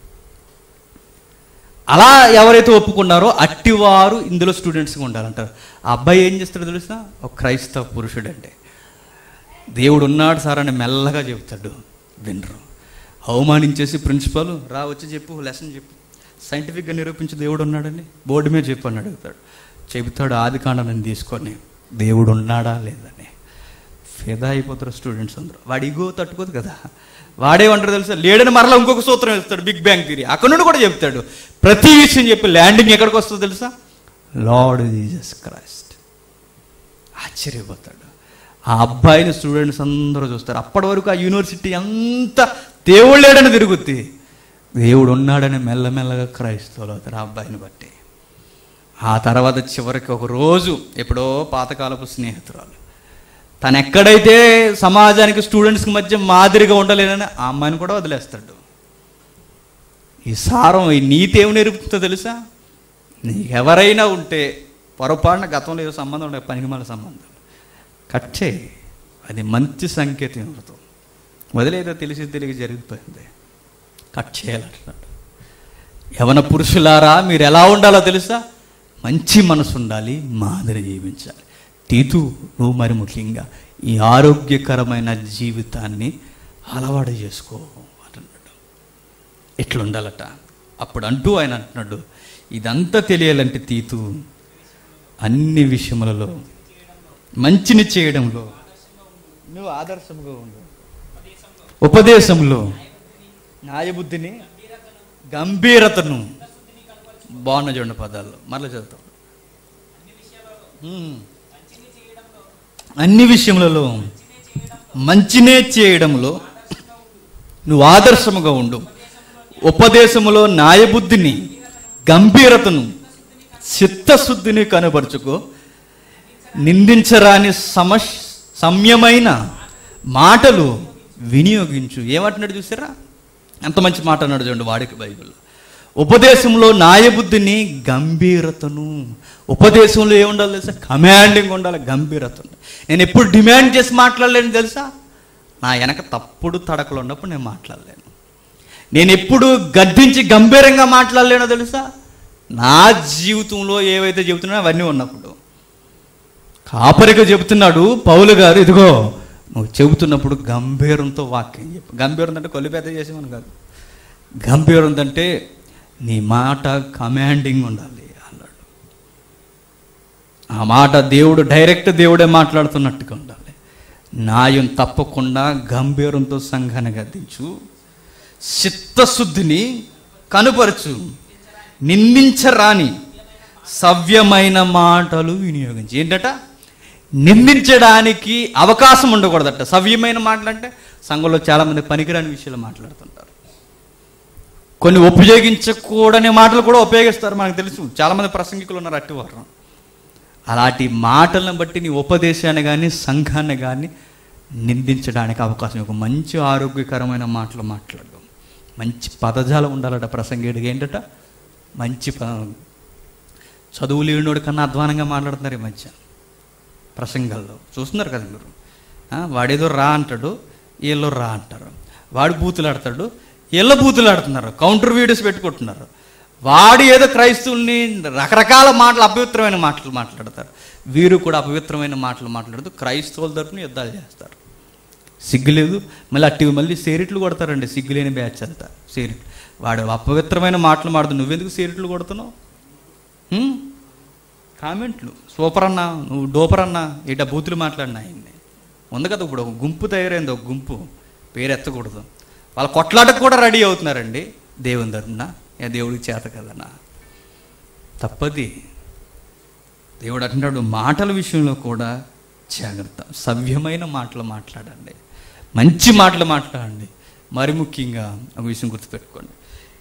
అలా ఎవరైతే ఒప్పుకున్నారో అట్టివారు ఇందులో స్టూడెంట్స్గా ఉండాలంటారు ఆ అబ్బాయి ఏం చేస్తాడో తెలుసా ఒక క్రైస్తవ పురుషుడు అంటే దేవుడు ఉన్నాడు సార్ అని మెల్లగా చెబుతాడు వినరు అవమానించేసి ప్రిన్సిపల్ రా వచ్చి చెప్పు లెసన్ చెప్పు సైంటిఫిక్గా నిరూపించి దేవుడు ఉన్నాడని బోర్డు మీద చెప్పు అని అడుగుతాడు చెబుతాడు ఆది కాండాన్ని తీసుకొని దేవుడు ఉన్నాడా లేదని ఫిదా అయిపోతారు స్టూడెంట్స్ అందరూ వాడి ఇగో తట్టుకోదు కదా వాడేమంటారు తెలుసా లేడని మరలా ఇంకొక సూత్రం వేస్తాడు బిగ్ బ్యాంగ్ థియరీ అక్కడ నుండి కూడా చెప్తాడు ప్రతి విషయం చెప్పి ల్యాండింగ్ ఎక్కడికి వస్తుందో తెలుసా లార్డ్ జీసస్ క్రైస్ట్ ఆశ్చర్యపోతాడు ఆ అబ్బాయిని స్టూడెంట్స్ అందరూ చూస్తారు అప్పటి వరకు ఆ యూనివర్సిటీ అంతా దేవుడు లేడని తిరుగుద్ది దేవుడు ఉన్నాడని మెల్లమెల్లగా క్రైస్తవులు అవుతారు ఆ అబ్బాయిని బట్టి ఆ తర్వాత చివరికి ఒక రోజు ఎప్పుడో పాతకాలపు స్నేహితురాలు తను ఎక్కడైతే సమాజానికి స్టూడెంట్స్కి మధ్య మాదిరిగా ఉండలేనని ఆ అమ్మాయిని కూడా వదిలేస్తాడు ఈ సారం ఈ నీతి ఏమి నేర్పుతుందో తెలుసా నీకెవరైనా ఉంటే పొరపాటున గతంలో ఏదో సంబంధం ఉండే పనికిమాల సంబంధం కట్ చేయి అది మంచి సంకేతం ఇవ్వదు వదిలేదో తెలిసి తెలియక జరిగిపోయింది కట్ చేయాలంటున్నాడు యవన పురుషులారా మీరు ఎలా ఉండాలో తెలుసా మంచి మనసు ఉండాలి మాదిరి జీవించాలి తీతు నువ్వు మరి ముఖ్యంగా ఈ ఆరోగ్యకరమైన జీవితాన్ని అలవాటు చేసుకో అంటున్నాడు ఎట్లా ఉండాలట అప్పుడు అంటూ ఆయన అంటున్నాడు ఇదంతా తెలియాలంటే తీతు అన్ని విషయములలో మంచిని చేయడంలో నువ్వు ఆదర్శముగా ఉండు ఉపదేశంలో న్యాయబుద్ధిని గంభీరతను బాగున్న చూడండి పదాల్లో మరలా చదువుతాం ఉమ్. అన్ని విషయములలో మంచినే చేయడంలో నువ్వు ఆదర్శముగా ఉండు ఉపదేశములో న్యాయబుద్ధిని గంభీరతను చిత్తశుద్ధిని కనబరుచుకో నిందించరాని సమ సమ్యమైన మాటలు వినియోగించు ఏమంటున్నాడు చూసారా ఎంత మంచి మాట అన్నాడు చూడండి వాడికి బైబిల్ ఉపదేశంలో న్యాయబుద్ధిని గంభీరతను ఉపదేశంలో ఏముండాలి తెలుసా కమాండింగ్ ఉండాలి గంభీరతను నేను ఎప్పుడు డిమాండ్ చేసి మాట్లాడలేను తెలుసా నా వెనక తప్పుడు తడకలు ఉన్నప్పుడు నేను మాట్లాడలేను నేను ఎప్పుడు గద్దించి గంభీరంగా మాట్లాడలేనో తెలుసా నా జీవితంలో ఏవైతే చెబుతున్నాయో అవన్నీ ఉన్నప్పుడు కాపరిగా చెబుతున్నాడు పౌలు గారు ఇదిగో నువ్వు చెబుతున్నప్పుడు గంభీరంతో వాక్యం చెప్పు గంభీరం అంటే కొల్లి పెద్ద చేసేమని కాదు గంభీరం అంటే నీ మాట కమాండింగ్ ఉండాలి అన్నాడు ఆ మాట దేవుడు డైరెక్ట్ దేవుడే మాట్లాడుతున్నట్టుగా ఉండాలి న్యాయం తప్పకుండా గంభీరంతో సంఘాన్ని గద్దించు చిత్తశుద్ధిని కనుపరచు నిందించరాని సవ్యమైన మాటలు వినియోగించి ఏంటట నిందించడానికి అవకాశం ఉండకూడదట సవ్యమైన మాటలు అంటే సంఘంలో చాలామంది పనికిరాని విషయాలు మాట్లాడుతుంటారు కొన్ని ఉపయోగించకూడని మాటలు కూడా ఉపయోగిస్తారు మనకు తెలుసు చాలామంది ప్రసంగికులు ఉన్నారు అట్టివారు అలాంటి మాటలను బట్టి నీ ఉపదేశాన్ని కానీ సంఘాన్ని కానీ నిందించడానికి అవకాశం ఒక మంచి ఆరోగ్యకరమైన మాటలు మాట్లాడడం మంచి పదజాలం ఉండాలట ప్రసంగేడికి ఏంటట మంచి ప చదువు లేనివాడు కన్నా అధ్వానంగా మాట్లాడుతున్నారు ఈ మధ్య ప్రసంగాల్లో చూస్తున్నారు కదా మీరు ఆ, వాడేదో రా అంటాడు వీళ్ళు రా అంటారు వాడు బూతులు ఆడతాడు వీళ్ళ బూతులు ఆడుతున్నారు కౌంటర్ వీడియోస్ పెట్టుకుంటున్నారు వాడు ఏదో క్రైస్తవుల్ని రకరకాల మాటలు అపవిత్రమైన మాటలు మాట్లాడతారు వీరు కూడా అపవిత్రమైన మాటలు మాట్లాడుతూ క్రైస్తవుల తరపున యుద్ధాలు చేస్తారు సిగ్గు లేదు మళ్ళీ అట్టి మళ్ళీ సేరిట్లు కొడతారండి సిగ్గు లేని బ్యాచ్ అంతా సేరిట్లు వాడు అపవిత్రమైన మాటలు మాడుతూ నువ్వెందుకు సేరిట్లు కొడుతున్నావు హ్మ్? కామెంట్లు సూపర్ అన్నా నువ్వు డోపర్ అన్నా ఇట బూతులు మాట్లాడినా ఆయన్ని ఉంది కదా ఇప్పుడు ఒక గుంపు తయారైంది ఒక గుంపు పేరు ఎత్తకూడదు వాళ్ళ కొట్లాటకు కూడా రెడీ అవుతున్నారండి దేవుని తరపున ఏ దేవుడికి చేత కదనా తప్పది దేవుడు అంటున్నాడు మాటల విషయంలో కూడా జాగ్రత్త సవ్యమైన మాటలు మాట్లాడండి మంచి మాటలు మాట్లాడండి మరి ముఖ్యంగా ఒక విషయం గుర్తుపెట్టుకోండి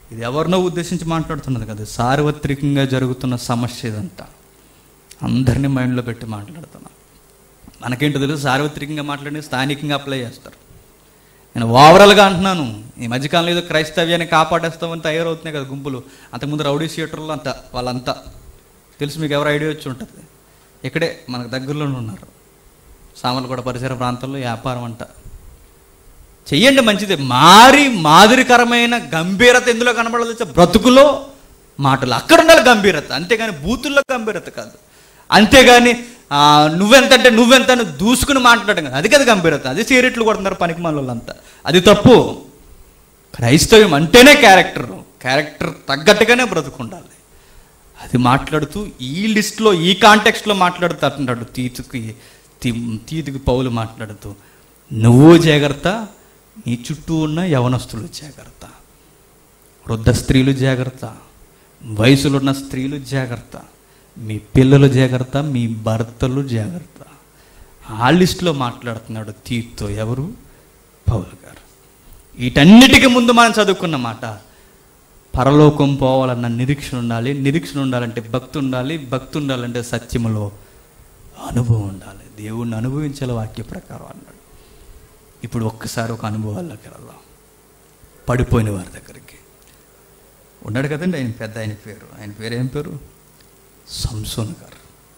ఇది ఎవరినో ఉద్దేశించి మాట్లాడుతున్నది కదా సార్వత్రికంగా జరుగుతున్న సమస్య ఇదంతా అందరినీ మైండ్లో పెట్టి మాట్లాడుతున్నాం మనకేంటో తెలుసు సార్వత్రికంగా మాట్లాడి స్థానికంగా అప్లై చేస్తారు నేను ఓవరాల్గా అంటున్నాను ఈ మధ్యకాలంలో ఏదో క్రైస్తవ్యాన్ని కాపాడేస్తామని తయారవుతున్నాయి కదా గుంపులు అంతకుముందు రౌడీ థియేటర్లో అంతా వాళ్ళంతా తెలుసు మీకు ఎవరు ఐడియా వచ్చి ఉంటుంది ఇక్కడే మనకు దగ్గరలోనే ఉన్నారు సామర్లగూడ పరిసర ప్రాంతాల్లో వ్యాపారం అంట చెయ్యండి మంచిదే మారి మాదిరికరమైన గంభీరత ఎందులో కనబడదు తెలుసా? బ్రతుకులో మాటలు అక్కడ ఉండాలి గంభీరత అంతేగాని బూతుల్లో గంభీరత కాదు అంతేగాని ఆ, నువ్వెంత అంటే నువ్వెంత అని దూసుకుని మాట్లాడడం కాదు అది కదా గంభీరత అది సీరెట్లు కొడుతున్నారు పనికి వాళ్ళంతా అది తప్పు క్రైస్తవ్యం అంటేనే క్యారెక్టర్ క్యారెక్టర్ తగ్గట్టుగానే బ్రతుకుండాలి అది మాట్లాడుతూ ఈ లిస్ట్లో ఈ కాంటెక్స్ట్లో మాట్లాడుతూ అంటున్నాడు తీతుకి తీ తీతుకి పౌలు మాట్లాడుతూ నువ్వు జాగ్రత్త నీ చుట్టూ ఉన్న యవనస్తులు జాగ్రత్త వృద్ధ స్త్రీలు జాగ్రత్త వయసులున్న స్త్రీలు జాగ్రత్త మీ పిల్లలు జాగ్రత్త మీ భర్తలు జాగ్రత్త ఆ లిస్టులో మాట్లాడుతున్నాడు తీర్తో ఎవరు పౌలు గారు వీటన్నిటికీ ముందు మనం చదువుకున్న మాట పరలోకం పోవాలన్న నిరీక్షణ ఉండాలి నిరీక్షణ ఉండాలంటే భక్తి ఉండాలి భక్తి ఉండాలంటే సత్యములో అనుభవం ఉండాలి దేవుణ్ణి అనుభవించాలి వాక్య ప్రకారం అన్నాడు ఇప్పుడు ఒక్కసారి ఒక అనుభవాల్లోకి వెళ్దాం పడిపోయిన వారి దగ్గరికి ఉన్నాడు కదండి ఆయన పెద్ద ఆయన పేరు ఆయన పేరు ఏం పేరు సంసోన్ గారు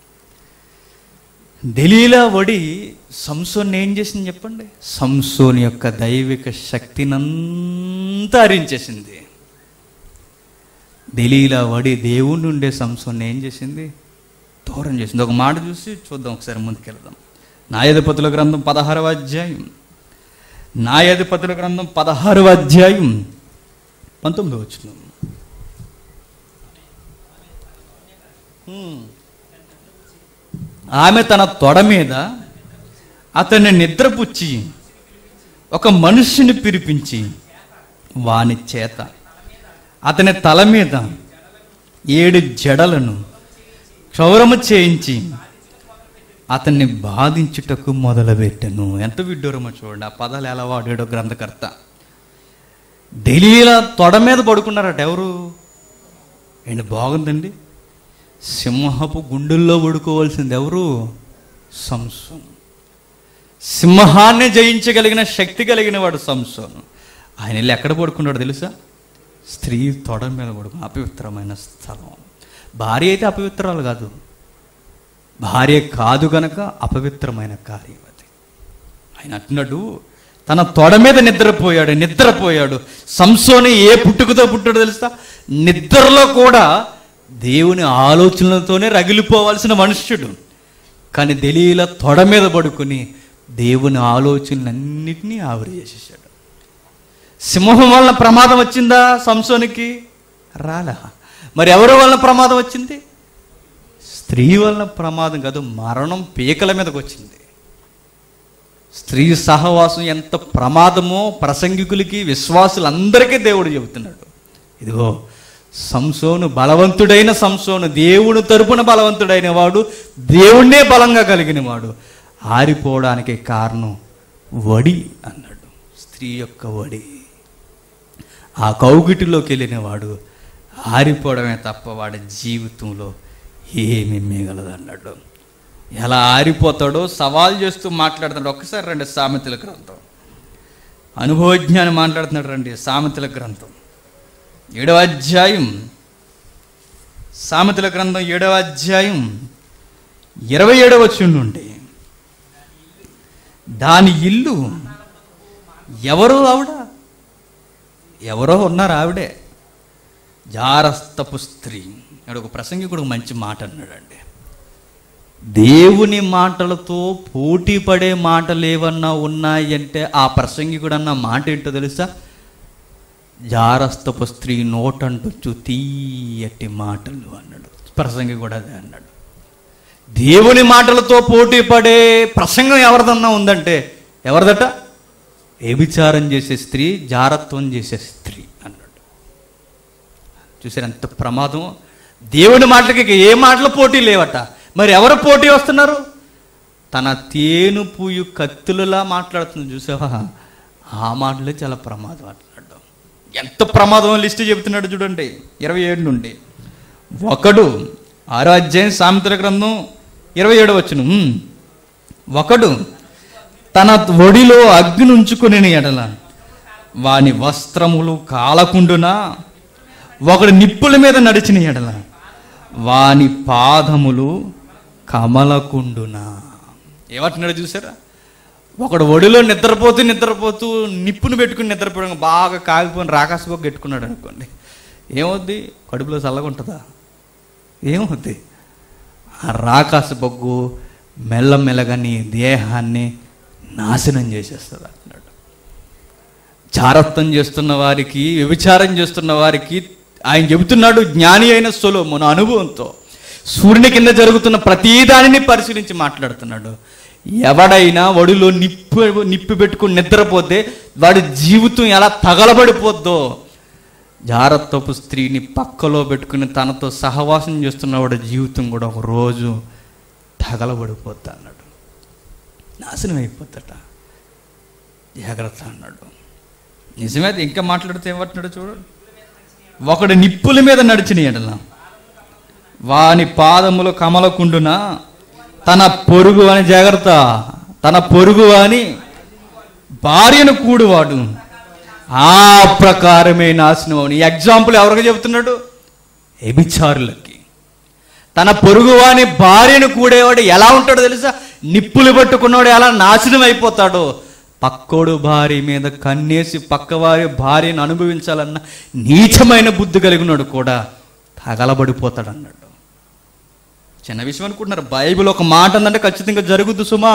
ఢిల్లీలో వడి సంసోన్ ఏం చేసింది చెప్పండి సంసోన్ యొక్క దైవిక శక్తినంతా హరించేసింది ఢిల్లీలో వడి దేవుణ్ణి ఉండే సంసోన్ ఏం చేసింది దూరం చేసింది ఒక మాట చూసి చూద్దాం ఒకసారి ముందుకెళ్దాం నాయధిపతుల గ్రంథం పదహారవ అధ్యాయం నాయధిపతుల గ్రంథం పదహారవ అధ్యాయం పంతొమ్మిది వచ్చిన ఆమె తన తొడ మీద అతన్ని నిద్రపుచ్చి ఒక మనుష్యుని పిలిపించి వాని చేత అతని తల మీద ఏడు జడలను క్షౌరము చేయించి అతన్ని బాధించుటకు మొదలుపెట్టెను ఎంత విడ్డూరమో చూడండి ఆ పదాలు ఎలా వాడాడో గ్రంథకర్త ఢిల్లీలో తొడ మీద పడుకున్నారట ఎవరు ఏంటి బాగుందండి సింహపు గుండెల్లో పడుకోవాల్సింది ఎవరు సంసోను సింహాన్ని జయించగలిగిన శక్తి కలిగిన వాడు సంసోను ఆయన వెళ్ళి ఎక్కడ పడుకున్నాడు తెలుసా స్త్రీ తొడ మీద పడుకు అపవిత్రమైన స్థలం భార్య అయితే అపవిత్రాలు కాదు భార్య కాదు గనక అపవిత్రమైన కార్యం అది ఆయన అంటున్నాడు తన తొడ మీద నిద్రపోయాడు నిద్రపోయాడు సంసోని ఏ పుట్టుకతో పుట్టాడు తెలుసా నిద్రలో కూడా దేవుని ఆలోచనలతోనే రగిలిపోవాల్సిన మనుష్యుడు కానీ దలీల తొడ మీద పడుకుని దేవుని ఆలోచనలన్నింటినీ ఆవిరి చేసేసాడు సింహం వలన ప్రమాదం వచ్చిందా సంసోనికి రాలా మరి ఎవరి వలన ప్రమాదం వచ్చింది స్త్రీ వలన ప్రమాదం కాదు మరణం పీకల మీదకి వచ్చింది స్త్రీ సహవాసం ఎంత ప్రమాదమో ప్రసంగికులకి విశ్వాసులందరికీ దేవుడు చెబుతున్నాడు ఇదిగో సంసోను బలవంతుడైన సంసోను దేవుని తరపున బలవంతుడైన వాడు దేవుణ్ణే బలంగా కలిగిన వాడు ఆరిపోవడానికి కారణం వడి అన్నాడు స్త్రీ యొక్క వడి ఆ కౌగిటిలోకి వెళ్ళిన వాడు ఆరిపోవడమే తప్ప వాడి జీవితంలో ఏమీ మిగలదు అన్నాడు ఎలా ఆరిపోతాడో సవాల్ చేస్తూ మాట్లాడుతున్నాడు ఒక్కసారి రండి సామెతల గ్రంథం అనుభవజ్ఞాని మాట్లాడుతున్నాడు రండి సామెతల గ్రంథం ఏడవ అధ్యాయం సామెతల గ్రంథం ఏడవ అధ్యాయం ఇరవై ఏడవ నుండి దాని ఇల్లు ఎవరు ఆవిడ ఎవరో ఉన్నారు ఆవిడే జారస్తపు స్త్రీ ఇక్కడ ఒక ప్రసంగికుడు మంచి మాట అన్నాడండి దేవుని మాటలతో పోటీ పడే మాటలు ఏమన్నా ఉన్నాయంటే ఆ ప్రసంగికుడు అన్న మాట ఏంటో తెలుసా జారస్తపు స్త్రీ నోటంటొచ్చు తీయటి మాటలు అన్నాడు ప్రసంగి కూడా అదే అన్నాడు దేవుని మాటలతో పోటీ పడే ప్రసంగం ఎవరిదన్నా ఉందంటే ఎవరిదట వ్యభిచారం చేసే స్త్రీ జారత్వం చేసే స్త్రీ అన్నాడు చూసారు ఎంత ప్రమాదం దేవుని మాటలకి ఇక ఏ మాటలు పోటీ లేవట మరి ఎవరు పోటీ వస్తున్నారు తన తేను పూయు కత్తులలా మాట్లాడుతుంది చూసావా ఆ మాటలే చాలా ప్రమాదం అంటున్నాడు ఎంత ప్రమాదం లిస్ట్ చెబుతున్నాడు చూడండి ఇరవై ఏడు నుండి ఒకడు ఆరో అధ్యాయం సామెతల గ్రంథం ఇరవై ఏడు వచ్చును ఉమ్. ఒకడు తన ఒడిలో అగ్ని ఉంచుకుని ఎడల వాని వస్త్రములు కాలకుండునా ఒకడు నిప్పుల మీద నడిచిన ఎడల వాని పాదములు కమలకుండునా ఏమంటున్నాడు చూసారా ఒకడు ఒడిలో నిద్రపోతూ నిద్రపోతూ నిప్పును పెట్టుకుని నిద్రపోవడం బాగా కాగిపోయిన రాకాశపోక పెట్టుకున్నాడు అనుకోండి ఏమవుద్ది కడుపులో చల్లగా ఉంటుందా ఏమవుద్ది ఆ రాకాశ బొగ్గు మెల్లమెల్లగా నీ దేహాన్ని నాశనం చేసేస్తుంది అంటున్నాడు చారత్వం చేస్తున్న వారికి వ్యభిచారం చేస్తున్న వారికి ఆయన చెబుతున్నాడు జ్ఞాని అయిన సొలోమును అనుభవంతో సూర్యుని కింద జరుగుతున్న ప్రతి దానిని పరిశీలించి మాట్లాడుతున్నాడు ఎవడైనా ఒడిలో నిప్పు నిప్పు పెట్టుకుని నిద్రపోతే వాడి జీవితం ఎలా తగలబడిపోద్దో జారత్వపు స్త్రీని పక్కలో పెట్టుకుని తనతో సహవాసం చేస్తున్న వాడి జీవితం కూడా ఒక రోజు తగలబడిపోద్ది అన్నాడు నాశనం అయిపోద్దట జాగ్రత్త అన్నాడు నిజమే అది ఇంకా మాట్లాడితే ఏమంటున్నాడు చూడండి ఒకడు నిప్పుల మీద నడిచిన ఎడల వాని పాదములు కమలకుండున తన పొరుగు అని జాగ్రత్త తన పొరుగు అని భార్యను కూడువాడు ఆ ప్రకారమే నాశనం అవును ఈ ఎగ్జాంపుల్ ఎవరికి చెబుతున్నాడు ఎబిచారులకి తన పొరుగువాని భార్యను కూడేవాడు ఎలా ఉంటాడో తెలుసా నిప్పులు పట్టుకున్నాడు ఎలా నాశనం అయిపోతాడో పక్కోడు భార్య మీద కన్నేసి పక్కవారి భార్యను అనుభవించాలన్న నీచమైన బుద్ధి కలిగినాడు కూడా తగలబడిపోతాడు అన్నాడు చిన్న విషయం అనుకుంటున్నారు బైబిల్ ఒక మాట ఉందంటే ఖచ్చితంగా జరుగుద్దు సుమా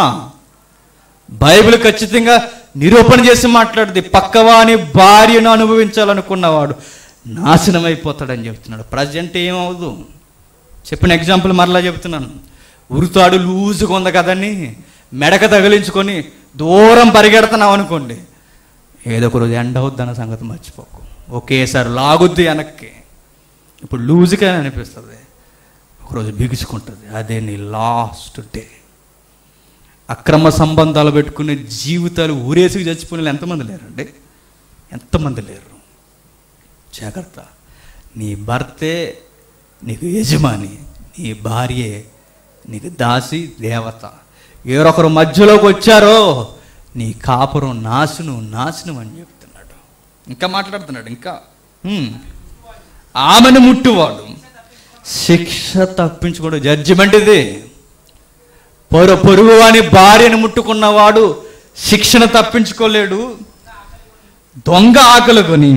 బైబిల్ ఖచ్చితంగా నిరూపణ చేసి మాట్లాడుతుంది పక్కవాని భార్యను అనుభవించాలనుకున్నవాడు నాశనం అయిపోతాడని చెప్తున్నాడు ప్రజెంట్ ఏమవుదు చెప్పిన ఎగ్జాంపుల్ మరలా చెప్తున్నాను ఉరుతాడు లూజుగా ఉంది కదని మెడక తగిలించుకొని దూరం పరిగెడుతున్నావు అనుకోండి ఏదో ఒక రోజు ఎండ అవుద్ది అన్న సంగతి మర్చిపోకు ఒకేసారి లాగుద్ది వెనక్కి ఇప్పుడు లూజుగా అనిపిస్తుంది ఒకరోజు బిగుసుకుంటుంది అదే నీ లాస్ట్ డే అక్రమ సంబంధాలు పెట్టుకునే జీవితాలు ఊరేసుకు చచ్చిపోయిన వాళ్ళు ఎంతమంది లేరండి ఎంతమంది లేరు జాగ్రత్త నీ భర్తే నీకు యజమాని నీ భార్యే నీకు దాసి దేవత ఎవరొకరు మధ్యలోకి వచ్చారో నీ కాపురం నాశనం నాశనం అని చెప్తున్నాడు ఇంకా మాట్లాడుతున్నాడు ఇంకా హ్మ్. ఆమెను ముట్టువాడు శిక్ష తప్పించుకోడు జడ్జిమెంట్ ఇది పొరు పొరుగు అని భార్యను ముట్టుకున్నవాడు శిక్షణ తప్పించుకోలేడు దొంగ ఆకలి కొని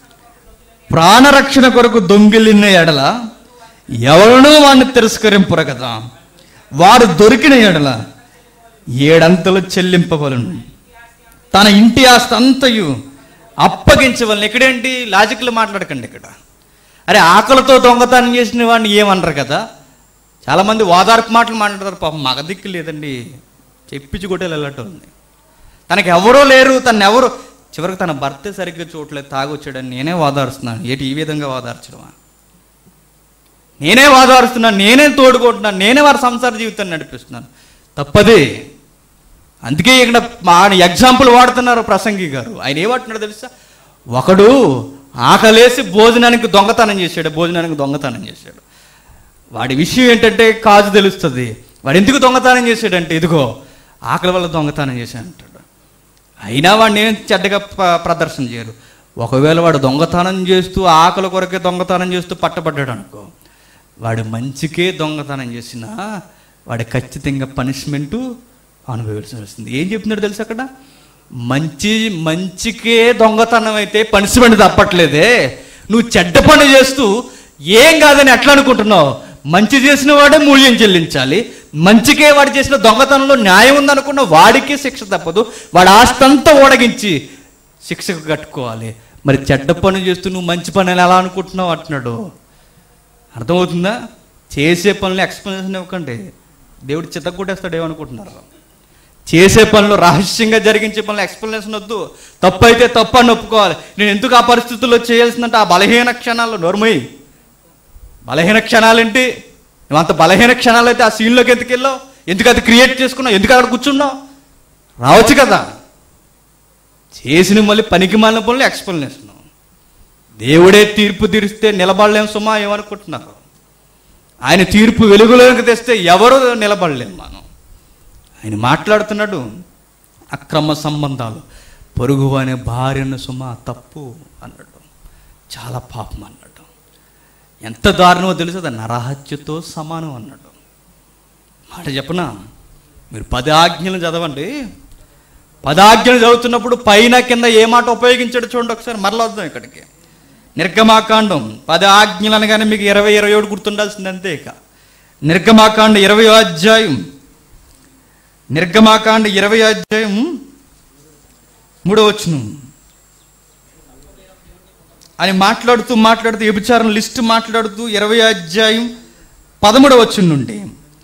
ప్రాణరక్షణ కొరకు దొంగిలిన ఎడల ఎవరినూ వాడిని తిరస్కరింపరు కదా వారు దొరికిన ఎడల ఏడంతలు చెల్లింపవలను తన ఇంటి ఆస్తి అంతయు అప్పగించవలను ఇక్కడేంటి లాజిక్లు మాట్లాడకండి ఇక్కడ అరే ఆకలితో దొంగతనం చేసిన వాడిని ఏమనరు కదా చాలామంది ఓదార్పు మాటలు మాట్లాడతారు పాపం మగ దిక్కు లేదండి చెప్పించి కొట్టేలు వెళ్ళటోంది తనకి ఎవరో లేరు తను ఎవరు చివరికి తన భర్త సరిగ్గా చూడలేదు తాగొచ్చాడని నేనే వాదారుస్తున్నాను ఏంటి ఈ విధంగా వాదార్చడమా నేనే వాదారుస్తున్నాను నేనే తోడుకుంటున్నాను నేనే వారి సంసార జీవితాన్ని నడిపిస్తున్నాను తప్పదే అందుకే ఇక్కడ మా ఎగ్జాంపుల్ వాడుతున్నారు ప్రసంగి గారు ఆయన ఏమంటున్నాడు తెలుసా ఒకడు ఆకలేసి భోజనానికి దొంగతనం చేశాడు భోజనానికి దొంగతనం చేశాడు వాడి విషయం ఏంటంటే కాజు తెలుస్తుంది వాడు ఎందుకు దొంగతనం చేశాడంటే ఇదిగో ఆకలి వల్ల దొంగతనం చేశాడు అంటాడు అయినా వాడిని ఏం చెడ్డగా ప్ర- ప్రదర్శన చేయరు ఒకవేళ వాడు దొంగతనం చేస్తూ ఆకలి కొరకే దొంగతనం చేస్తూ పట్టబడ్డాడు అనుకో వాడు మంచికే దొంగతనం చేసినా వాడి ఖచ్చితంగా పనిష్మెంటు అనుభవించాల్సి వస్తుంది ఏం చెప్తున్నాడు తెలుసు అక్కడ మంచి మంచికే దొంగతనం అయితే పనిష్మెంట్ తప్పట్లేదే నువ్వు చెడ్డ పని చేస్తూ ఏం కాదని ఎట్లా అనుకుంటున్నావు మంచి చేసిన వాడే మూల్యం చెల్లించాలి మంచికే వాడు చేసిన దొంగతనంలో న్యాయం ఉందనుకున్న వాడికి శిక్ష తప్పదు వాడు ఆస్తంతా ఓడగించి శిక్షకు కట్టుకోవాలి మరి చెడ్డ పని చేస్తూ నువ్వు మంచి పని అని ఎలా అనుకుంటున్నావు అంటున్నాడు అర్థమవుతుందా చేసే పనులు ఎక్స్ప్లెనేషన్ ఇవ్వకండి దేవుడు చిత్త కొట్టేస్తాడు ఏమనుకుంటున్నారు చేసే పనులు రహస్యంగా జరిగించే పనులు ఎక్స్ప్లెనేషన్ వద్దు తప్పు అయితే తప్పు అని ఒప్పుకోవాలి నేను ఎందుకు ఆ పరిస్థితుల్లో చేయాల్సిందంటే ఆ బలహీన క్షణాల్లో నోర్మయ్యి బలహీన క్షణాలేంటి నువ్వు అంత బలహీన క్షణాలు అయితే ఆ సీన్లోకి ఎందుకు వెళ్ళావు ఎందుకు అది క్రియేట్ చేసుకున్నావు ఎందుకు అక్కడ కూర్చున్నావు రావచ్చు కదా చేసిన మళ్ళీ పనికి మాలిన పనులు ఎక్స్ప్లెనేషన్ దేవుడే తీర్పు తీరిస్తే నిలబడలేం సుమా ఏమనుకుంటున్నారు ఆయన తీర్పు వెలుగులోకి తెస్తే ఎవరు నిలబడలేం మనం ఆయన మాట్లాడుతున్నాడు అక్రమ సంబంధాలు పొరుగు అనే భార్యను సుమా తప్పు అన్నాడు చాలా పాపం అన్నాడు ఎంత దారుణమో తెలుసు అది నరహత్యతో సమానం అన్నాడు మాట చెప్పనా మీరు పది ఆజ్ఞలు చదవండి పదాజ్ఞలు చదువుతున్నప్పుడు పైన కింద ఏ మాట ఉపయోగించాడు చూడండి ఒకసారి మరలా వద్దాం ఇక్కడికి నిర్గమాకాండం పది ఆజ్ఞలు అనగానే మీకు ఇరవై ఇరవై ఏడు గుర్తుండాల్సింది అంతే ఇక నిర్గమాకాండ ఇరవై అధ్యాయం నిర్గమాకాండ ఇరవై అధ్యాయం మూడో వచ్చును అని మాట్లాడుతూ మాట్లాడుతూ వ్యభిచారం లిస్ట్ మాట్లాడుతూ ఇరవై అధ్యాయం పదమూడవ వచ్చును నుండి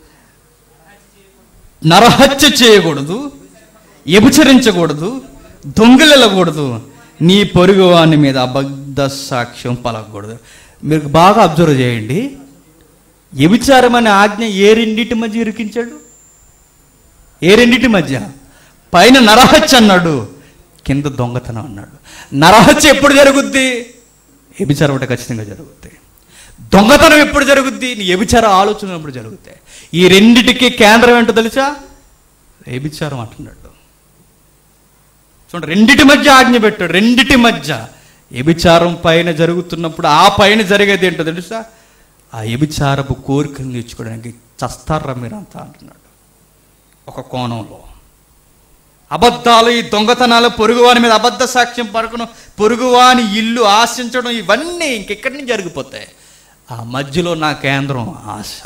నరహత్య చేయకూడదు వ్యభిచరించకూడదు దొంగలెళ్ళకూడదు నీ పొరుగు వాని మీద అబద్ధ సాక్ష్యం పలకూడదు మీరు బాగా అబ్జర్వ్ చేయండి వ్యభిచారం అనే ఆజ్ఞ ఏ రెండింటి మధ్య ఇరికించాడు ఏ రెండింటి మధ్య పైన నరహత్య అన్నాడు కింద దొంగతనం అన్నాడు నరహత్య ఎప్పుడు జరుగుద్ది వ్యభిచారం అంటే ఖచ్చితంగా జరుగుద్ది దొంగతనం ఎప్పుడు జరుగుద్ది నీ వ్యభిచార ఆలోచన ఎప్పుడు జరుగుతాయి ఈ రెండిటికి కేంద్రం ఏంటో తెలుసా వ్యభిచారం అంటున్నాడు చూడండి రెండిటి మధ్య ఆజ్ఞ పెట్టాడు రెండిటి మధ్య వ్యభిచారం పైన జరుగుతున్నప్పుడు ఆ పైన జరిగేది ఏంటో తెలుసా ఆ వ్యభిచారపు కోరికలు నేర్చుకోవడానికి చస్తారా మీరంతా అంటున్నాడు ఒక కోణంలో అబద్ధాలు ఈ దొంగతనాలు పొరుగువాని మీద అబద్ధ సాక్ష్యం పరకడం పొరుగువాని ఇల్లు ఆశించడం ఇవన్నీ ఇంకెక్కడి నుంచి జరిగిపోతాయి ఆ మధ్యలో నా కేంద్రం ఆశ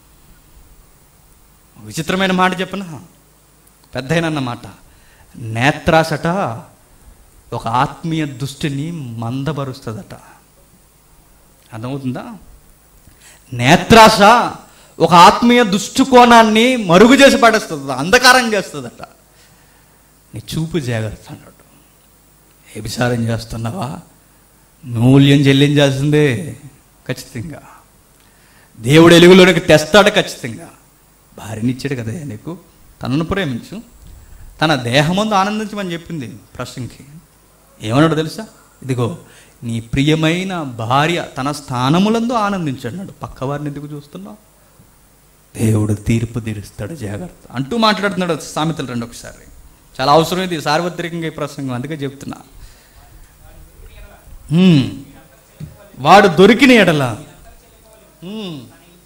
విచిత్రమైన మాట చెప్పనా పెద్దయినన్న మాట నేత్రాసట ఒక ఆత్మీయ దృష్టిని మందపరుస్తుందట అర్థమవుతుందా నేత్రాస ఒక ఆత్మీయ దృష్టికోణాన్ని మరుగు చేసి పడేస్తుంది అంధకారం చేస్తుందట నీ చూపు జాగ్రత్త అన్నాడు వ్యభిచారం చేస్తున్నావా మూల్యం చెల్లించాల్సిందే ఖచ్చితంగా దేవుడు ఎలుగులోనికి తెస్తాడు ఖచ్చితంగా భార్యనిచ్చాడు కదా నీకు తనను ప్రేమించు తన దేహమందు ఆనందించమని చెప్పింది ప్రశ్నకి ఏమన్నాడు తెలుసా ఇదిగో నీ ప్రియమైన భార్య తన స్థానములందు ఆనందించన్నాడు పక్కవారిని ఎందుకు చూస్తున్నావు దేవుడు తీర్పు తీరుస్తాడు జాగ్రత్త అంటూ మాట్లాడుతున్నాడు సామెతలు రెండు ఒకసారి చాలా అవసరం ఇది సార్వత్రికంగా ఈ ప్రసంగం అందుకే చెప్తున్నా హ్మ్. వాడు దొరికిన ఎడల హ్మ్.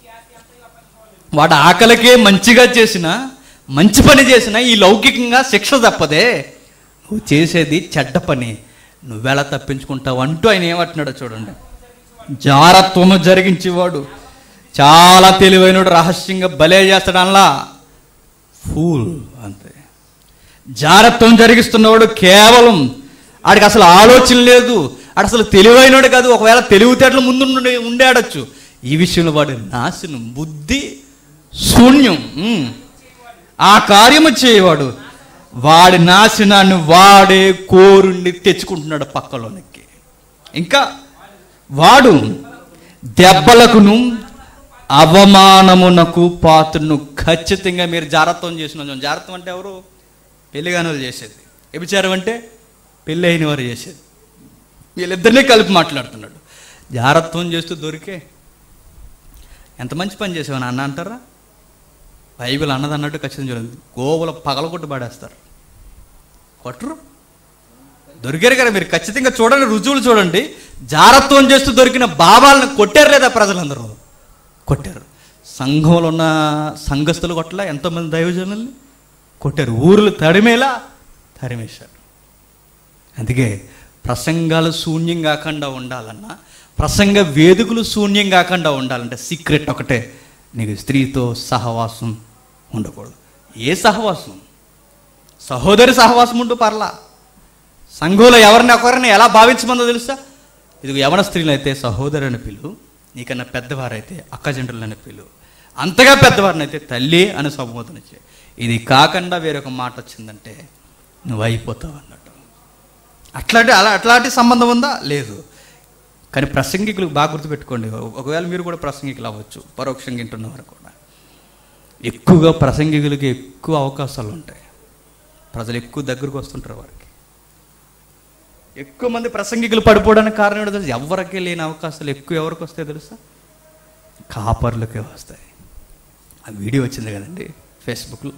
వాడు ఆకలికే మంచిగా చేసిన మంచి పని చేసిన ఈ లౌకికంగా శిక్ష తప్పదే నువ్వు చేసేది చెడ్డ పని నువ్వెలా తప్పించుకుంటావు అంటూ ఆయన ఏమంటున్నాడో చూడండి జారత్వము జరిగించేవాడు చాలా తెలివైనడు రహస్యంగా బలే చేస్తాడు అలా ఫూల్ అంతే జారత్వం జరిగిస్తున్నవాడు కేవలం ఆడికి అసలు ఆలోచన లేదు ఆడు అసలు తెలివైనడు కాదు ఒకవేళ తెలివితేటలు ముందు ఉండే ఉండేడచ్చు ఈ విషయంలో వాడు నాశనం బుద్ధి శూన్యం ఉమ్. ఆ కార్యము చేయవాడు వాడి నాశనాన్ని వాడే కోరుండి తెచ్చుకుంటున్నాడు పక్కలోనికి ఇంకా వాడు దెబ్బలకును అవమానమునకు పాత్రను ఖచ్చితంగా మీరు జాగ్రత్తం చేసిన జాగ్రత్తం అంటే ఎవరు పెళ్లిగాని వాళ్ళు చేసేది వ్యభిచారం అంటే పెళ్ళి అయిన వారు చేసేది వీళ్ళిద్దరినీ కలిపి మాట్లాడుతున్నాడు జాగ్రత్తం చేస్తూ దొరికే ఎంత మంచి పని చేసావు నాన్న అంటారా బైబిల్ అన్నది అన్నట్టు ఖచ్చితంగా చూడండి గోవుల పగలగొట్టు పడేస్తారు కొట్టరు దొరికారు కదా మీరు ఖచ్చితంగా చూడండి రుజువులు చూడండి జారత్వం చేస్తూ దొరికిన భావాలను కొట్టారు లేదా ప్రజలందరూ కొట్టారు సంఘంలో ఉన్న సంఘస్థులు కొట్టలా ఎంతోమంది దైవజనుల్ని కొట్టారు ఊర్లు తరిమేలా తరిమేశారు అందుకే ప్రసంగాలు శూన్యం కాకుండా ఉండాలన్నా ప్రసంగ వేదికలు శూన్యం కాకుండా ఉండాలంటే సీక్రెట్ ఒకటే నీకు స్త్రీతో సహవాసం ఉండకూడదు ఏ సహవాసం సహోదరి సహవాసం ఉంటూ పర్లా సంఘంలో ఎవరిని ఒకరిని ఎలా భావించమందో తెలుసా ఇది యవన స్త్రీలు అయితే సహోదరు అని పిలు నీకన్నా పెద్దవారైతే అక్కజండ్రులు అని పిలు అంతగా పెద్దవారిని అయితే తల్లి అని సంబోధన చే ఇది కాకుండా వేరొక మాట వచ్చిందంటే నువ్వు అయిపోతావు అన్నట్టు అట్లాంటి అలా అట్లాంటి సంబంధం ఉందా లేదు కానీ ప్రసంగికులు బాగా గుర్తుపెట్టుకోండి ఒకవేళ మీరు కూడా ప్రసంగికులు అవ్వచ్చు పరోక్షంగా వింటున్నవారు కూడా ఎక్కువగా ప్రసంగికులకి ఎక్కువ అవకాశాలు ఉంటాయి ప్రజలు ఎక్కువ దగ్గరకు వస్తుంటారు వారికి ఎక్కువ మంది ప్రసంగికులు పడిపోవడానికి కారణం ఏంటో తెలుసు ఎవరికి లేని అవకాశాలు ఎక్కువ ఎవరికి వస్తాయి తెలుసా కాపర్లకే వస్తాయి ఆ వీడియో వచ్చింది కదండి ఫేస్బుక్లో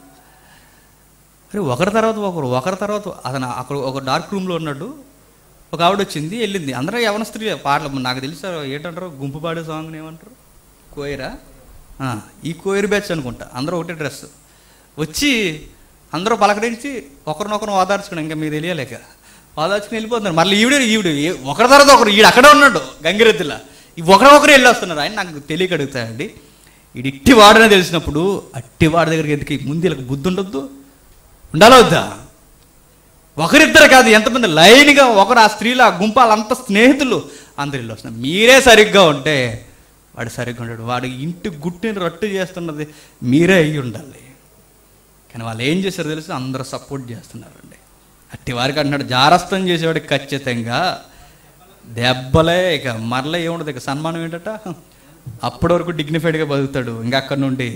అరే ఒకరి తర్వాత ఒకరు ఒకరి తర్వాత అతను అక్కడ ఒక డార్క్ రూమ్లో ఉన్నాడు ఒక ఆవిడ వచ్చింది వెళ్ళింది అందరూ యవన స్త్రీ పాటలు నాకు తెలుసా ఏంటంటారు గుంపు పాడే సాంగ్ ఏమంటారు కోయరా ఆ, ఈ కోయర్ బ్యాచ్ అనుకుంటా అందరూ ఒకటే డ్రెస్ వచ్చి అందరూ పలకరించి ఒకరినొకరు ఓదార్చుకుని ఇంకా మీకు తెలియలేక ఓదార్చుకుని వెళ్ళిపోతున్నారు మళ్ళీ ఈవిడ ఈవిడ ఏ- ఒకరి తర్వాత ఒకరు ఈడు అక్కడే ఉన్నాడు గంగిరెద్దులా ఈ ఒకరొకరు వెళ్ళి వస్తున్నారు ఆయన నాకు తెలియక అడుగుతాయండి ఈడు ఇట్టి వాడని తెలిసినప్పుడు అట్టి వాడి దగ్గరికి ఎందుకు ముందు వీళ్ళకి బుద్ధి ఉండొద్దు ఉండాలా వద్దా ఒకరిద్దరు కాదు ఎంతమంది లైన్గా ఒకరు ఆ స్త్రీలు ఆ గుంపాలు అంత స్నేహితులు అందరు ఇల్లు వస్తున్నారు మీరే సరిగ్గా ఉంటే వాడు సరిగ్గా ఉంటాడు వాడు ఇంటి గుట్టిని రట్టు చేస్తున్నది మీరే అయ్యి ఉండాలి కానీ వాళ్ళు ఏం చేశారు తెలిసి అందరూ సపోర్ట్ చేస్తున్నారండి అట్టి వారికి అంటున్నాడు జారస్తం చేసేవాడికి ఖచ్చితంగా దెబ్బలే ఇక మరలా ఏముండదు ఇక సన్మానం ఏంటట అప్పటి వరకు డిగ్నిఫైడ్గా బతుకుతాడు ఇంకా అక్కడ నుండి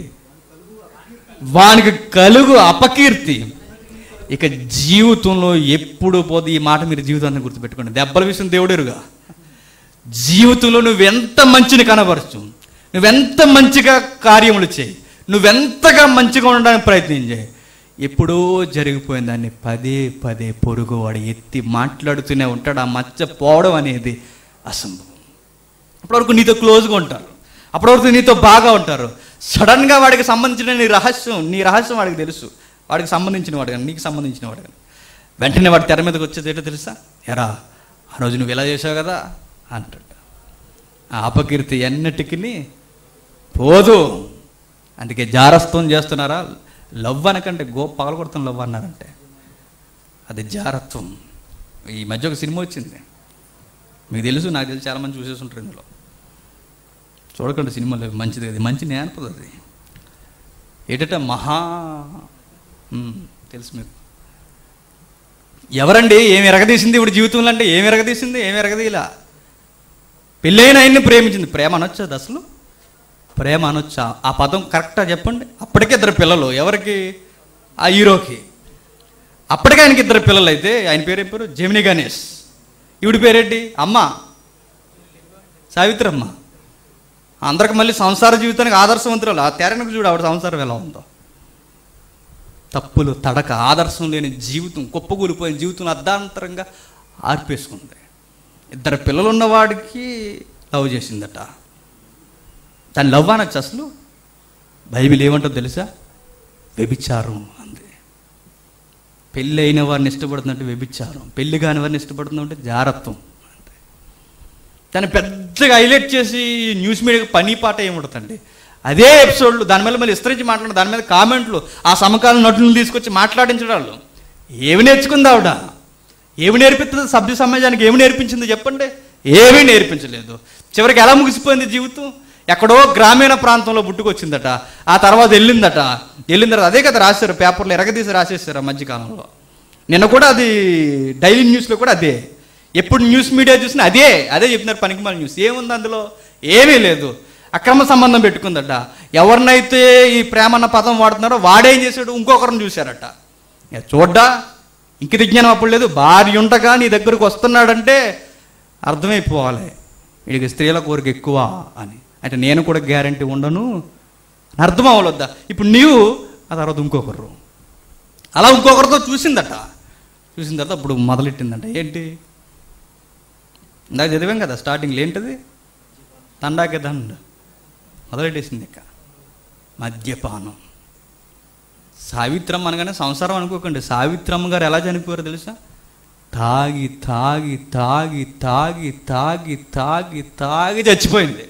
వానికి కలుగు అపకీర్తి ఇక జీవితంలో ఎప్పుడు పోతే ఈ మాట మీరు జీవితాన్ని గుర్తుపెట్టుకోండి దెబ్బల విషయం దేవుడేరుగా జీవితంలో నువ్వెంత మంచిని కనబరచు నువ్వెంత మంచిగా కార్యములు చేయి నువ్వెంతగా మంచిగా ఉండడానికి ప్రయత్నం చేయి ఎప్పుడో జరిగిపోయిన దాన్ని పదే పదే పొరుగువాడు ఎత్తి మాట్లాడుతూనే ఉంటాడు ఆ మచ్చ పోవడం అనేది అసంభవం అప్పటివరకు నీతో క్లోజ్గా ఉంటారు అప్పటివరకు నీతో బాగా ఉంటారు సడన్గా వాడికి సంబంధించిన నీ రహస్యం నీ రహస్యం వాడికి తెలుసు వాడికి సంబంధించిన వాడు కానీ నీకు సంబంధించిన వాడు కానీ వెంటనే వాడి తెర మీదకి వచ్చేది ఏంటో తెలుసా ఎరా ఆ రోజు నువ్వు ఇలా చేసావు కదా అంటాడు ఆ అపకీర్తి ఎన్నటికి పోదు అందుకే జారస్తం చేస్తున్నారా లవ్ అనకంటే గో పగలగొడతాం లవ్ అన్నారంటే అది జారత్వం ఈ మధ్య ఒక సినిమా వచ్చింది మీకు తెలుసు నాకు తెలుసు చాలా మంది చూసేసి ఉంటారు ఇందులో చూడకండి సినిమాలో మంచిది అది మంచి నేర్పదు అది ఏటట మహా ఉమ్, తెలుసు మీకు ఎవరండి ఏమి ఎరగదీసింది ఇప్పుడు జీవితంలో అంటే ఏమి ఎరగదీసింది ఏమి ఎరగదీలా పెళ్ళైన ఆయన్ని ప్రేమించింది ప్రేమ అనొచ్చా అది అసలు ప్రేమ అనొచ్చా ఆ పదం కరెక్టా చెప్పండి అప్పటికే ఇద్దరు పిల్లలు ఎవరికి ఆ హీరోకి అప్పటికే ఆయనకి ఇద్దరు పిల్లలు అయితే ఆయన పేరు ఏం పేరు జమిని గణేష్ ఈవిడి పేరేంటి అమ్మ సావిత్రమ్మ అందరికి మళ్ళీ సంసార జీవితానికి ఆదర్శవంతురాలు ఆ తెరనికి చూడు ఆవిడ సంసారం ఎలా ఉందో తప్పులు తడక ఆదర్శం లేని జీవితం కుప్పకూలిపోయిన జీవితం అర్ధాంతరంగా ఆర్పేసుకుంది ఇద్దరు పిల్లలు ఉన్నవాడికి లవ్ చేసిందట దాని లవ్ అనొచ్చు అసలు బైబిల్ ఏమంటో తెలుసా వ్యభిచారం అంది పెళ్ళి అయిన వారిని ఇష్టపడుతుందంటే వ్యభిచారం పెళ్లి కాని వారిని ఇష్టపడుతుందంటే జారత్వం అంతే దాన్ని పెద్దగా హైలైట్ చేసి న్యూస్ మీడియాకి పని పాట ఏముంటుందండి అదే ఎపిసోడ్లు దాని మీద మళ్ళీ విస్తరించి మాట్లాడు దాని మీద కామెంట్లు ఆ సమకాలీన నటులను తీసుకొచ్చి మాట్లాడించడాలు ఏమి నేర్చుకుంది ఆవిడ ఏమి నేర్పిస్తుంది సభ్య సమాజానికి ఏమి నేర్పించింది చెప్పండి ఏమీ నేర్పించలేదు చివరికి ఎలా ముగిసిపోయింది జీవితం ఎక్కడో గ్రామీణ ప్రాంతంలో పుట్టుకొచ్చిందట ఆ తర్వాత వెళ్ళిందట వెళ్ళిన తర్వాత అదే కదా రాశారు పేపర్లో ఎరగదీసి రాసేసారు ఆ మధ్యకాలంలో నిన్న కూడా అది డైలీ న్యూస్లో కూడా అదే ఎప్పుడు న్యూస్ మీడియా చూసినా అదే అదే చెప్తున్నారు పనికిమాల న్యూస్ ఏముంది అందులో ఏమీ లేదు అక్రమ సంబంధం పెట్టుకుందట ఎవరినైతే ఈ ప్రేమ అన్న పదం వాడుతున్నారో వాడేం చేశాడు ఇంకొకరిని చూశారట ఇక చూడ్డా ఇంక విజ్ఞానం అప్పుడు లేదు భార్య ఉండగా నీ దగ్గరకు వస్తున్నాడంటే అర్థమైపోవాలి వీడికి స్త్రీల కోరిక ఎక్కువ అని అంటే నేను కూడా గ్యారంటీ ఉండను అని అర్థం అవ్వలొద్దా ఇప్పుడు నీవు ఆ తర్వాత ఇంకొకరు అలా ఇంకొకరితో చూసిందట చూసిన తర్వాత అప్పుడు మొదలెట్టిందంట ఏంటి ఇందాక చదివాం కదా స్టార్టింగ్లో ఏంటది తండాకే దండ మొదలెట్టేసింది ఇక మద్యపానం సావిత్రమ్మ అనగానే సంసారం అనుకోకండి సావిత్రమ్మ గారు ఎలా చనిపోయారు తెలుసా తాగి తాగి తాగి తాగి తాగి తాగి తాగి చచ్చిపోయింది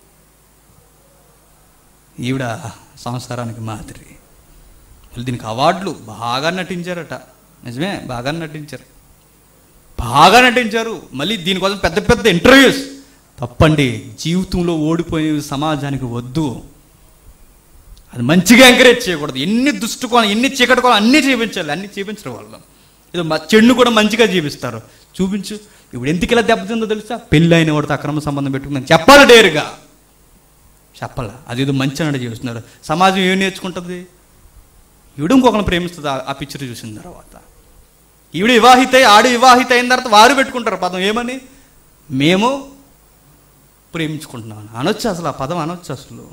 ఈవిడ సంసారానికి మాదిరి మళ్ళీ దీనికి అవార్డులు బాగా నటించారట నిజమే బాగా నటించారు బాగా నటించారు మళ్ళీ దీనికోసం పెద్ద పెద్ద ఇంటర్వ్యూస్ తప్పండి జీవితంలో ఓడిపోయే సమాజానికి వద్దు అది మంచిగా ఎంకరేజ్ చేయకూడదు ఎన్ని దుష్టుకోణం ఎన్ని చీకటి కోణం అన్నీ చూపించాలి అన్ని చూపించరు వాళ్ళు ఇది మా చెడును కూడా మంచిగా జీవిస్తారు చూపించు ఇప్పుడు ఎందుకు ఇలా దెబ్బతిందో తెలుసా పెళ్ళి అయిన వాడితో అక్రమ సంబంధం పెట్టుకుందని చెప్పాలి డేరుగా చెప్పాలా అది ఏదో మంచి అన్నట్టు చేస్తున్నారు సమాజం ఏం నేర్చుకుంటుంది ఈవిడ ఇంకొకరిని ప్రేమిస్తుంది ఆ- ఆ పిక్చర్ చూసిన తర్వాత ఈవిడ వివాహిత అయి, ఆడు వివాహిత అయిన తర్వాత వారు పెట్టుకుంటారు పదం ఏమని మేము ప్రేమించుకుంటున్నాం అనొచ్చు అసలు ఆ పదం అనొచ్చు అసలు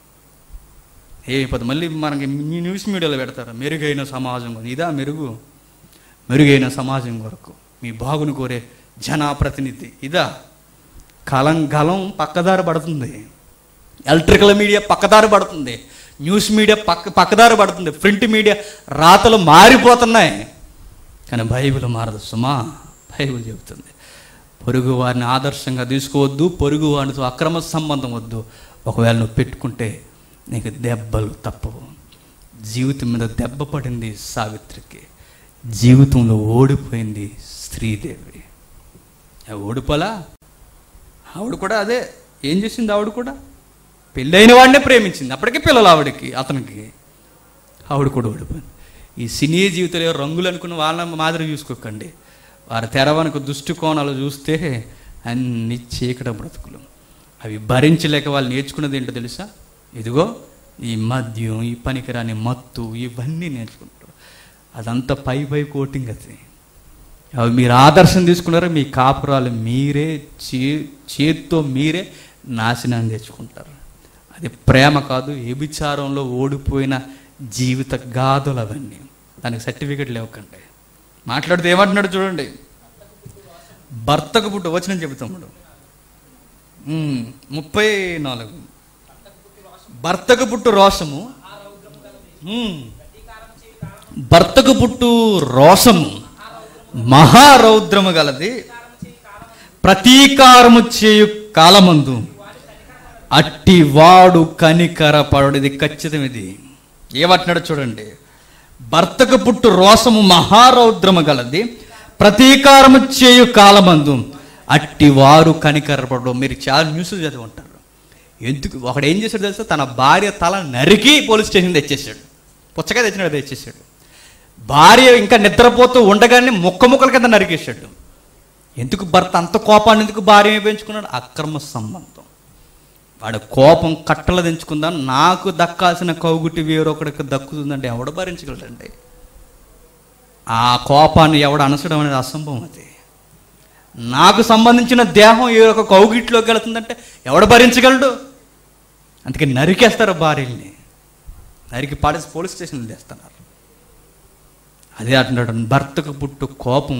ఏ పదం మళ్ళీ మనకి మీ న్యూస్ మీడియాలో పెడతారు మెరుగైన సమాజం కొరకు. ఇదా మెరుగు మెరుగైన సమాజం కొరకు మీ బాగును కోరే జనప్రతినిధి ఇదా కలం గలం పక్కదారి పడుతుంది ఎలక్ట్రికల్ మీడియా పక్కదారి పడుతుంది న్యూస్ మీడియా పక్క పక్కదారి పడుతుంది ప్రింట్ మీడియా రాతలు మారిపోతున్నాయి కానీ బైబిల్ మారదు సుమా బైబిల్ చెబుతుంది పొరుగు వారిని ఆదర్శంగా తీసుకోవద్దు పొరుగు వారితో అక్రమ సంబంధం వద్దు ఒకవేళ నువ్వు పెట్టుకుంటే నీకు దెబ్బలు తప్పవు జీవితం మీద దెబ్బ పడింది సావిత్రికి జీవితంలో ఓడిపోయింది శ్రీదేవి ఆ ఓడిపోలా ఆవిడ కూడా అదే ఏం చేసింది ఆవిడ కూడా పెళ్ళైన వాడినే ప్రేమించింది అప్పటికే పిల్లలు ఆవిడకి అతనికి ఆవిడ కూడా ఓడిపోయింది ఈ సినీ జీవితంలో రంగులు అనుకున్న వాళ్ళ మాదిరి చూసుకోకండి వారి తెరవనకు దృష్టికోణాలు చూస్తే అన్ని చీకట బ్రతుకులు అవి భరించలేక వాళ్ళు నేర్చుకున్నది ఏంటో తెలుసా ఇదిగో ఈ మద్యం ఈ పనికిరాని మత్తు ఇవన్నీ నేర్చుకుంటారు అదంతా పై పై కోటింగ్ అది అవి మీరు ఆదర్శం తీసుకున్నారో మీ కాపురాలు మీరే చే చేత్తో మీరే నాశనం తెచ్చుకుంటారు అది ప్రేమ కాదు వ్యభిచారంలో ఓడిపోయిన జీవిత గాథలు అవన్నీ దానికి సర్టిఫికెట్లు ఇవ్వకండి మాట్లాడితే ఏమంటున్నాడు చూడండి భర్తకు పుట్టు వచ్చిన చెబుతాముడు ఉమ్, ముప్పై నాలుగు భర్తకు పుట్టు రోషము ఉమ్, భర్తకు పుట్టు రోషము మహారౌద్రము గలది ప్రతీకారము చేయు కాలమందు అట్టి వాడు కనికర పడు ఇది ఖచ్చితం ఇది ఏమంటున్నాడు చూడండి భర్తకు పుట్టు రోషము మహారౌద్రము గలది ప్రతీకారము చేయు కాలమందు అట్టి వారు కనికరపడు మీరు చాలా న్యూస్ చదివి ఉంటారు ఎందుకు ఒకడు ఏం చేశాడు తెలుసా తన భార్య తల నరికి పోలీస్ స్టేషన్ తెచ్చేసాడు పుచ్చకాయ తెచ్చినాడు తెచ్చేసాడు భార్య ఇంకా నిద్రపోతూ ఉండగానే ముక్క ముక్కల కింద నరికేశాడు ఎందుకు భర్త అంత కోపాన్ని ఎందుకు భార్య పెంచుకున్నాడు అక్రమ సంబంధం వాడు కోపం కట్టలు తెంచుకుందా నాకు దక్కాల్సిన కౌగుటి వేరొకడికి దక్కుతుందంటే ఎవడు భరించగలడండి ఆ కోపాన్ని ఎవడు అనసడం అనేది అసంభవం అది నాకు సంబంధించిన దేహం ఏ ఒక కౌగిట్లోకి వెళుతుందంటే ఎవడు భరించగలడు అందుకే నరికేస్తారు భార్యల్ని నరికి పాడేసి పోలీస్ స్టేషన్లు చేస్తున్నారు అదే అంటున్నాడు భర్తకు పుట్టు కోపం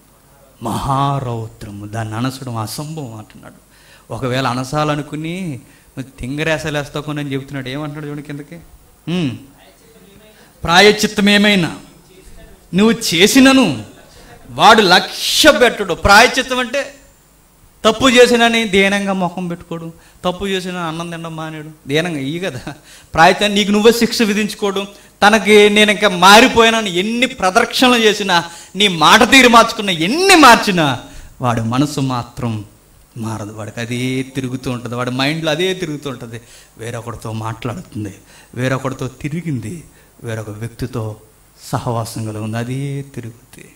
మహారౌద్రము దాన్ని అనసడం అసంభవం అంటున్నాడు ఒకవేళ అనసాలనుకుని నువ్వు తింగరేసలేస్తావు అని చెబుతున్నాడు ఏమంటున్నాడు చూడండి కిందకి ఉమ్. ప్రాయచిత్తం ఏమైనా నువ్వు చేసినను వాడు లక్ష్య పెట్టడు ప్రాయచిత్తం అంటే తప్పు చేసినని దీనంగా ముఖం పెట్టుకోడు తప్పు చేసిన అన్నం తినడం మానేడు దీనంగా ఈ కదా ప్రాయత్నం నీకు నువ్వే శిక్ష విధించుకోడు తనకి నేను ఇంకా మారిపోయినాను ఎన్ని ప్రదక్షిణలు చేసినా నీ మాట తీరు మార్చుకున్నా ఎన్ని మార్చినా వాడి మనసు మాత్రం మారదు వాడికి అదే తిరుగుతూ ఉంటుంది వాడి మైండ్లో అదే తిరుగుతూ ఉంటుంది వేరొకరితో మాట్లాడుతుంది వేరొకరితో తిరిగింది వేరొక వ్యక్తితో సహవాసం కలిగి ఉంది అదే తిరుగుతుంది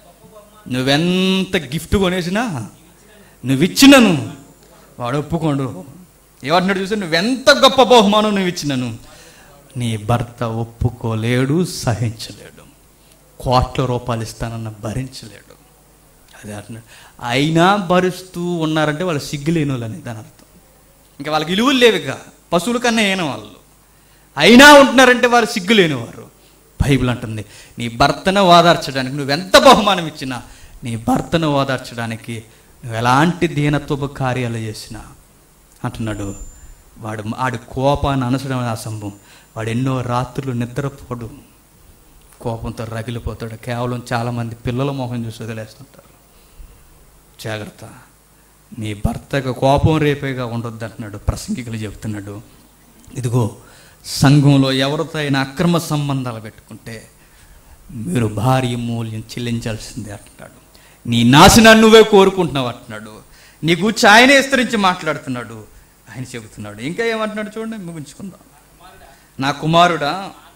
నువ్వెంత గిఫ్ట్ కొనేసినా నువ్వు ఇచ్చినను వాడు ఒప్పుకోడు ఏమంటున్నాడు చూసి నువ్వెంత గొప్ప బహుమానం నువ్వు ఇచ్చినను నీ భర్త ఒప్పుకోలేడు సహించలేడు కోట్ల రూపాయలు ఇస్తానన్న భరించలేడు అదే అంటున్నాడు అయినా భరిస్తూ ఉన్నారంటే వాళ్ళు సిగ్గులేని వాళ్ళని దాని అర్థం ఇంకా వాళ్ళకి విలువలు లేవు ఇక పశువుల కన్నా అయిన వాళ్ళు అయినా ఉంటున్నారంటే వారు సిగ్గులేనివారు బైబిల్ అంటుంది నీ భర్తను ఓదార్చడానికి నువ్వెంత బహుమానం ఇచ్చినా నీ భర్తను ఓదార్చడానికి నువ్వు ఎలాంటి దీనత్వపు కార్యాలు చేసినా అంటున్నాడు వాడు ఆడి కోపాన్ని అనసడం అసంభవం వాడు ఎన్నో రాత్రులు నిద్రపోడు కోపంతో రగిలిపోతాడు కేవలం చాలామంది పిల్లల మొహం చూసి వదిలేస్తుంటారు జాగ్రత్త నీ భర్తకు కోపం రేపేగా ఉండొద్దు అంటున్నాడు ప్రసంగికులు చెబుతున్నాడు ఇదిగో సంఘంలో ఎవరితో అయినా అక్రమ సంబంధాలు పెట్టుకుంటే మీరు భారీ మూల్యం చెల్లించాల్సిందే అంటున్నాడు నీ నాశనాన్ని నువ్వే కోరుకుంటున్నావు అంటున్నాడు నీ గురించి ఆయనే విస్తరించి మాట్లాడుతున్నాడు ఆయన చెబుతున్నాడు ఇంకా ఏమంటున్నాడు చూడండి ముగించుకుందాం నా కుమారుడా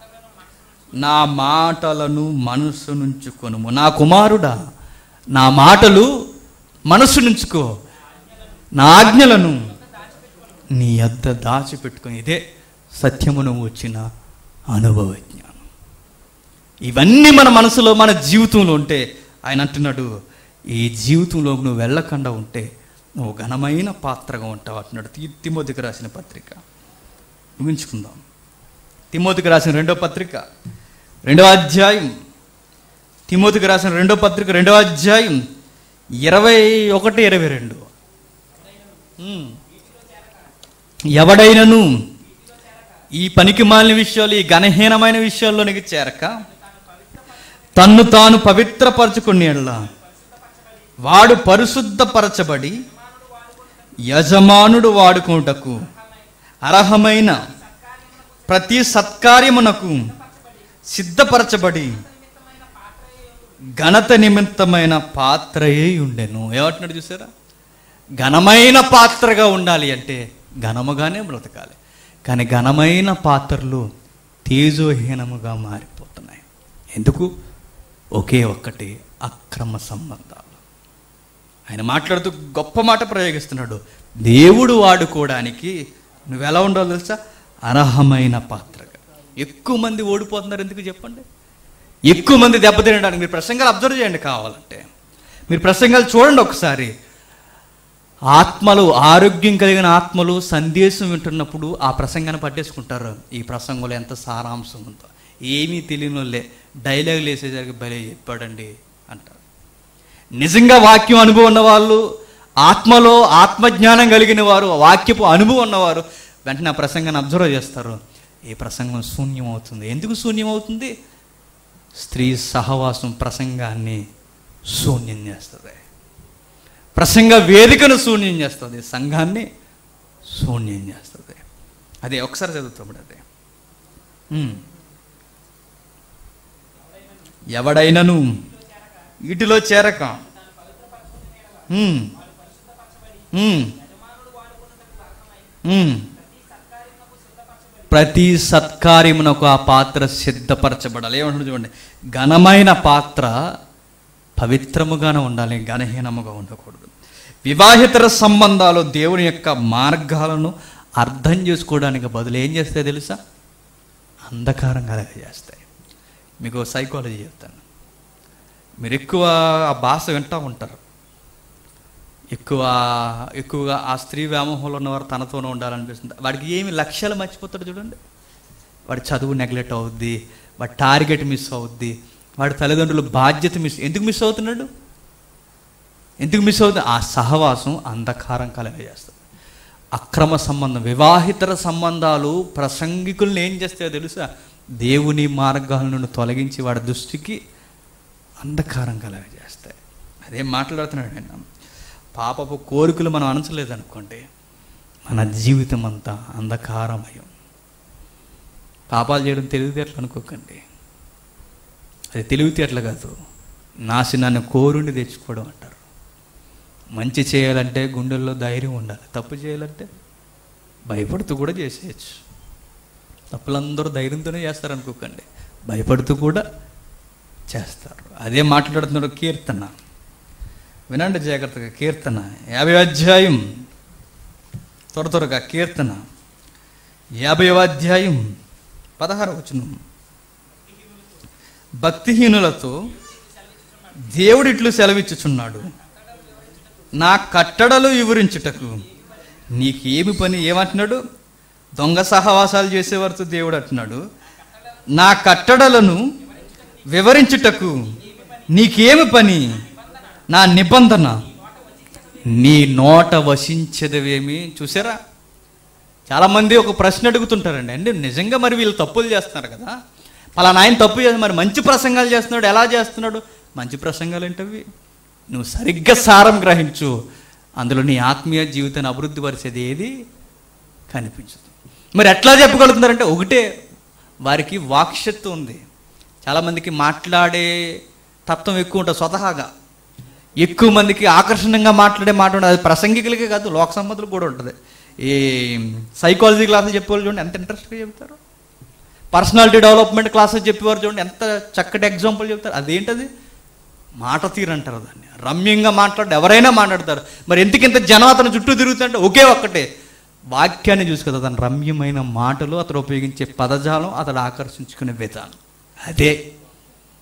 నా మాటలను మనసు నుంచుకొనుము నా కుమారుడా నా మాటలు మనసు నుంచుకో నా ఆజ్ఞలను నీ యొద్ద దాచిపెట్టుకొని ఇదే సత్యమును వచ్చిన అనుభవ జ్ఞానం ఇవన్నీ మన మనసులో మన జీవితంలో ఉంటే ఆయన అంటున్నాడు ఈ జీవితంలో నువ్వు వెళ్ళకుండా ఉంటే నువ్వు ఘనమైన పాత్రగా ఉంటావు అంటున్నాడు తి- తిమోతికి రాసిన పత్రిక ముగించుకుందాం తిమోతికి రాసిన రెండో పత్రిక రెండవ అధ్యాయం తిమోతికి రాసిన రెండో పత్రిక రెండవ అధ్యాయం ఇరవై ఒకటి ఇరవై రెండు ఉమ్. ఎవడైనను ఈ పనికి మాలిన విషయాలు ఈ ఘనహీనమైన విషయాల్లోనికి చేరక తన్ను తాను పవిత్రపరచుకుని వాడు పరిశుద్ధపరచబడి యజమానుడు వాడుకుంటకు అర్హమైన ప్రతి సత్కార్యమునకు సిద్ధపరచబడి ఘనత నిమిత్తమైన పాత్రయే ఉండెను ఏమంటున్నాడు చూసారా ఘనమైన పాత్రగా ఉండాలి అంటే ఘనముగానే బ్రతకాలి కానీ ఘనమైన పాత్రలు తేజోహీనముగా మారిపోతున్నాయి ఎందుకు ఒకే ఒక్కటి అక్రమ సంబంధాలు ఆయన మాట్లాడుతూ గొప్ప మాట ప్రయోగిస్తున్నాడు దేవుడు వాడుకోవడానికి నువ్వు ఎలా ఉండాలో తెలుసా అర్హమైన పాత్రగా ఎక్కువ మంది ఓడిపోతున్నారు ఎందుకు చెప్పండి ఎక్కువ మంది దెబ్బతినడానికి మీరు ప్రసంగాలు అబ్జర్వ్ చేయండి కావాలంటే మీరు ప్రసంగాలు చూడండి ఒకసారి ఆత్మలు ఆరోగ్యం కలిగిన ఆత్మలు సందేశం వింటున్నప్పుడు ఆ ప్రసంగాన్ని పట్టేసుకుంటారు ఈ ప్రసంగంలో ఎంత సారాంశం ఉందో ఏమీ తెలియని వాళ్ళే డైలాగులు వేసేసరికి భలే చెప్పాడండి అంటారు నిజంగా వాక్యం అనుభవం ఉన్నవాళ్ళు ఆత్మలో ఆత్మజ్ఞానం కలిగిన వారు వాక్యపు అనుభవం ఉన్నవారు వెంటనే ఆ ప్రసంగాన్ని అబ్జర్వ్ చేస్తారు ఈ ప్రసంగం శూన్యం అవుతుంది ఎందుకు శూన్యం అవుతుంది స్త్రీ సహవాసం ప్రసంగాన్ని శూన్యం చేస్తుంది ప్రసంగ వేదికను శూన్యం చేస్తుంది సంఘాన్ని శూన్యం చేస్తుంది అదే ఒకసారి చదువుతాడు అదే ఉమ్. ఎవడైనను వీటిలో చేరక ఉమ్. ఉమ్. ఉమ్. ప్రతి సత్కార్యమునకు ఆ పాత్ర సిద్ధపరచబడాలి ఏమంటుంది చూడండి ఘనమైన పాత్ర పవిత్రముగానే ఉండాలి ఘనహీనముగా ఉండకూడదు వివాహితర సంబంధాలు దేవుని యొక్క మార్గాలను అర్థం చేసుకోవడానికి బదులు ఏం చేస్తాయి తెలుసా అంధకారం కలగజేస్తాయి మీకు సైకాలజీ చెప్తాను మీరు ఎక్కువ ఆ భాష వింటూ ఉంటారు ఎక్కువ ఎక్కువగా ఆ స్త్రీ వ్యామోహంలో ఉన్నవారు తనతోనే ఉండాలనిపిస్తుంది వాడికి ఏమి లక్ష్యాలు మర్చిపోతాడు చూడండి వాడి చదువు నెగ్లెక్ట్ అవుద్ది వాడి టార్గెట్ మిస్ అవుద్ది వాడి తల్లిదండ్రుల బాధ్యత మిస్ ఎందుకు మిస్ అవుతున్నాడు ఎందుకు మిస్ అవుతుంది ఆ సహవాసం అంధకారం కలగజేస్తుంది అక్రమ సంబంధం వివాహితర సంబంధాలు ప్రసంగికుల్ని ఏం చేస్తాయో తెలుసా దేవుని మార్గాల నుండి తొలగించి వాడి దృష్టికి అంధకారం కలగజేస్తాయి అదేం మాట్లాడుతున్నాడు ఆయన పాపపు కోరికలు మనం అనచలేదు అనుకోండి మన జీవితం అంతా అంధకారమయం పాపాలు చేయడం తెలివితేటలు అనుకోకండి అది తెలివితేటలు కాదు నాశనాన్ని కోరుండి తెచ్చుకోవడం అంటారు మంచి చేయాలంటే గుండెల్లో ధైర్యం ఉండాలి తప్పు చేయాలంటే భయపడుతూ కూడా చేసేయచ్చు తప్పులందరూ ధైర్యంతోనే చేస్తారు అనుకోకండి భయపడుతూ కూడా చేస్తారు అదే మాట్లాడుతున్నాడు కీర్తన వినండి జాగ్రత్తగా కీర్తన యాభై అధ్యాయం త్వర త్వరగా కీర్తన యాభై అధ్యాయం పదహారు వచనం భక్తిహీనులతో దేవుడు ఇట్లు సెలవిచ్చుచున్నాడు నా కట్టడలు వివరించుటకు నీకేమి పని ఏమంటున్నాడు దొంగ సహవాసాలు చేసేవారితో దేవుడు అంటున్నాడు నా కట్టడలను వివరించుటకు నీకేమి పని నా నిబంధన నీ నోట వశించదవేమి చూసారా చాలామంది ఒక ప్రశ్న అడుగుతుంటారండి అంటే నిజంగా మరి వీళ్ళు తప్పులు చేస్తున్నారు కదా పలానా ఆయన తప్పు చేసి మరి మంచి ప్రసంగాలు చేస్తున్నాడు ఎలా చేస్తున్నాడు మంచి ప్రసంగాలు ఏంటవి నువ్వు సరిగ్గా సారం గ్రహించు అందులో నీ ఆత్మీయ జీవితాన్ని అభివృద్ధి పరిచేది ఏది కనిపించదు మరి ఎట్లా చెప్పగలుగుతున్నారంటే ఒకటే వారికి వాక్శక్తి ఉంది చాలామందికి మాట్లాడే తత్వం ఎక్కువ ఉంటుంది స్వతహాగా ఎక్కువ మందికి ఆకర్షణంగా మాట్లాడే మాట ఉండదు అది ప్రసంగికులకే కాదు లోక సంబంధులు కూడా ఉంటుంది ఈ సైకాలజీ క్లాసులు చెప్పేవాళ్ళు చూడండి ఎంత ఇంట్రెస్ట్గా చెప్తారు పర్సనాలిటీ డెవలప్మెంట్ క్లాసెస్ చెప్పేవారు చూడండి ఎంత చక్కటి ఎగ్జాంపుల్ చెప్తారు అదేంటది మాట తీరు అంటారు దాన్ని రమ్యంగా మాట్లాడు ఎవరైనా మాట్లాడతారు మరి ఎందుకు ఇంత జనం అతను చుట్టూ తిరుగుతుంటే ఒకే ఒక్కటే వాక్యాన్ని చూసి కదా అతను రమ్యమైన మాటలు అతను ఉపయోగించే పదజాలం అతను ఆకర్షించుకునే విధానం అదే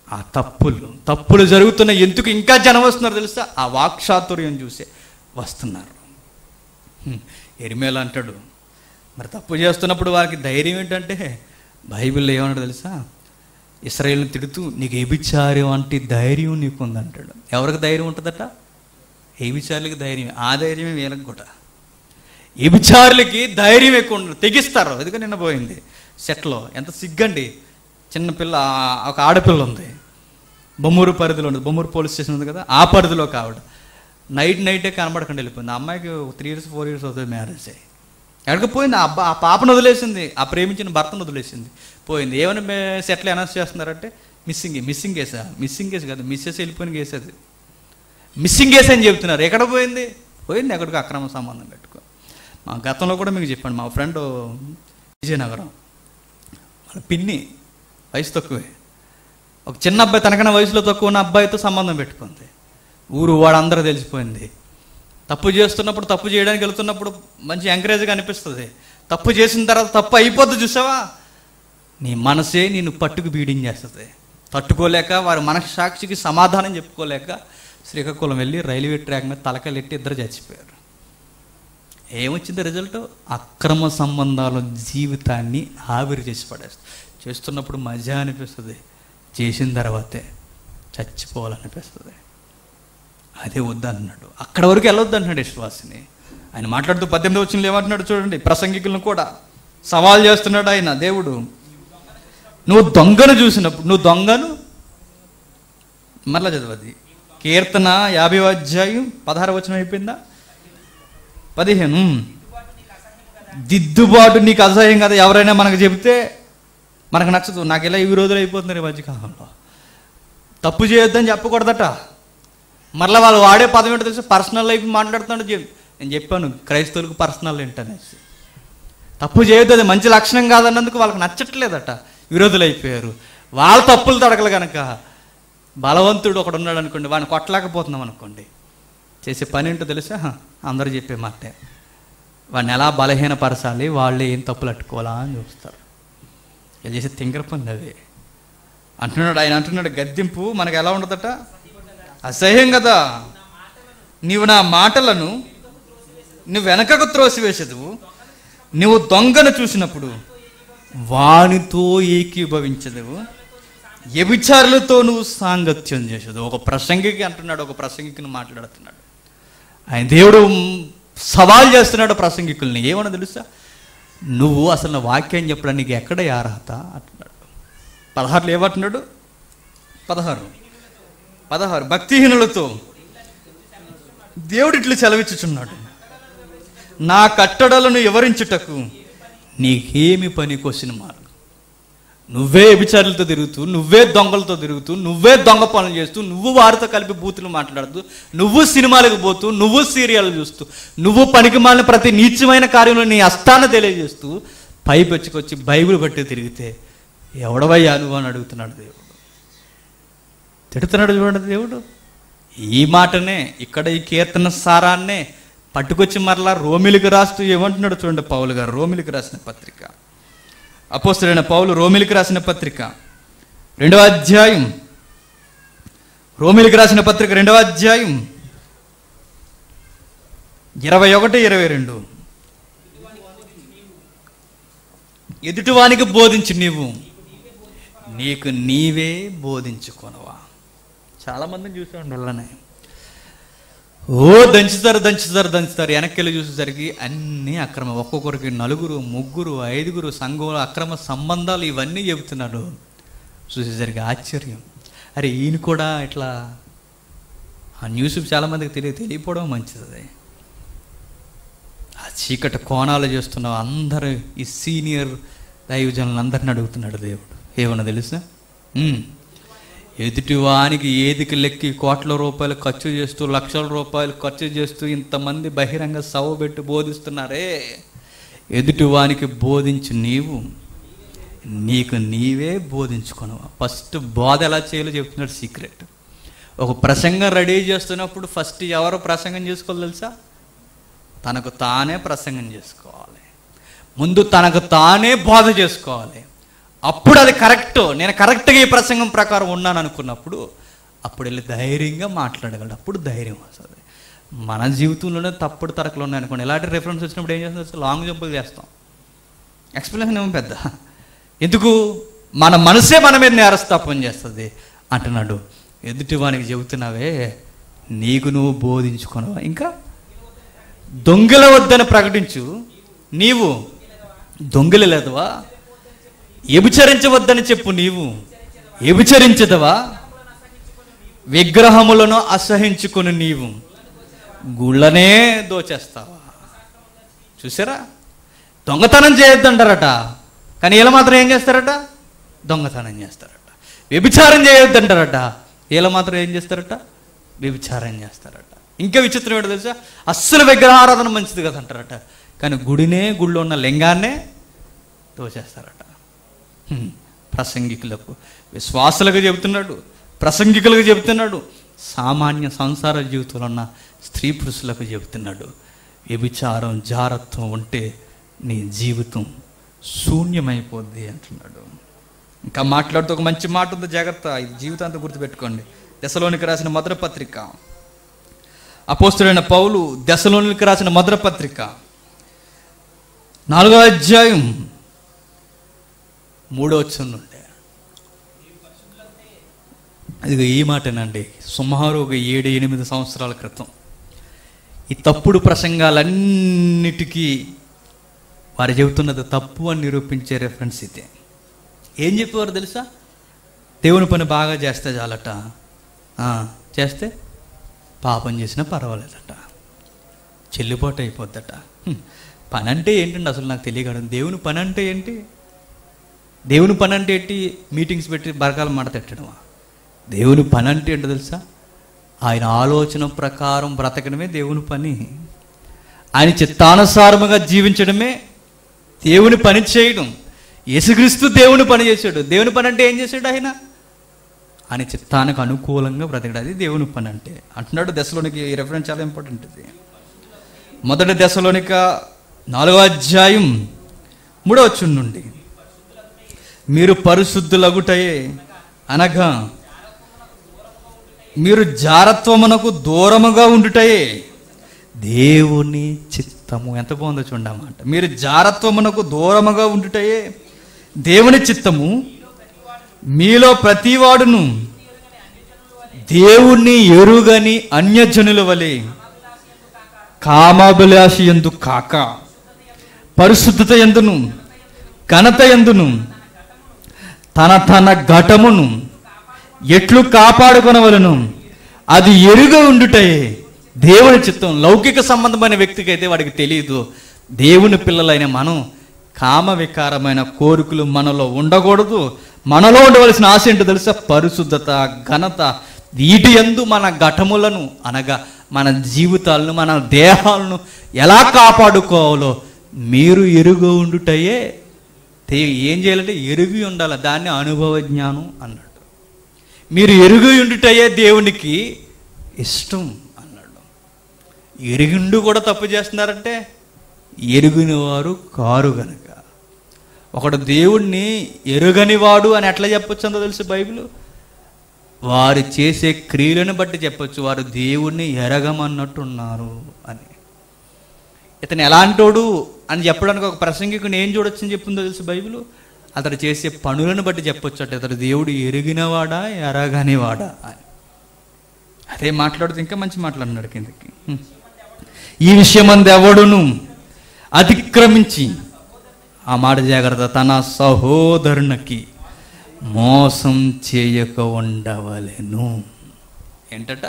ఆ తప్పులు తప్పులు జరుగుతున్న ఎందుకు ఇంకా జనం వస్తున్నారు తెలుసా ఆ వాక్చాతుర్యం చూసే వస్తున్నారు హ్మ్. ఎరిమేల అంటాడు మరి తప్పు చేస్తున్నప్పుడు వారికి ధైర్యం ఏంటంటే బైబిల్లో ఏమన్నాడు తెలుసా ఇస్రాయేల్ని తిడుతూ నీకు ఏబిచార్యం అంటే ధైర్యం నీకు ఉందంటాడు ఎవరికి ధైర్యం ఉంటుందట ఏబిచారులకి ధైర్యం ఆ ధైర్యమే వీళ్ళకి కూడా ఏబిచారులకి ధైర్యం ఎక్కువ ఉండదు తెగిస్తారు ఎందుకంటే నిన్న పోయింది సెట్లో ఎంత సిగ్గండి చిన్న పిల్ల ఆ- ఒక ఆడపిల్ల ఉంది బొమ్మూరు పరిధిలో ఉంది బొమ్మూరు పోలీస్ స్టేషన్ ఉంది కదా ఆ పరిధిలో కావడ నైట్ నైటే కనబడకుండా వెళ్ళిపోయింది ఆ అమ్మాయికి త్రీ ఇయర్స్ ఫోర్ ఇయర్స్ అవుతుంది మ్యారేజ్ అయ్యి ఎక్కడికి పోయింది ఆ అబ్బా ఆ పాపను వదిలేసింది ఆ ప్రేమించిన భర్తను వదిలేసింది పోయింది ఏమని మే- సెట్లు అనౌన్స్ చేస్తున్నారంటే మిస్సింగ్ మిస్సింగ్ కేసా మిస్సింగ్ కేసు కాదు మిస్సెస్ వెళ్ళిపోయిన కేసు అది మిస్సింగ్ కేసు అని చెప్తున్నారు ఎక్కడ పోయింది పోయింది ఎక్కడికి అక్రమ సంబంధం పెట్టుకో మా గతంలో కూడా మీకు చెప్పాను మా ఫ్రెండ్ విజయనగరం వాళ్ళ పిన్ని వయసు తక్కువే ఒక చిన్న అబ్బాయి తనకన్నా వయసులో తక్కువ ఉన్న అబ్బాయితో సంబంధం పెట్టుకుంది ఊరు వాడందరూ తెలిసిపోయింది తప్పు చేస్తున్నప్పుడు తప్పు చేయడానికి వెళ్తున్నప్పుడు మంచి ఎంకరేజ్గా అనిపిస్తుంది తప్పు చేసిన తర్వాత తప్పు అయిపోద్ది చూసావా నీ మనసే నిన్ను పట్టుకు బీడింగ్ చేస్తుంది తట్టుకోలేక వారి మనస్సాక్షికి సమాధానం చెప్పుకోలేక శ్రీకాకుళం వెళ్ళి రైల్వే ట్రాక్ మీద తలకాయలెట్టి ఇద్దరు చచ్చిపోయారు ఏమొచ్చింది రిజల్ట్ అక్రమ సంబంధాల జీవితాన్ని ఆవిరి చేసి పడేస్తుంది చేస్తున్నప్పుడు మజా అనిపిస్తుంది చేసిన తర్వాతే చచ్చిపోవాలనిపిస్తుంది అదే వద్దన్నాడు అక్కడ వరకు వెళ్ళొద్దు అంటున్నాడు విశ్వాసిని ఆయన మాట్లాడుతూ పద్దెనిమిది వచ్చిన ఏమంటున్నాడు చూడండి ప్రసంగికులను కూడా సవాల్ చేస్తున్నాడు ఆయన దేవుడు నువ్వు దొంగను చూసినప్పుడు నువ్వు దొంగను మరలా చదవది కీర్తన యాభై అధ్యాయం పదహారు వచనం అయిపోయిందా పదిహేను దిద్దుబాటు నీకు అసహ్యం కదా ఎవరైనా మనకు చెబితే మనకు నచ్చదు నాకు ఇలా ఈ రోజులు అయిపోతున్నారు ఈ మధ్యకాలంలో తప్పు చేయొద్దని చెప్పకూడదట మరలా వాళ్ళు వాడే పదం ఏంటో తెలిసి పర్సనల్ లైఫ్ మాట్లాడుతున్నాడు చెప్ నేను చెప్పాను క్రైస్తవులకు పర్సనల్ ఏంటనేసి తప్పు చేయొద్దు అది మంచి లక్షణం కాదన్నందుకు వాళ్ళకి నచ్చట్లేదట విరోధులు అయిపోయారు వాళ్ళ తప్పులు తడకలు కనుక బలవంతుడు ఒకడు ఉన్నాడు అనుకోండి వాడిని కొట్టలేకపోతున్నాం అనుకోండి చేసే పని ఏంటో తెలుసా అందరూ చెప్పే మాటే వాడిని ఎలా బలహీనపరచాలి వాళ్ళే ఏం తప్పులు అట్టుకోవాలా అని చూస్తారు వీళ్ళు చేసే తింగర పనులు అవి అంటున్నాడు ఆయన అంటున్నాడు గద్దింపు మనకు ఎలా ఉండదట అసహ్యం కదా నీవు నా మాటలను నువ్వు వెనకకు త్రోసివేసదు నువ్వు దొంగను చూసినప్పుడు వానితో ఏకీభవించదు వ్యభిచారులతో నువ్వు సాంగత్యం చేసదు ఒక ప్రసంగికి అంటున్నాడు ఒక ప్రసంగికిని మాట్లాడుతున్నాడు ఆయన దేవుడు సవాల్ చేస్తున్నాడు ప్రసంగికుల్ని ఏమన్నా తెలుసా నువ్వు అసలు నా వాక్యం చెప్పడం నీకు ఎక్కడ ఏ అర్హత అంటున్నాడు పదహారులో ఏమంటున్నాడు పదహారు పదహారు భక్తిహీనులతో దేవుడు ఇట్లు సెలవిచ్చుచున్నాడు నా కట్టడలను వివరించుటకు నీకేమి పని క్వశ్చన్ మార్క్ నువ్వే విచారులతో తిరుగుతూ నువ్వే దొంగలతో తిరుగుతూ నువ్వే దొంగ పనులు చేస్తూ నువ్వు వారితో కలిపి బూతులు మాట్లాడుతూ నువ్వు సినిమాలకు పోతూ నువ్వు సీరియల్ చూస్తూ నువ్వు పనికి మాలిన ప్రతి నీచమైన కార్యంలో నీ అస్థాన తెలియజేస్తూ పై పెచ్చుకొచ్చి బైబిల్ పట్టి తిరిగితే ఎవడవయ్యా నువ్వు అని అడుగుతున్నాడు దేవుడు తిడుతున్నాడు చూడండి దేవుడు ఈ మాటనే ఇక్కడ ఈ కీర్తన సారాన్నే పట్టుకొచ్చి మరలా రోమిలికి రాస్తూ ఏమంటున్నాడు చూడండి పౌలు గారు రోమిలికి రాసిన పత్రిక అపోస్తుడైన పౌలు రోమిలికి రాసిన పత్రిక రెండవ అధ్యాయం రోమిలికి రాసిన పత్రిక రెండవ అధ్యాయం ఇరవై ఒకటి ఇరవై రెండు ఎదుటివానికి బోధించి నీవు నీకు నీవే బోధించుకొనవా చాలా మందిని చూసామండి వాళ్ళనే ఓ దంచుతారు దంచుతారు దంచుతారు వెనక్కి వెళ్ళి చూసేసరికి అన్నీ అక్రమ ఒక్కొక్కరికి నలుగురు ముగ్గురు ఐదుగురు సంఘంలో అక్రమ సంబంధాలు ఇవన్నీ చెబుతున్నాడు చూసేసరికి ఆశ్చర్యం అరే ఈయన కూడా ఇట్లా ఆ న్యూస్ చాలామందికి తెలియ తెలియపోవడం మంచిది ఆ చీకటి కోణాలు చేస్తున్న అందరు ఈ సీనియర్ దైవజనులను అందరిని అడుగుతున్నాడు దేవుడు ఏమన్నా తెలుసా ఉమ్. ఎదుటివానికి ఏదికి లెక్కి కోట్ల రూపాయలు ఖర్చు చేస్తూ లక్షల రూపాయలు ఖర్చు చేస్తూ ఇంతమంది బహిరంగ సభ పెట్టి బోధిస్తున్నారే ఎదుటివానికి బోధించు నీవు నీకు నీవే బోధించుకున్నావు ఫస్ట్ బోధ ఎలా చేయాలో చెప్తున్నాడు సీక్రెట్ ఒక ప్రసంగం రెడీ చేస్తున్నప్పుడు ఫస్ట్ ఎవరు ప్రసంగం చేసుకోవాలి తెలుసా తనకు తానే ప్రసంగం చేసుకోవాలి ముందు తనకు తానే బోధ చేసుకోవాలి అప్పుడు అది కరెక్ట్ నేను కరెక్ట్గా ఈ ప్రసంగం ప్రకారం ఉన్నాను అనుకున్నప్పుడు అప్పుడు వెళ్ళి ధైర్యంగా మాట్లాడగలడు అప్పుడు ధైర్యం వస్తుంది మన జీవితంలోనే తప్పుడు తరకలు ఉన్నాయి అనుకోండి ఇలాంటి రెఫరెన్స్ వచ్చినప్పుడు ఏం చేస్తాం లాంగ్ జంపులు చేస్తాం ఎక్స్ప్లెనేషన్ ఏమో పెద్ద ఎందుకు మన మనసే మన మీద నేరస్తాపం చేస్తుంది అంటున్నాడు ఎదుటి వానికి చెబుతున్నావే నీకు నువ్వు బోధించుకున్నావా ఇంకా దొంగల వద్దని ప్రకటించు నీవు దొంగలు లేదవా ఎబిచరించవద్దని చెప్పు నీవు ఎబిచరించదవా విగ్రహములను అసహించుకొని నీవు గుళ్ళనే దోచేస్తావా చూసారా దొంగతనం చేయొద్దంటారట కానీ వీళ్ళ మాత్రం ఏం చేస్తారట దొంగతనం చేస్తారట వ్యభిచారం చేయొద్దంటారట వీళ్ళ మాత్రం ఏం చేస్తారట వ్యభిచారం చేస్తారట ఇంకా విచిత్రం ఏంటో తెలుసా అస్సలు విగ్రహారాధన మంచిది కదా అంటారట కానీ గుడినే గుడిలో ఉన్న లింగాన్నే తోచేస్తారట హ్మ్. ప్రసంగికులకు విశ్వాసులకు చెబుతున్నాడు ప్రసంగికులకు చెబుతున్నాడు సామాన్య సంసార జీవితంలో ఉన్న స్త్రీ పురుషులకు చెబుతున్నాడు వ్యభిచారం జారత్వం ఉంటే నీ జీవితం శూన్యమైపోద్ది అంటున్నాడు ఇంకా మాట్లాడుతూ ఒక మంచి మాట ఉంది జాగ్రత్త ఇది జీవితాంతం గుర్తుపెట్టుకోండి దశలోనికి రాసిన మధుర పత్రిక అపోస్తుడైన పౌలు దశలోనికి రాసిన మధుర పత్రిక నాలుగో అధ్యాయం మూడో వచ్చిన నుండే అది ఈ మాటేనండి సుమారు ఒక ఏడు ఎనిమిది సంవత్సరాల క్రితం ఈ తప్పుడు ప్రసంగాలన్నిటికీ వారు చెబుతున్నది తప్పు అని నిరూపించే రెఫరెన్స్ ఇదే ఏం చెప్పేవారు తెలుసా దేవుని పని బాగా చేస్తే చాలట ఆ, చేస్తే పాపం చేసినా పర్వాలేదట చెల్లుబాటు అయిపోద్దట హ్మ్. పని అంటే ఏంటండి అసలు నాకు తెలియదు దేవుని పని అంటే ఏంటి దేవుని పని అంటే ఏంటి మీటింగ్స్ పెట్టి బరకాలు మడతెట్టడమా దేవుని పని అంటే ఏంటో తెలుసా ఆయన ఆలోచన ప్రకారం బ్రతకడమే దేవుని పని ఆయన చిత్తానుసారముగా జీవించడమే దేవుని పని చేయడం యేసుక్రీస్తు దేవుని పని చేశాడు దేవుని పని అంటే ఏం చేశాడు ఆయన ఆయన చిత్తానికి అనుకూలంగా బ్రతకడం అది దేవుని పని అంటే అంటున్నాడు దశలోనికి ఈ రెఫరెన్స్ చాలా ఇంపార్టెంట్ ఇది మొదటి దశలోనిక నాలుగో అధ్యాయం మూడో వచ్చుం నుండి మీరు పరిశుద్ధులగుటయే అనగా మీరు జారత్వమునకు దూరముగా ఉండుటయే దేవుని చిత్తము ఎంత బాగుందో చూడండి ఆ మాట మీరు జారత్వమునకు దూరముగా ఉండుటయే దేవుని చిత్తము మీలో ప్రతివాడును దేవుణ్ణి ఎరుగని అన్యజనుల వలె కామాభిలాషి ఎందు కాక పరిశుద్ధత ఎందును ఘనత ఎందును తన తన ఘటమును ఎట్లు కాపాడుకొనవలను అది ఎరుగ ఉండుటయే దేవుని చిత్తం లౌకిక సంబంధమైన వ్యక్తికి అయితే వాడికి తెలియదు దేవుని పిల్లలైన మనం కామ వికారమైన కోరికలు మనలో ఉండకూడదు మనలో ఉండవలసిన ఆశ ఏంటో తెలుసా పరిశుద్ధత ఘనత వీటి యందు మన ఘటములను అనగా మన జీవితాలను మన దేహాలను ఎలా కాపాడుకోవాలో మీరు ఎరుగు ఉండుటయే తే- ఏం చేయాలంటే ఎరుగి ఉండాలి దాన్ని అనుభవ జ్ఞానం అన్నాడు మీరు ఎరుగు ఉండుటయే దేవునికి ఇష్టం అన్నాడు ఎరిగిండు కూడా తప్పు చేస్తున్నారంటే ఎరుగుని వారు కారు గనక ఒకడు దేవుణ్ణి ఎరుగనివాడు అని ఎట్లా చెప్పొచ్చు అందో తెలుసు బైబిల్ వారు చేసే క్రియలను బట్టి చెప్పొచ్చు వారు దేవుణ్ణి ఎరగమన్నట్టున్నారు అని ఇతను ఎలాంటోడు అని చెప్పడానికి ఒక ప్రసంగికుని ఏం చూడొచ్చని చెప్పిందో తెలుసు బైబిల్ అతడు చేసే పనులను బట్టి చెప్పొచ్చు అంటే అతడు దేవుడు ఎరిగినవాడా ఎరగనివాడా అని అదే మాట్లాడుతూ ఇంకా మంచి మాట్లాడినాడు కిందకి హ్మ్. ఈ విషయమంది ఎవడును అతిక్రమించి ఆ మాట జాగ్రత్త తన సహోదరునికి మోసం చేయక ఉండవలెను ఏంటట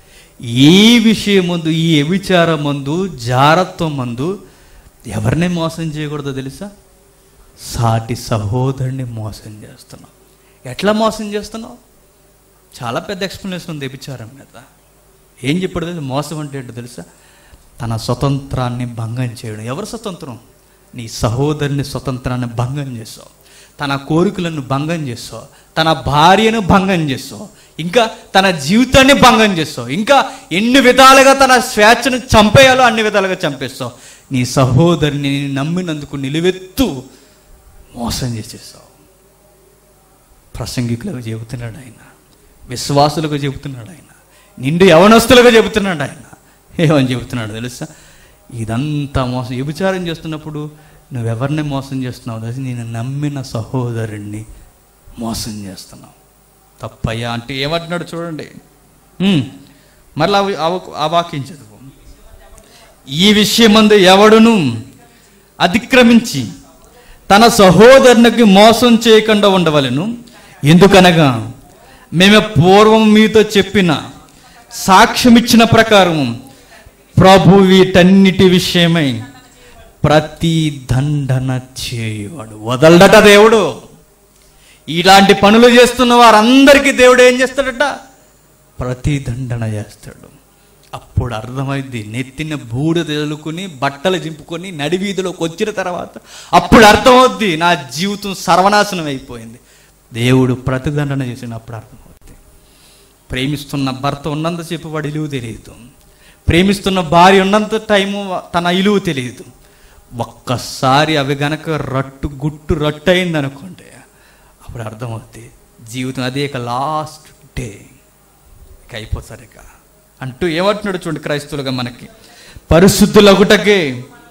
ఈ విషయమందు ఈ వ్యభిచారం మందు జారత్వం మందు ఎవరిని మోసం చేయకూడదో తెలుసా సాటి సహోదరుని మోసం చేస్తున్నావు ఎట్లా మోసం చేస్తున్నావు చాలా పెద్ద ఎక్స్ప్లెనేషన్ ఉంది వ్యభిచారం మీద ఏం చెప్పాడు తెలుసా మోసం అంటే ఏంటో తెలుసా తన స్వతంత్రాన్ని భంగం చేయడం ఎవరు స్వతంత్రం నీ సహోదరుని స్వతంత్రాన్ని భంగం చేస్తావు తన కోరికలను భంగం చేస్తావు తన భార్యను భంగం చేస్తావు ఇంకా తన జీవితాన్ని భంగం చేస్తావు ఇంకా ఎన్ని విధాలుగా తన స్వేచ్ఛను చంపేయాలో అన్ని విధాలుగా చంపేస్తావు నీ సహోదరిని నమ్మినందుకు నిలువెత్తు మోసం చేసేస్తావు ప్రసంగికులకు చెబుతున్నాడు ఆయన విశ్వాసులకు చెబుతున్నాడు ఆయన నిండు యవనస్తులకు చెబుతున్నాడు ఆయన ఏమని చెబుతున్నాడు తెలుసా ఇదంతా మోసం వ్యభిచారం చేస్తున్నప్పుడు నువ్వెవరిని మోసం చేస్తున్నావు అది నేను నమ్మిన సహోదరుణ్ణి మోసం చేస్తున్నావు తప్పయ్యా అంటే ఏమంటున్నాడు చూడండి హ్మ్. మరలా అవి- ఆ- ఆ వాక్యం చదువు ఈ విషయమందు ఎవడును అతిక్రమించి తన సహోదరునికి మోసం చేయకుండా ఉండవలెను ఎందుకనగా మేము పూర్వం మీతో చెప్పిన సాక్ష్యం ఇచ్చిన ప్రకారం ప్రభు వీటన్నిటి విషయమై ప్రతి దండన చేయువాడు వదలడట దేవుడు ఇలాంటి పనులు చేస్తున్న వారందరికీ దేవుడు ఏం చేస్తాడట ప్రతి దండన చేస్తాడు అప్పుడు అర్థమైంది నెత్తిన బూడిద తెలుకుని బట్టలు చింపుకొని నడివీధిలోకి వచ్చిన తర్వాత అప్పుడు అర్థమవుద్ది నా జీవితం సర్వనాశనం అయిపోయింది దేవుడు ప్రతిదండన చేసినప్పుడు అర్థమవుద్ది ప్రేమిస్తున్న భర్త ఉన్నంతసేపు వాడి ఇలువ తెలియదు ప్రేమిస్తున్న భార్య ఉన్నంత టైము తన ఇలువ తెలియదు ఒక్కసారి అవి గనక రట్టు గుట్టు రట్టు అయింది అనుకోండి అప్పుడు అర్థమవుద్ది జీవితం అదే ఇక లాస్ట్ డే ఇక అయిపోతారు ఇక అంటూ ఏమంటున్నాడు చూడండి క్రైస్తవులుగా మనకి పరిశుద్ధులగుటకే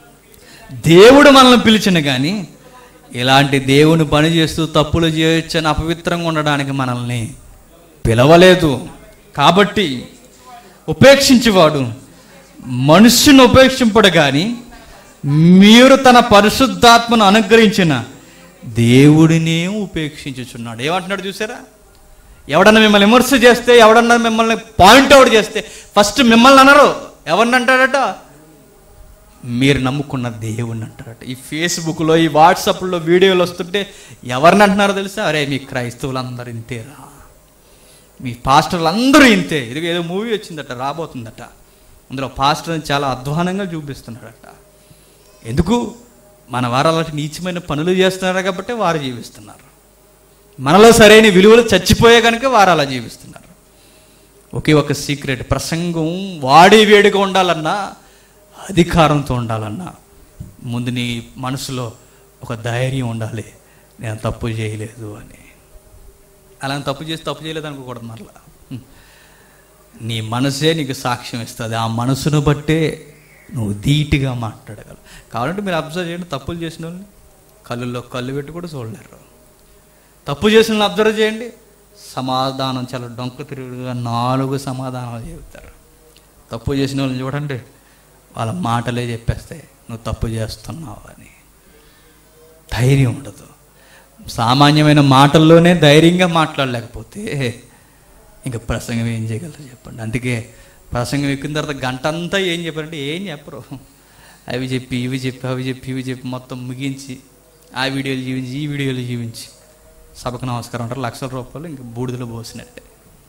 దేవుడు మనల్ని పిలిచిన కానీ ఇలాంటి దేవుని పని చేస్తూ తప్పులు చేయొచ్చని అపవిత్రంగా ఉండడానికి మనల్ని పిలవలేదు కాబట్టి ఉపేక్షించేవాడు మనుష్యుని ఉపేక్షింపడు కానీ మీరు తన పరిశుద్ధాత్మను అనుగ్రహించిన దేవుడినే ఉపేక్షించుచున్నాడు ఏమంటున్నాడు చూసారా ఎవడన్నా మిమ్మల్ని విమర్శ చేస్తే ఎవడన్నా మిమ్మల్ని పాయింట్ అవుట్ చేస్తే ఫస్ట్ మిమ్మల్ని అనరు ఎవరిని అంటాడట మీరు నమ్ముకున్న దేవుణ్ణి అంటారట ఈ ఫేస్బుక్లో ఈ వాట్సాప్లో వీడియోలు వస్తుంటే ఎవరిని అంటున్నారో తెలుసా అరే మీ క్రైస్తవులందరూ ఇంతేరా మీ పాస్టర్లు అందరూ ఇంతే ఇది ఏదో మూవీ వచ్చిందట రాబోతుందట అందులో పాస్టర్ని చాలా అధ్వానంగా చూపిస్తున్నాడట ఎందుకు మన వారు అలాంటి నీచమైన పనులు చేస్తున్నారు కాబట్టి వారు జీవిస్తున్నారు మనలో సరైన విలువలు చచ్చిపోయే కనుక వారు అలా జీవిస్తున్నారు ఒకే ఒక సీక్రెట్ ప్రసంగం వాడి వేడిగా ఉండాలన్నా అధికారంతో ఉండాలన్నా ముందు నీ మనసులో ఒక ధైర్యం ఉండాలి నేను తప్పు చేయలేదు అని అలా తప్పు చేసి తప్పు చేయలేదు అనుకోకూడదు మరలా హ్మ్. నీ మనసే నీకు సాక్ష్యం ఇస్తుంది ఆ మనసును బట్టే నువ్వు ధీటుగా మాట్లాడగలవు కావాలంటే మీరు అబ్జర్వ్ చేయండి తప్పులు చేసిన వాళ్ళని కళ్ళల్లో కళ్ళు పెట్టి కూడా చూడలేరు తప్పు చేసిన వాళ్ళని అబ్జర్వ్ చేయండి సమాధానం చాలా డొంక తిరుగుడుగా నాలుగు సమాధానాలు చెబుతారు తప్పు చేసిన వాళ్ళని చూడండి వాళ్ళ మాటలే చెప్పేస్తాయి నువ్వు తప్పు చేస్తున్నావు అని ధైర్యం ఉండదు సామాన్యమైన మాటల్లోనే ధైర్యంగా మాట్లాడలేకపోతే ఇంకా ప్రసంగం ఏం చేయగలరు చెప్పండి అందుకే ప్రసంగం ఎక్కిన తర్వాత గంట అంతా ఏం చెప్పారంటే ఏం చెప్పరు అవి చెప్పి ఇవి చెప్పి అవి చెప్పి ఇవి చెప్పి మొత్తం ముగించి ఆ వీడియోలు జీవించి ఈ వీడియోలు జీవించి సభకు నమస్కారం అంటారు లక్షల రూపాయలు ఇంకా బూడిదలో పోసినట్టే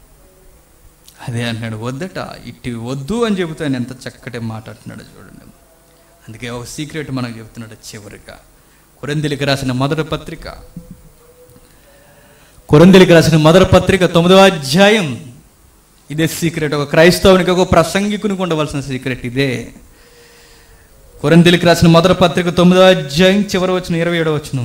అదే అన్నాడు వద్దట ఇట్టి వద్దు అని చెబుతాను ఎంత చక్కటి మాట్లాడుతున్నాడు చూడండి అందుకే ఒక సీక్రెట్ మనకు చెబుతున్నాడు చివరిగా కొరందిలికి రాసిన మొదటి పత్రిక కొరందిలికి రాసిన మొదటి పత్రిక తొమ్మిదవ అధ్యాయం ఇదే సీక్రెట్ ఒక క్రైస్తవునికి ఒక ప్రసంగికునికి ఉండవలసిన సీక్రెట్ ఇదే కొరందిలికి రాసిన మొదటి పత్రిక తొమ్మిదవ అధ్యాయం చివరి వచ్చిన ఇరవై ఏడవ వచ్చిన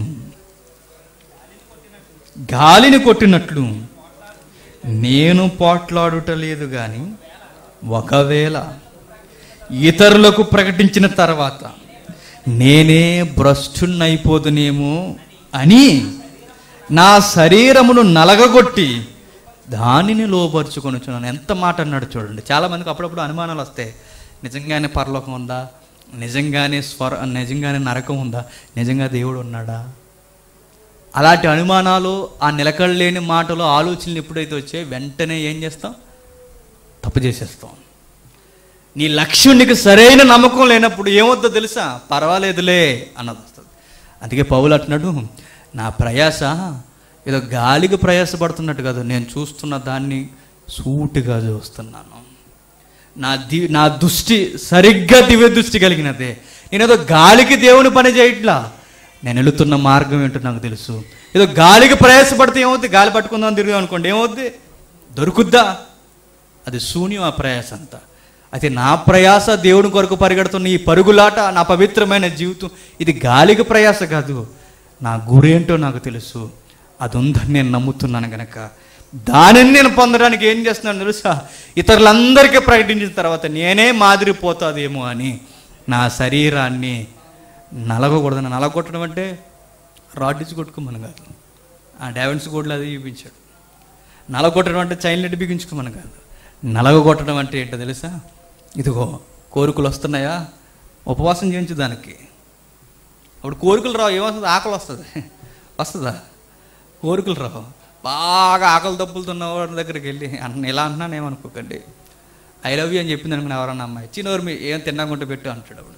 గాలిని కొట్టినట్లు నేను పోట్లాడుట లేదు కానీ ఒకవేళ ఇతరులకు ప్రకటించిన తర్వాత నేనే భ్రష్టున్నైపోదునేమో అని నా శరీరమును నలగగొట్టి దానిని లోపరుచుకొనుచున్నాను ఎంత మాట అన్నాడు చూడండి చాలామందికి అప్పుడప్పుడు అనుమానాలు వస్తాయి నిజంగానే పరలోకం ఉందా నిజంగానే స్వర నిజంగానే నరకం ఉందా నిజంగా దేవుడు ఉన్నాడా అలాంటి అనుమానాలు ఆ నిలకడలేని మాటలు ఆలోచనలు ఎప్పుడైతే వచ్చాయో వెంటనే ఏం చేస్తాం తప్పు చేసేస్తాం నీ లక్ష్యం నీకు సరైన నమ్మకం లేనప్పుడు ఏమవుద్దో తెలుసా పర్వాలేదులే అన్నది వస్తుంది అందుకే పౌలు అంటున్నాడు నా ప్రయాస ఏదో గాలికి ప్రయాసపడుతున్నట్టు కాదు నేను చూస్తున్న దాన్ని సూటిగా చూస్తున్నాను నా ది నా దృష్టి సరిగ్గా దివ్య దృష్టి కలిగినదే నేనేదో గాలికి దేవుని పని చేయట్లా నేను వెళుతున్న మార్గం ఏంటో నాకు తెలుసు ఏదో గాలికి ప్రయాసపడితే ఏమవుద్ది గాలి పట్టుకుందాం తిరిగాం అనుకోండి ఏమవుద్ది దొరుకుద్దా అది శూన్యం ఆ ప్రయాస అంతా అయితే నా ప్రయాస దేవుని కొరకు పరిగెడుతున్న ఈ పరుగులాట నా పవిత్రమైన జీవితం ఇది గాలికి ప్రయాస కాదు నా గురేంటో నాకు తెలుసు అది ఉందని నేను నమ్ముతున్నాను గనక దానిని నేను పొందడానికి ఏం చేస్తున్నాను తెలుసా ఇతరులందరికీ ప్రకటించిన తర్వాత నేనే మాదిరిపోతాదేమో అని నా శరీరాన్ని నలగకూడదని నలగొట్టడం అంటే రాడ్డిచ్చి కొట్టుకోమని కాదు ఆ డావెన్స్ కోడ్లు అది చూపించాడు నలగొట్టడం అంటే చైన్లెట్ బిగించుకోమని కాదు నలగొట్టడం అంటే ఏంటో తెలుసా ఇదిగో కోరికలు వస్తున్నాయా ఉపవాసం చేయించు దానికి అప్పుడు కోరికలు రావు ఏమొస్తుంది ఆకలి వస్తుంది వస్తుందా కోరికలు రావు బాగా ఆకలి దప్పులుతున్న వాడి దగ్గరికి వెళ్ళి అన్న ఇలా అంటున్నాను ఏమనుకోకండి ఐ లవ్ యూ అని చెప్పింది అనుకున్నా ఎవరన్నా అమ్మాయి చిన్నవారు మీ ఏం తిన్నాకుంటే పెట్టు అంటాడు అప్పుడు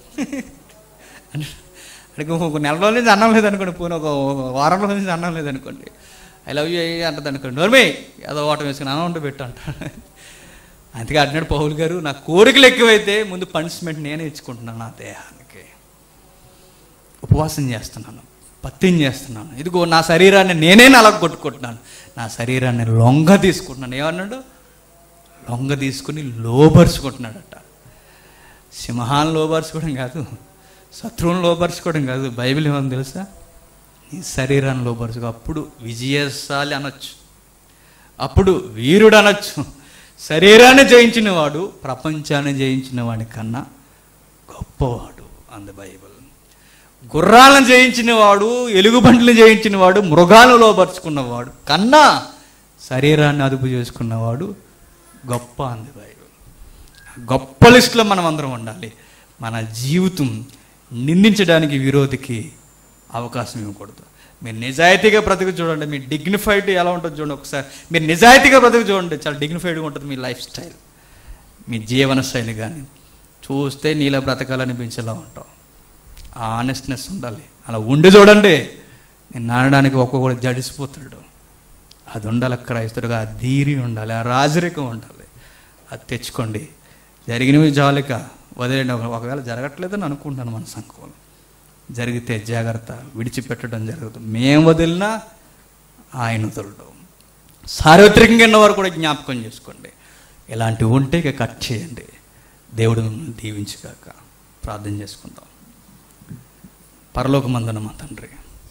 అంటే ఒక నెల రోజుల నుంచి అన్నం లేదనుకోండి పోనీ ఒక వారం రోజుల నుంచి అన్నం లేదనుకోండి ఐ లవ్ యూ అంటది అనుకోండి నోర్మే ఏదో ఓటం వేసుకుని అన్నం ఉంటే పెట్టు అంటాడు అందుకే అంటున్నాడు పౌల్ గారు నా కోరికలు ఎక్కువైతే ముందు పనిష్మెంట్ నేనే ఇచ్చుకుంటున్నాను నా దేహానికి ఉపవాసం చేస్తున్నాను పత్యం చేస్తున్నాను ఇదిగో నా శరీరాన్ని నేనే నలగ కొట్టుకుంటున్నాను నా శరీరాన్ని లొంగ తీసుకుంటున్నాను ఏమన్నాడు లొంగ తీసుకుని లోపరుచుకుంటున్నాడట సింహాన్ని లోపరుచుకోవడం కాదు శత్రువుని లోపరుచుకోవడం కాదు బైబిల్ ఏమని తెలుసా నీ శరీరాన్ని లోపరుచుకో అప్పుడు విజయశాలి అనొచ్చు అప్పుడు వీరుడు అనొచ్చు శరీరాన్ని జయించిన వాడు ప్రపంచాన్ని జయించిన వాడి కన్నా గొప్పవాడు అంది బైబిల్ గుర్రాలను జయించిన వాడు ఎలుగుబంట్లు జయించిన వాడు మృగాలను లోపరుచుకున్నవాడు కన్నా శరీరాన్ని అదుపు చేసుకున్నవాడు గొప్ప అంది బైబిల్ గొప్ప లిస్టులో మనం అందరం ఉండాలి మన జీవితం నిందించడానికి విరోధికి అవకాశం ఇవ్వకూడదు మీరు నిజాయితీగా బ్రతుకు చూడండి మీ డిగ్నిఫైడ్ ఎలా ఉంటుందో చూడండి ఒకసారి మీరు నిజాయితీగా బ్రతుకు చూడండి చాలా డిగ్నిఫైడ్గా ఉంటుంది మీ లైఫ్ స్టైల్ మీ జీవన శైలి కానీ చూస్తే నీలా బ్రతకాలనిపించేలా ఉంటాం ఆ ఆనెస్ట్నెస్ ఉండాలి అలా ఉండి చూడండి నేను నానడానికి ఒక్కొక్కడు జడిసిపోతాడు అది ఉండాలి క్రైస్తుడుగా ఆ ధీరి ఉండాలి ఆ రాజరికం ఉండాలి అది తెచ్చుకోండి జరిగినవి జాలిక వదిలేండి ఒక- ఒకవేళ జరగట్లేదని అనుకుంటాను మన సంఘంలో జరిగితే జాగ్రత్త విడిచిపెట్టడం జరుగుతుంది మేము వదిలినా ఆయన వదలడం సార్వత్రికంగా ఉన్నవారు కూడా జ్ఞాపకం చేసుకోండి ఇలాంటివి ఉంటే ఇక కట్ చేయండి దేవుడు మిమ్మల్ని దీవించుగాక ప్రార్థన చేసుకుందాం పరలోకమందున మా తండ్రి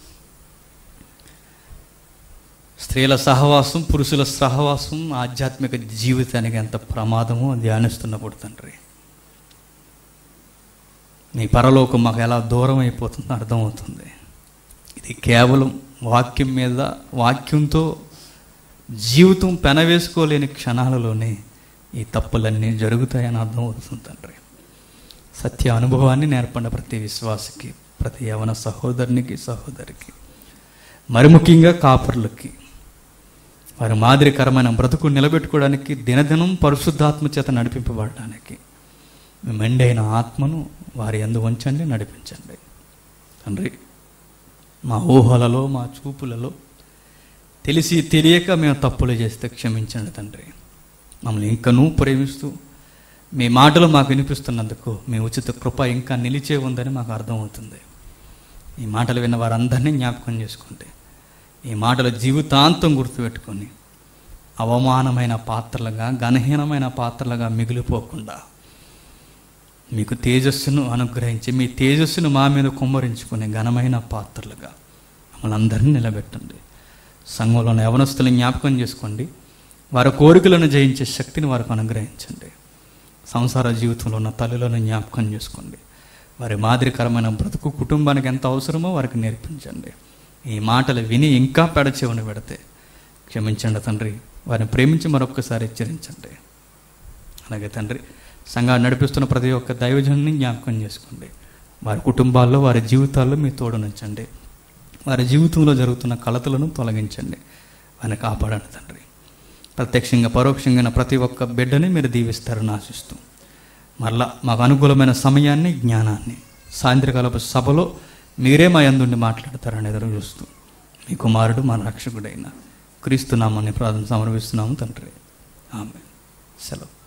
స్త్రీల సహవాసం పురుషుల సహవాసం ఆధ్యాత్మిక జీవితానికి ఎంత ప్రమాదమో ధ్యానిస్తున్నప్పుడు తండ్రి నీ పరలోకం మాకు ఎలా దూరం అయిపోతుందో అర్థమవుతుంది ఇది కేవలం వాక్యం మీద వాక్యంతో జీవితం పెనవేసుకోలేని క్షణాలలోనే ఈ తప్పులన్నీ జరుగుతాయని అర్థమవుతుంది తండ్రి సత్య అనుభవాన్ని నేర్పండి ప్రతి విశ్వాసకి ప్రతి యవన సహోదరునికి సహోదరికి మరి ముఖ్యంగా కాపర్లకి వారి మాదిరికరమైన బ్రతుకు నిలబెట్టుకోవడానికి దినదినం పరిశుద్ధాత్మ చేత నడిపింపబడడానికి మీ మెండైన ఆత్మను వారి ఎందు ఉంచండి నడిపించండి తండ్రి మా ఊహలలో మా చూపులలో తెలిసి తెలియక మేము తప్పులు చేస్తే క్షమించండి తండ్రి మమ్మల్ని ఇంకనూ ప్రేమిస్తూ మీ మాటలు మాకు వినిపిస్తున్నందుకు మీ ఉచిత కృప ఇంకా నిలిచే ఉందని మాకు అర్థమవుతుంది ఈ మాటలు విన్న వారందరినీ జ్ఞాపకం చేసుకోండి ఈ మాటలు జీవితాంతం గుర్తుపెట్టుకొని అవమానమైన పాత్రలుగా ఘనహీనమైన పాత్రలుగా మిగిలిపోకుండా మీకు తేజస్సును అనుగ్రహించి మీ తేజస్సును మా మీద కుమ్మరించుకునే ఘనమైన పాత్రలుగా మమ్మల్ని అందరినీ నిలబెట్టండి సంఘంలోని యవనస్తులను జ్ఞాపకం చేసుకోండి వారి కోరికలను జయించే శక్తిని వారికి అనుగ్రహించండి సంసార జీవితంలో ఉన్న తల్లులను జ్ఞాపకం చేసుకోండి వారి మాదిరికరమైన బ్రతుకు కుటుంబానికి ఎంత అవసరమో వారికి నేర్పించండి ఈ మాటలు విని ఇంకా పెడచెవిని పెడితే క్షమించండి తండ్రి వారిని ప్రేమించి మరొక్కసారి హెచ్చరించండి అలాగే తండ్రి సంఘాన్ని నడిపిస్తున్న ప్రతి ఒక్క దైవజన్ని జ్ఞాపకం చేసుకోండి వారి కుటుంబాల్లో వారి జీవితాల్లో మీ తోడునుంచండి వారి జీవితంలో జరుగుతున్న కలతలను తొలగించండి వారిని కాపాడండి తండ్రి ప్రత్యక్షంగా పరోక్షంగా ప్రతి ఒక్క బిడ్డని మీరు దీవిస్తారని ఆశిస్తూ మరలా మాకు అనుకూలమైన సమయాన్ని జ్ఞానాన్ని సాయంత్రకాలపు సభలో మీరే మా యందుండి మాట్లాడతారని ఎదురు చూస్తూ మీ కుమారుడు మా రక్షకుడైన క్రీస్తు నామాన్ని ప్రార్థన సమర్పిస్తున్నాము తండ్రి ఆమె సెలవు